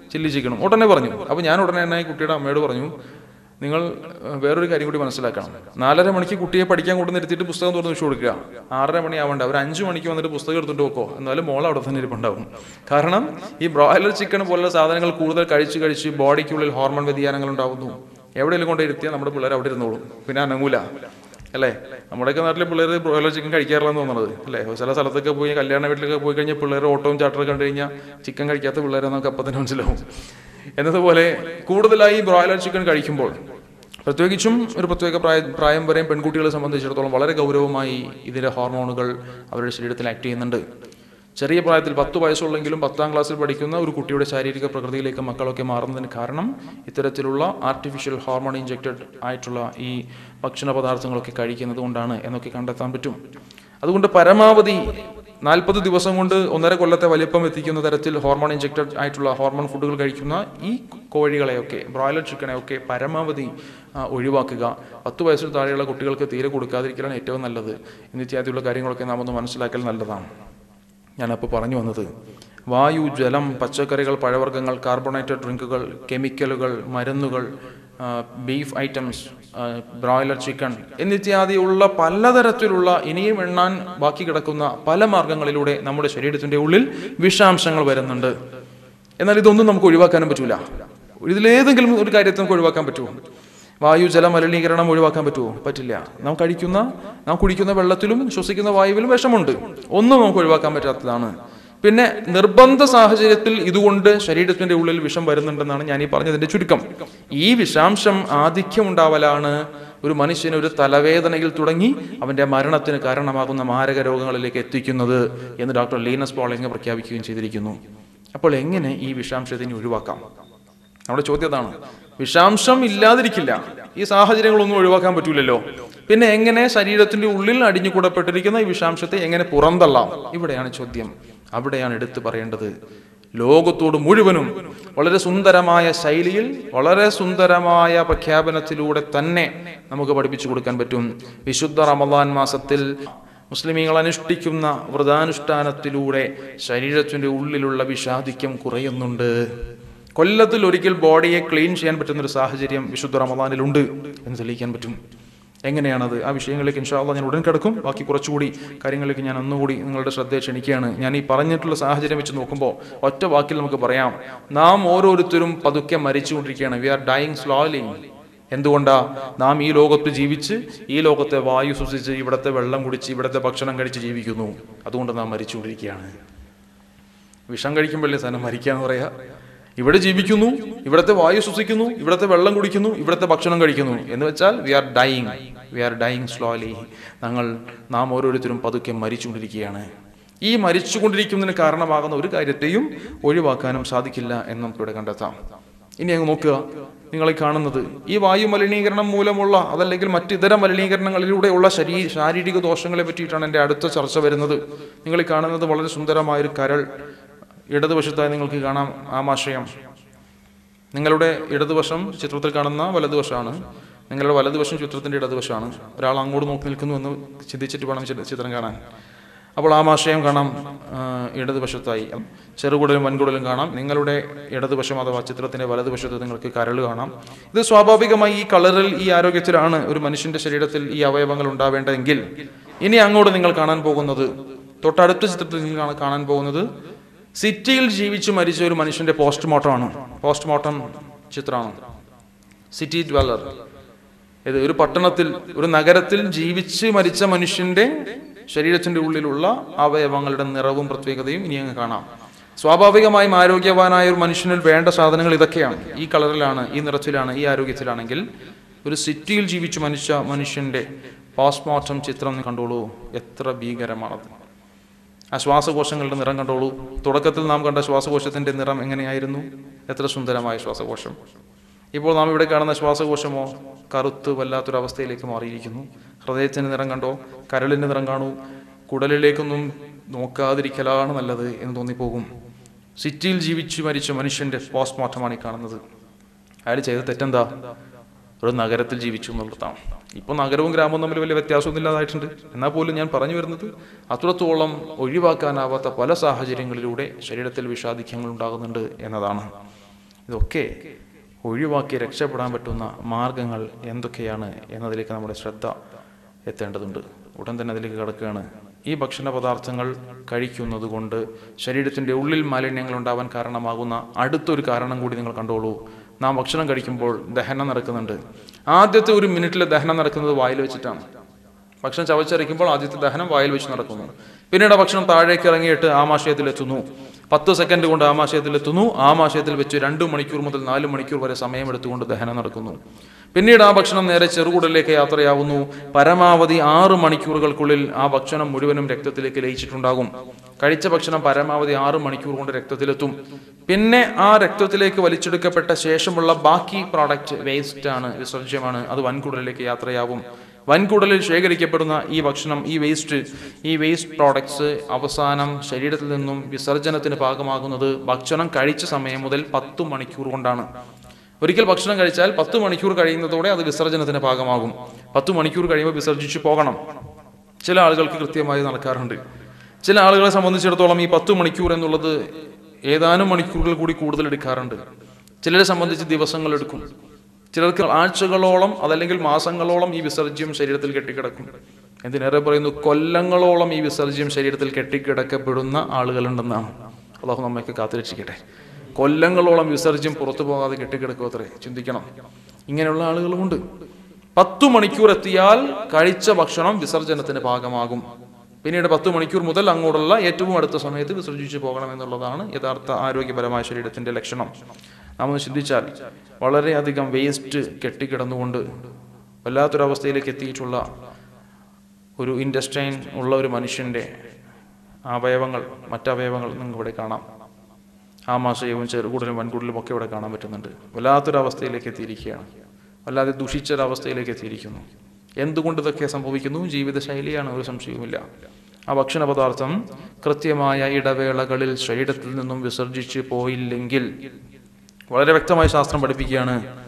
ചില്ലി ചിക്കനും ഉടനെ പറഞ്ഞു അപ്പോൾ ഞാൻ ഉടനെ തന്നെ ഈ കുട്ടിയുടെ അമ്മയോട് പറഞ്ഞു നിങ്ങൾ ഏഹ്, വേറൊരു കാര്യം കൂടി മനസ്സിലാക്കണം നാലര മണിക്ക് കുട്ടിയെ പഠിക്കാൻ കൊണ്ട് നിർത്തിയിട്ട് പുസ്തകം തുറന്ന് വെച്ച് കൊടുക്കുക ആറര മണി ആവണ്ട അവർ അഞ്ചു മണിക്ക് വന്നിട്ട് പുസ്തകം എടുത്തിട്ട് വെക്കോ എന്നാലും മോൾ അവിടെ തന്നെ ഇരിപ്പുണ്ടാവും കാരണം ഈ ബ്രോയിലർ ചിക്കൻ പോലുള്ള സാധനങ്ങൾ കൂടുതൽ കഴിച്ച് കഴിച്ച് ബോഡിക്കുള്ളിൽ ഹോർമോൺ വ്യതിയാനങ്ങൾ ഉണ്ടാകുന്നു എവിടെയെങ്കിലും കൊണ്ട് ഇരുത്തിയാൽ നമ്മുടെ പിള്ളേർ അവിടെ ഇരുന്നോളും പിന്നെ അനങ്ങൂല അല്ലേ നമ്മുടെയൊക്കെ നാട്ടിലെ പിള്ളേർ ബ്രോയിലർ ചിക്കൻ കഴിക്കാറില്ലെന്ന് തോന്നുന്നത് അല്ലേ ചില സ്ഥലത്തൊക്കെ പോയി കല്യാണ വീട്ടിലൊക്കെ പോയി കഴിഞ്ഞാൽ പിള്ളേർ ഓട്ടവും ചാട്ടറും കണ്ടു കഴിഞ്ഞാൽ ചിക്കൻ കഴിക്കാത്ത പിള്ളേരെ നമുക്ക് അപ്പം തന്നെ മനസ്സിലാവും എന്നതുപോലെ കൂടുതലായി ബ്രോയിലർ ചിക്കൻ കഴിക്കുമ്പോൾ പ്രത്യേകിച്ചും ഒരു പ്രത്യേക പ്രായ പ്രായം വരെയും പെൺകുട്ടികളെ സംബന്ധിച്ചിടത്തോളം വളരെ ഗൗരവമായി ഇതിൻ്റെ ഹോർമോണുകൾ അവരുടെ ശരീരത്തിൽ ആക്ട് ചെയ്യുന്നുണ്ട് ചെറിയ പ്രായത്തിൽ പത്ത് വയസ്സുള്ളെങ്കിലും പത്താം ക്ലാസ്സിൽ പഠിക്കുന്ന ഒരു കുട്ടിയുടെ ശാരീരിക പ്രകൃതിയിലേക്ക് മക്കളൊക്കെ മാറുന്നതിന് കാരണം ഇത്തരത്തിലുള്ള ആർട്ടിഫിഷ്യൽ ഹോർമോൺ ഇഞ്ചക്റ്റഡ് ആയിട്ടുള്ള ഈ ഭക്ഷണ പദാർത്ഥങ്ങളൊക്കെ കഴിക്കുന്നത് കൊണ്ടാണ് എന്നൊക്കെ കണ്ടെത്താൻ പറ്റും അതുകൊണ്ട് പരമാവധി നാൽപ്പത് ദിവസം കൊണ്ട് ഒന്നര കൊല്ലത്തെ വലിപ്പം എത്തിക്കുന്ന തരത്തിൽ ഹോർമോൺ ഇഞ്ചക്റ്റഡ് ആയിട്ടുള്ള ഹോർമോൺ ഫുഡുകൾ കഴിക്കുന്ന ഈ കോഴികളെയൊക്കെ ബ്രോയിലർ ചിക്കനെയൊക്കെ പരമാവധി ആ, ഒഴിവാക്കുക പത്ത് വയസ്സിൽ താഴെയുള്ള കുട്ടികൾക്ക് തീരെ കൊടുക്കാതിരിക്കലാണ് ഏറ്റവും നല്ലത് എന്നിത്യാദിയുള്ള കാര്യങ്ങളൊക്കെ നാം ഒന്ന് മനസ്സിലാക്കൽ നല്ലതാണ് ഞാനപ്പോൾ പറഞ്ഞു വന്നത് വായു ജലം പച്ചക്കറികൾ പഴവർഗ്ഗങ്ങൾ കാർബണേറ്റഡ് ഡ്രിങ്കുകൾ കെമിക്കലുകൾ മരുന്നുകൾ ആ, ബീഫ് ഐറ്റംസ് ആ, ബ്രോയിലർ ചിക്കൻ എന്നിത്യാദിയുള്ള പലതരത്തിലുള്ള ഇനിയും എണ്ണാൻ ബാക്കി കിടക്കുന്ന പല മാർഗങ്ങളിലൂടെ നമ്മുടെ ശരീരത്തിൻ്റെ ഉള്ളിൽ വിഷാംശങ്ങൾ വരുന്നുണ്ട് എന്നാൽ ഇതൊന്നും നമുക്ക് ഒഴിവാക്കാനും പറ്റൂല ഇതിലേതെങ്കിലും ഒരു കാര്യത്തെ നമുക്ക് ഒഴിവാക്കാൻ പറ്റുമോ വായു ജല മലിനീകരണം ഒഴിവാക്കാൻ പറ്റുമോ പറ്റില്ല നാം കഴിക്കുന്ന നാം കുടിക്കുന്ന വെള്ളത്തിലും ശ്വസിക്കുന്ന വായുവിലും വിഷമുണ്ട് ഒന്നും നമുക്ക് ഒഴിവാക്കാൻ പറ്റാത്തതാണ് പിന്നെ നിർബന്ധ സാഹചര്യത്തിൽ ഇതുകൊണ്ട് ശരീരത്തിന്റെ ഉള്ളിൽ വിഷം വരുന്നുണ്ടെന്നാണ് ഞാൻ ഈ പറഞ്ഞതിന്റെ ചുരുക്കം ഈ വിഷാംശം ആധിക്യം ഉണ്ടാവലാണ് ഒരു മനുഷ്യന് ഒരു തലവേദനയിൽ തുടങ്ങി അവന്റെ മരണത്തിന് കാരണമാകുന്ന മാരക രോഗങ്ങളിലേക്ക് എത്തിക്കുന്നത് എന്ന് ഡോക്ടർ ലീനസ് പോളിംഗ് പ്രഖ്യാപിക്കുകയും ചെയ്തിരിക്കുന്നു അപ്പോൾ എങ്ങനെ ഈ വിഷാംശത്തിനെ ഒഴിവാക്കാം നമ്മുടെ ചോദ്യം അതാണ് വിഷാംശം ഇല്ലാതിരിക്കില്ല ഈ സാഹചര്യങ്ങളൊന്നും ഒഴിവാക്കാൻ പറ്റൂലല്ലോ പിന്നെ എങ്ങനെ ശരീരത്തിന്റെ ഉള്ളിൽ അടിഞ്ഞുകൂടപ്പെട്ടിരിക്കുന്ന ഈ വിഷാംശത്തെ എങ്ങനെ പുറന്തള്ളാം ഇവിടെയാണ് ചോദ്യം അവിടെയാണ് എടുത്തു പറയേണ്ടത് ലോകത്തോട് മുഴുവനും വളരെ സുന്ദരമായ ശൈലിയിൽ വളരെ സുന്ദരമായ പ്രഖ്യാപനത്തിലൂടെ തന്നെ നമുക്ക് പഠിപ്പിച്ചു കൊടുക്കാൻ പറ്റും വിശുദ്ധ റമദാൻ മാസത്തിൽ മുസ്ലിമീങ്ങൾ അനുഷ്ഠിക്കുന്ന വ്രതാനുഷ്ഠാനത്തിലൂടെ ശരീരത്തിന്റെ ഉള്ളിലുള്ള വിഷാദിക്യം കുറയുന്നുണ്ട് കൊല്ലത്തിൽ ഒരിക്കൽ ബോഡിയെ ക്ലീൻ ചെയ്യാൻ പറ്റുന്ന ഒരു സാഹചര്യം വിശുദ്ധ റമദാനിലുണ്ട് എന്ന് തെളിയിക്കാൻ പറ്റും എങ്ങനെയാണത് ആ വിഷയങ്ങളിലേക്ക് ഇൻഷാല്ല ഞാൻ ഉടൻ കിടക്കും ബാക്കി കുറച്ചുകൂടി കാര്യങ്ങളിലേക്ക് ഞാൻ ഒന്നുകൂടി നിങ്ങളുടെ ശ്രദ്ധയെ ക്ഷണിക്കുകയാണ് ഞാൻ ഈ പറഞ്ഞിട്ടുള്ള സാഹചര്യം വെച്ച് നോക്കുമ്പോൾ ഒറ്റ വാക്കിൽ നമുക്ക് പറയാം നാം ഓരോരുത്തരും പതുക്കെ മരിച്ചുകൊണ്ടിരിക്കുകയാണ് വി ആർ ഡൈയിങ് സ്ലോലി എന്തുകൊണ്ടാ നാം ഈ ലോകത്ത് ജീവിച്ച് ഈ ലോകത്തെ വായു ശ്വസിച്ച് ഇവിടുത്തെ വെള്ളം കുടിച്ച് ഇവിടുത്തെ ഭക്ഷണം കഴിച്ച് ജീവിക്കുന്നു അതുകൊണ്ട് നാം മരിച്ചുകൊണ്ടിരിക്കുകയാണ് വിഷം കഴിക്കുമ്പോഴല്ലേ സാധനം മരിക്കാന്ന് പറയാ ഇവിടെ ജീവിക്കുന്നു ഇവിടുത്തെ വായു ശ്വസിക്കുന്നു ഇവിടുത്തെ വെള്ളം കുടിക്കുന്നു ഇവിടുത്തെ ഭക്ഷണം കഴിക്കുന്നു എന്ന് വെച്ചാൽ we are dying we are dying slowly ഞങ്ങൾ നാം ഓരോരുത്തരും പതുക്കെ മരിച്ചുകൊണ്ടിരിക്കുകയാണ് ഈ മരിച്ചുകൊണ്ടിരിക്കുന്നതിന് കാരണമാകുന്ന ഒരു കാര്യത്തെയും ഒഴിവാക്കാനും സാധിക്കില്ല എന്ന് നമുക്കിവിടെ കണ്ടെത്താം ഇനി അങ്ങ് നോക്കുക നിങ്ങൾ ഈ കാണുന്നത് ഈ വായു മലിനീകരണം മൂലമുള്ള അതല്ലെങ്കിൽ മറ്റിതര മലിനീകരണങ്ങളിലൂടെയുള്ള ശരീ ശാരീരിക ദോഷങ്ങളെ പറ്റിയിട്ടാണ് എൻ്റെ അടുത്ത ചർച്ച വരുന്നത് നിങ്ങൾ ഈ കാണുന്നത് വളരെ സുന്ദരമായൊരു കരൾ ഇടതുവശത്തായി നിങ്ങൾക്ക് കാണാം ആമാശയം നിങ്ങളുടെ ഇടതുവശം ചിത്രത്തിൽ കാണുന്ന വലതുവശമാണ് നിങ്ങളുടെ വലതുവശം ചിത്രത്തിന്റെ ഇടതുവശമാണ് ഒരാൾ അങ്ങോട്ട് നോക്കി നിൽക്കുന്നു എന്ന് ചിന്തിച്ചിട്ട് വേണം ചി- ചിത്രം കാണാൻ അപ്പോൾ ആമാശയം കാണാം ആ, ഇടതുവശത്തായി ചെറുകുടലും വൻകുടലും കാണാം നിങ്ങളുടെ ഇടതുവശം അഥവാ ചിത്രത്തിന്റെ വലതുവശത്ത് നിങ്ങൾക്ക് കരൾ കാണാം ഇത് സ്വാഭാവികമായി ഈ കളറിൽ ഈ ആരോഗ്യത്തിലാണ് ഒരു മനുഷ്യന്റെ ശരീരത്തിൽ ഈ അവയവങ്ങൾ ഉണ്ടാവേണ്ടതെങ്കിൽ ഇനി അങ്ങോട്ട് നിങ്ങൾ കാണാൻ പോകുന്നത് തൊട്ടടുത്ത ചിത്രത്തിൽ നിങ്ങൾ കാണാൻ- കാണാൻ പോകുന്നത് സിറ്റിയിൽ ജീവിച്ചു മരിച്ച ഒരു മനുഷ്യന്റെ പോസ്റ്റ്മോർട്ടമാണ് പോസ്റ്റ്മോർട്ടം ചിത്രമാണ് സിറ്റി ഡ്വല്ലർ ഇത് ഒരു പട്ടണത്തിൽ ഒരു നഗരത്തിൽ ജീവിച്ച് മരിച്ച മനുഷ്യന്റെ ശരീരത്തിന്റെ ഉള്ളിലുള്ള അവയവങ്ങളുടെ നിറവും പ്രത്യേകതയും ഇനി അങ്ങ് കാണാം സ്വാഭാവികമായും ആരോഗ്യവാനായ ഒരു മനുഷ്യനിൽ വേണ്ട സാധനങ്ങൾ ഇതൊക്കെയാണ് ഈ കളറിലാണ് ഈ നിറത്തിലാണ് ഈ ആരോഗ്യത്തിലാണെങ്കിൽ ഒരു സിറ്റിയിൽ ജീവിച്ചു മനുഷ്യ മനുഷ്യന്റെ പോസ്റ്റ്മോർട്ടം ചിത്രം കണ്ടോളൂ എത്ര ഭീകരമാണത് ആ ശ്വാസകോശങ്ങളുടെ നിറം കണ്ടോളൂ തുടക്കത്തിൽ നാം കണ്ട ശ്വാസകോശത്തിന്റെ നിറം എങ്ങനെയായിരുന്നു എത്ര സുന്ദരമായ ശ്വാസകോശം ഇപ്പോൾ നാം ഇവിടെ കാണുന്ന ശ്വാസകോശമോ കറുത്ത് വല്ലാത്തൊരവസ്ഥയിലേക്ക് മാറിയിരിക്കുന്നു ഹൃദയത്തിന്റെ നിറം കണ്ടോ കരളിന്റെ നിറം കാണൂ കുടലിലേക്കൊന്നും നോക്കാതിരിക്കലാണ് നല്ലത് എന്ന് തോന്നിപ്പോകും സിറ്റിയിൽ ജീവിച്ചു മരിച്ച മനുഷ്യന്റെ പോസ്റ്റ്മോർട്ടമാണ് ഈ കാണുന്നത് അയാൾ ചെയ്ത തെറ്റെന്താ ഒരു നഗരത്തിൽ ജീവിച്ചു എന്നുള്ളതാണ് ഇപ്പോൾ നഗരവും ഗ്രാമവും തമ്മിൽ വലിയ വ്യത്യാസമൊന്നും ഇല്ലാതായിട്ടുണ്ട് എന്നാൽ പോലും ഞാൻ പറഞ്ഞു വരുന്നത് അത്രത്തോളം ഒഴിവാക്കാനാവാത്ത പല സാഹചര്യങ്ങളിലൂടെ ശരീരത്തിൽ വിഷാദിക്യങ്ങൾ ഉണ്ടാകുന്നുണ്ട് എന്നതാണ് ഇതൊക്കെ ഒഴിവാക്കി രക്ഷപ്പെടാൻ പറ്റുന്ന മാർഗങ്ങൾ എന്തൊക്കെയാണ് എന്നതിലേക്ക് നമ്മുടെ ശ്രദ്ധ എത്തേണ്ടതുണ്ട് ഉടൻ തന്നെ അതിലേക്ക് കിടക്കുകയാണ് ഈ ഭക്ഷണ പദാർത്ഥങ്ങൾ കഴിക്കുന്നത് കൊണ്ട് ശരീരത്തിൻ്റെ ഉള്ളിൽ മാലിന്യങ്ങൾ ഉണ്ടാവാൻ കാരണമാകുന്ന അടുത്തൊരു കാരണം കൂടി നിങ്ങൾ കണ്ടോളൂ നാം ഭക്ഷണം കഴിക്കുമ്പോൾ ദഹനം നടക്കുന്നുണ്ട് ആദ്യത്തെ ഒരു മിനിറ്റിൽ ദഹനം നടക്കുന്നത് വായിൽ വെച്ചിട്ടാണ് ഭക്ഷണം ചവച്ചരയ്ക്കുമ്പോൾ ആദ്യത്തെ ദഹനം വായിൽ വെച്ച് നടക്കുന്നു പിന്നീട് ആ ഭക്ഷണം താഴേക്ക് ഇറങ്ങിയിട്ട് ആമാശയത്തിലെത്തുന്നു പത്ത് സെക്കൻഡ് കൊണ്ട് ആമാശയത്തിലെത്തുന്നു ആമാശയത്തിൽ വെച്ച് രണ്ട് മണിക്കൂർ മുതൽ നാല് മണിക്കൂർ വരെ സമയമെടുത്തുകൊണ്ട് ദഹനം നടക്കുന്നു പിന്നീട് ആ ഭക്ഷണം നേരെ ചെറുകുടലിലേക്ക് യാത്രയാവുന്നു പരമാവധി ആറ് മണിക്കൂറുകൾക്കുള്ളിൽ ആ ഭക്ഷണം മുഴുവനും രക്തത്തിലേക്ക് ലയിച്ചിട്ടുണ്ടാകും കഴിച്ച ഭക്ഷണം പരമാവധി ആറ് മണിക്കൂർ കൊണ്ട് രക്തത്തിലെത്തും പിന്നെ ആ രക്തത്തിലേക്ക് വലിച്ചെടുക്കപ്പെട്ട ശേഷമുള്ള ബാക്കി പ്രോഡക്റ്റ് വേസ്റ്റ് ആണ് വിസർജ്യമാണ് അത് വൻകുടലിലേക്ക് യാത്രയാവും വൻകുടലിൽ ശേഖരിക്കപ്പെടുന്ന ഈ ഭക്ഷണം ഈ വേസ്റ്റ് ഈ വേസ്റ്റ് പ്രോഡക്ട്സ് അവസാനം ശരീരത്തിൽ നിന്നും വിസർജനത്തിന് പാകമാകുന്നത് ഭക്ഷണം കഴിച്ച സമയം മുതൽ പത്തു മണിക്കൂർ കൊണ്ടാണ് ഒരിക്കൽ ഭക്ഷണം കഴിച്ചാൽ പത്ത് മണിക്കൂർ കഴിയുന്നതോടെ അത് വിസർജനത്തിന് പാകമാകും പത്ത് മണിക്കൂർ കഴിയുമ്പോൾ വിസർജിച്ചു പോകണം ചില ആളുകൾക്ക് കൃത്യമായി നടക്കാറുണ്ട് ചില ആളുകളെ സംബന്ധിച്ചിടത്തോളം ഈ പത്ത് മണിക്കൂർ എന്നുള്ളത് ഏതാനും മണിക്കൂറുകൾ കൂടി കൂടുതൽ എടുക്കാറുണ്ട് ചിലരെ സംബന്ധിച്ച് ദിവസങ്ങൾ എടുക്കും ചിലർക്ക് ആഴ്ചകളോളം അതല്ലെങ്കിൽ മാസങ്ങളോളം ഈ വിസർജ്യം ശരീരത്തിൽ കെട്ടിക്കിടക്കും എന്തിനേറെ പറയുന്നു കൊല്ലങ്ങളോളം ഈ വിസർജ്യം ശരീരത്തിൽ കെട്ടിക്കിടക്കപ്പെടുന്ന ആളുകളുണ്ടെന്നാണ് അള്ളാഹു നമ്മയൊക്കെ കാത്തുരക്ഷിക്കട്ടെ കൊല്ലങ്ങളോളം വിസർജ്യം പുറത്തു പോകാതെ കെട്ടിക്കിടക്കും അത്രേ ചിന്തിക്കണം ഇങ്ങനെയുള്ള ആളുകളുമുണ്ട് പത്തു മണിക്കൂർ എത്തിയാൽ കഴിച്ച ഭക്ഷണം വിസർജനത്തിന് ഭാഗമാകും പിന്നീട് പത്ത് മണിക്കൂർ മുതൽ അങ്ങോട്ടുള്ള ഏറ്റവും അടുത്ത സമയത്ത് വിസർജിച്ചു പോകണം എന്നുള്ളതാണ് യഥാർത്ഥ ആരോഗ്യപരമായ ശരീരത്തിന്റെ ലക്ഷണം നാം ഒന്ന് ചിന്തിച്ചാൽ വളരെയധികം വേസ്റ്റ് കെട്ടിക്കിടന്നുകൊണ്ട് വല്ലാത്തൊരവസ്ഥയിലേക്ക് എത്തിയിട്ടുള്ള ഒരു ഇൻഡസ്ട്രൈൻ ഉള്ള ഒരു മനുഷ്യന്റെ അവയവങ്ങൾ മറ്റവയവങ്ങൾ നിങ്ങൾക്ക് ഇവിടെ കാണാം ആമാശയവും ചെറുകൂടലും വൻകൂടലും ഒക്കെ ഇവിടെ കാണാൻ പറ്റുന്നുണ്ട് വല്ലാത്തൊരവസ്ഥയിലേക്ക് എത്തിയിരിക്കുകയാണ് വല്ലാതെ ദുഷിച്ചൊരവസ്ഥയിലേക്ക് എത്തിയിരിക്കുന്നു എന്തുകൊണ്ട് ഇതൊക്കെ സംഭവിക്കുന്നു ജീവിതശൈലിയാണ് ഒരു സംശയവുമില്ല ആ ഭക്ഷണ പദാർത്ഥം കൃത്യമായ ഇടവേളകളിൽ ശരീരത്തിൽ നിന്നും വിസർജിച്ച് പോയില്ലെങ്കിൽ വളരെ വ്യക്തമായി ശാസ്ത്രം പഠിപ്പിക്കുകയാണ്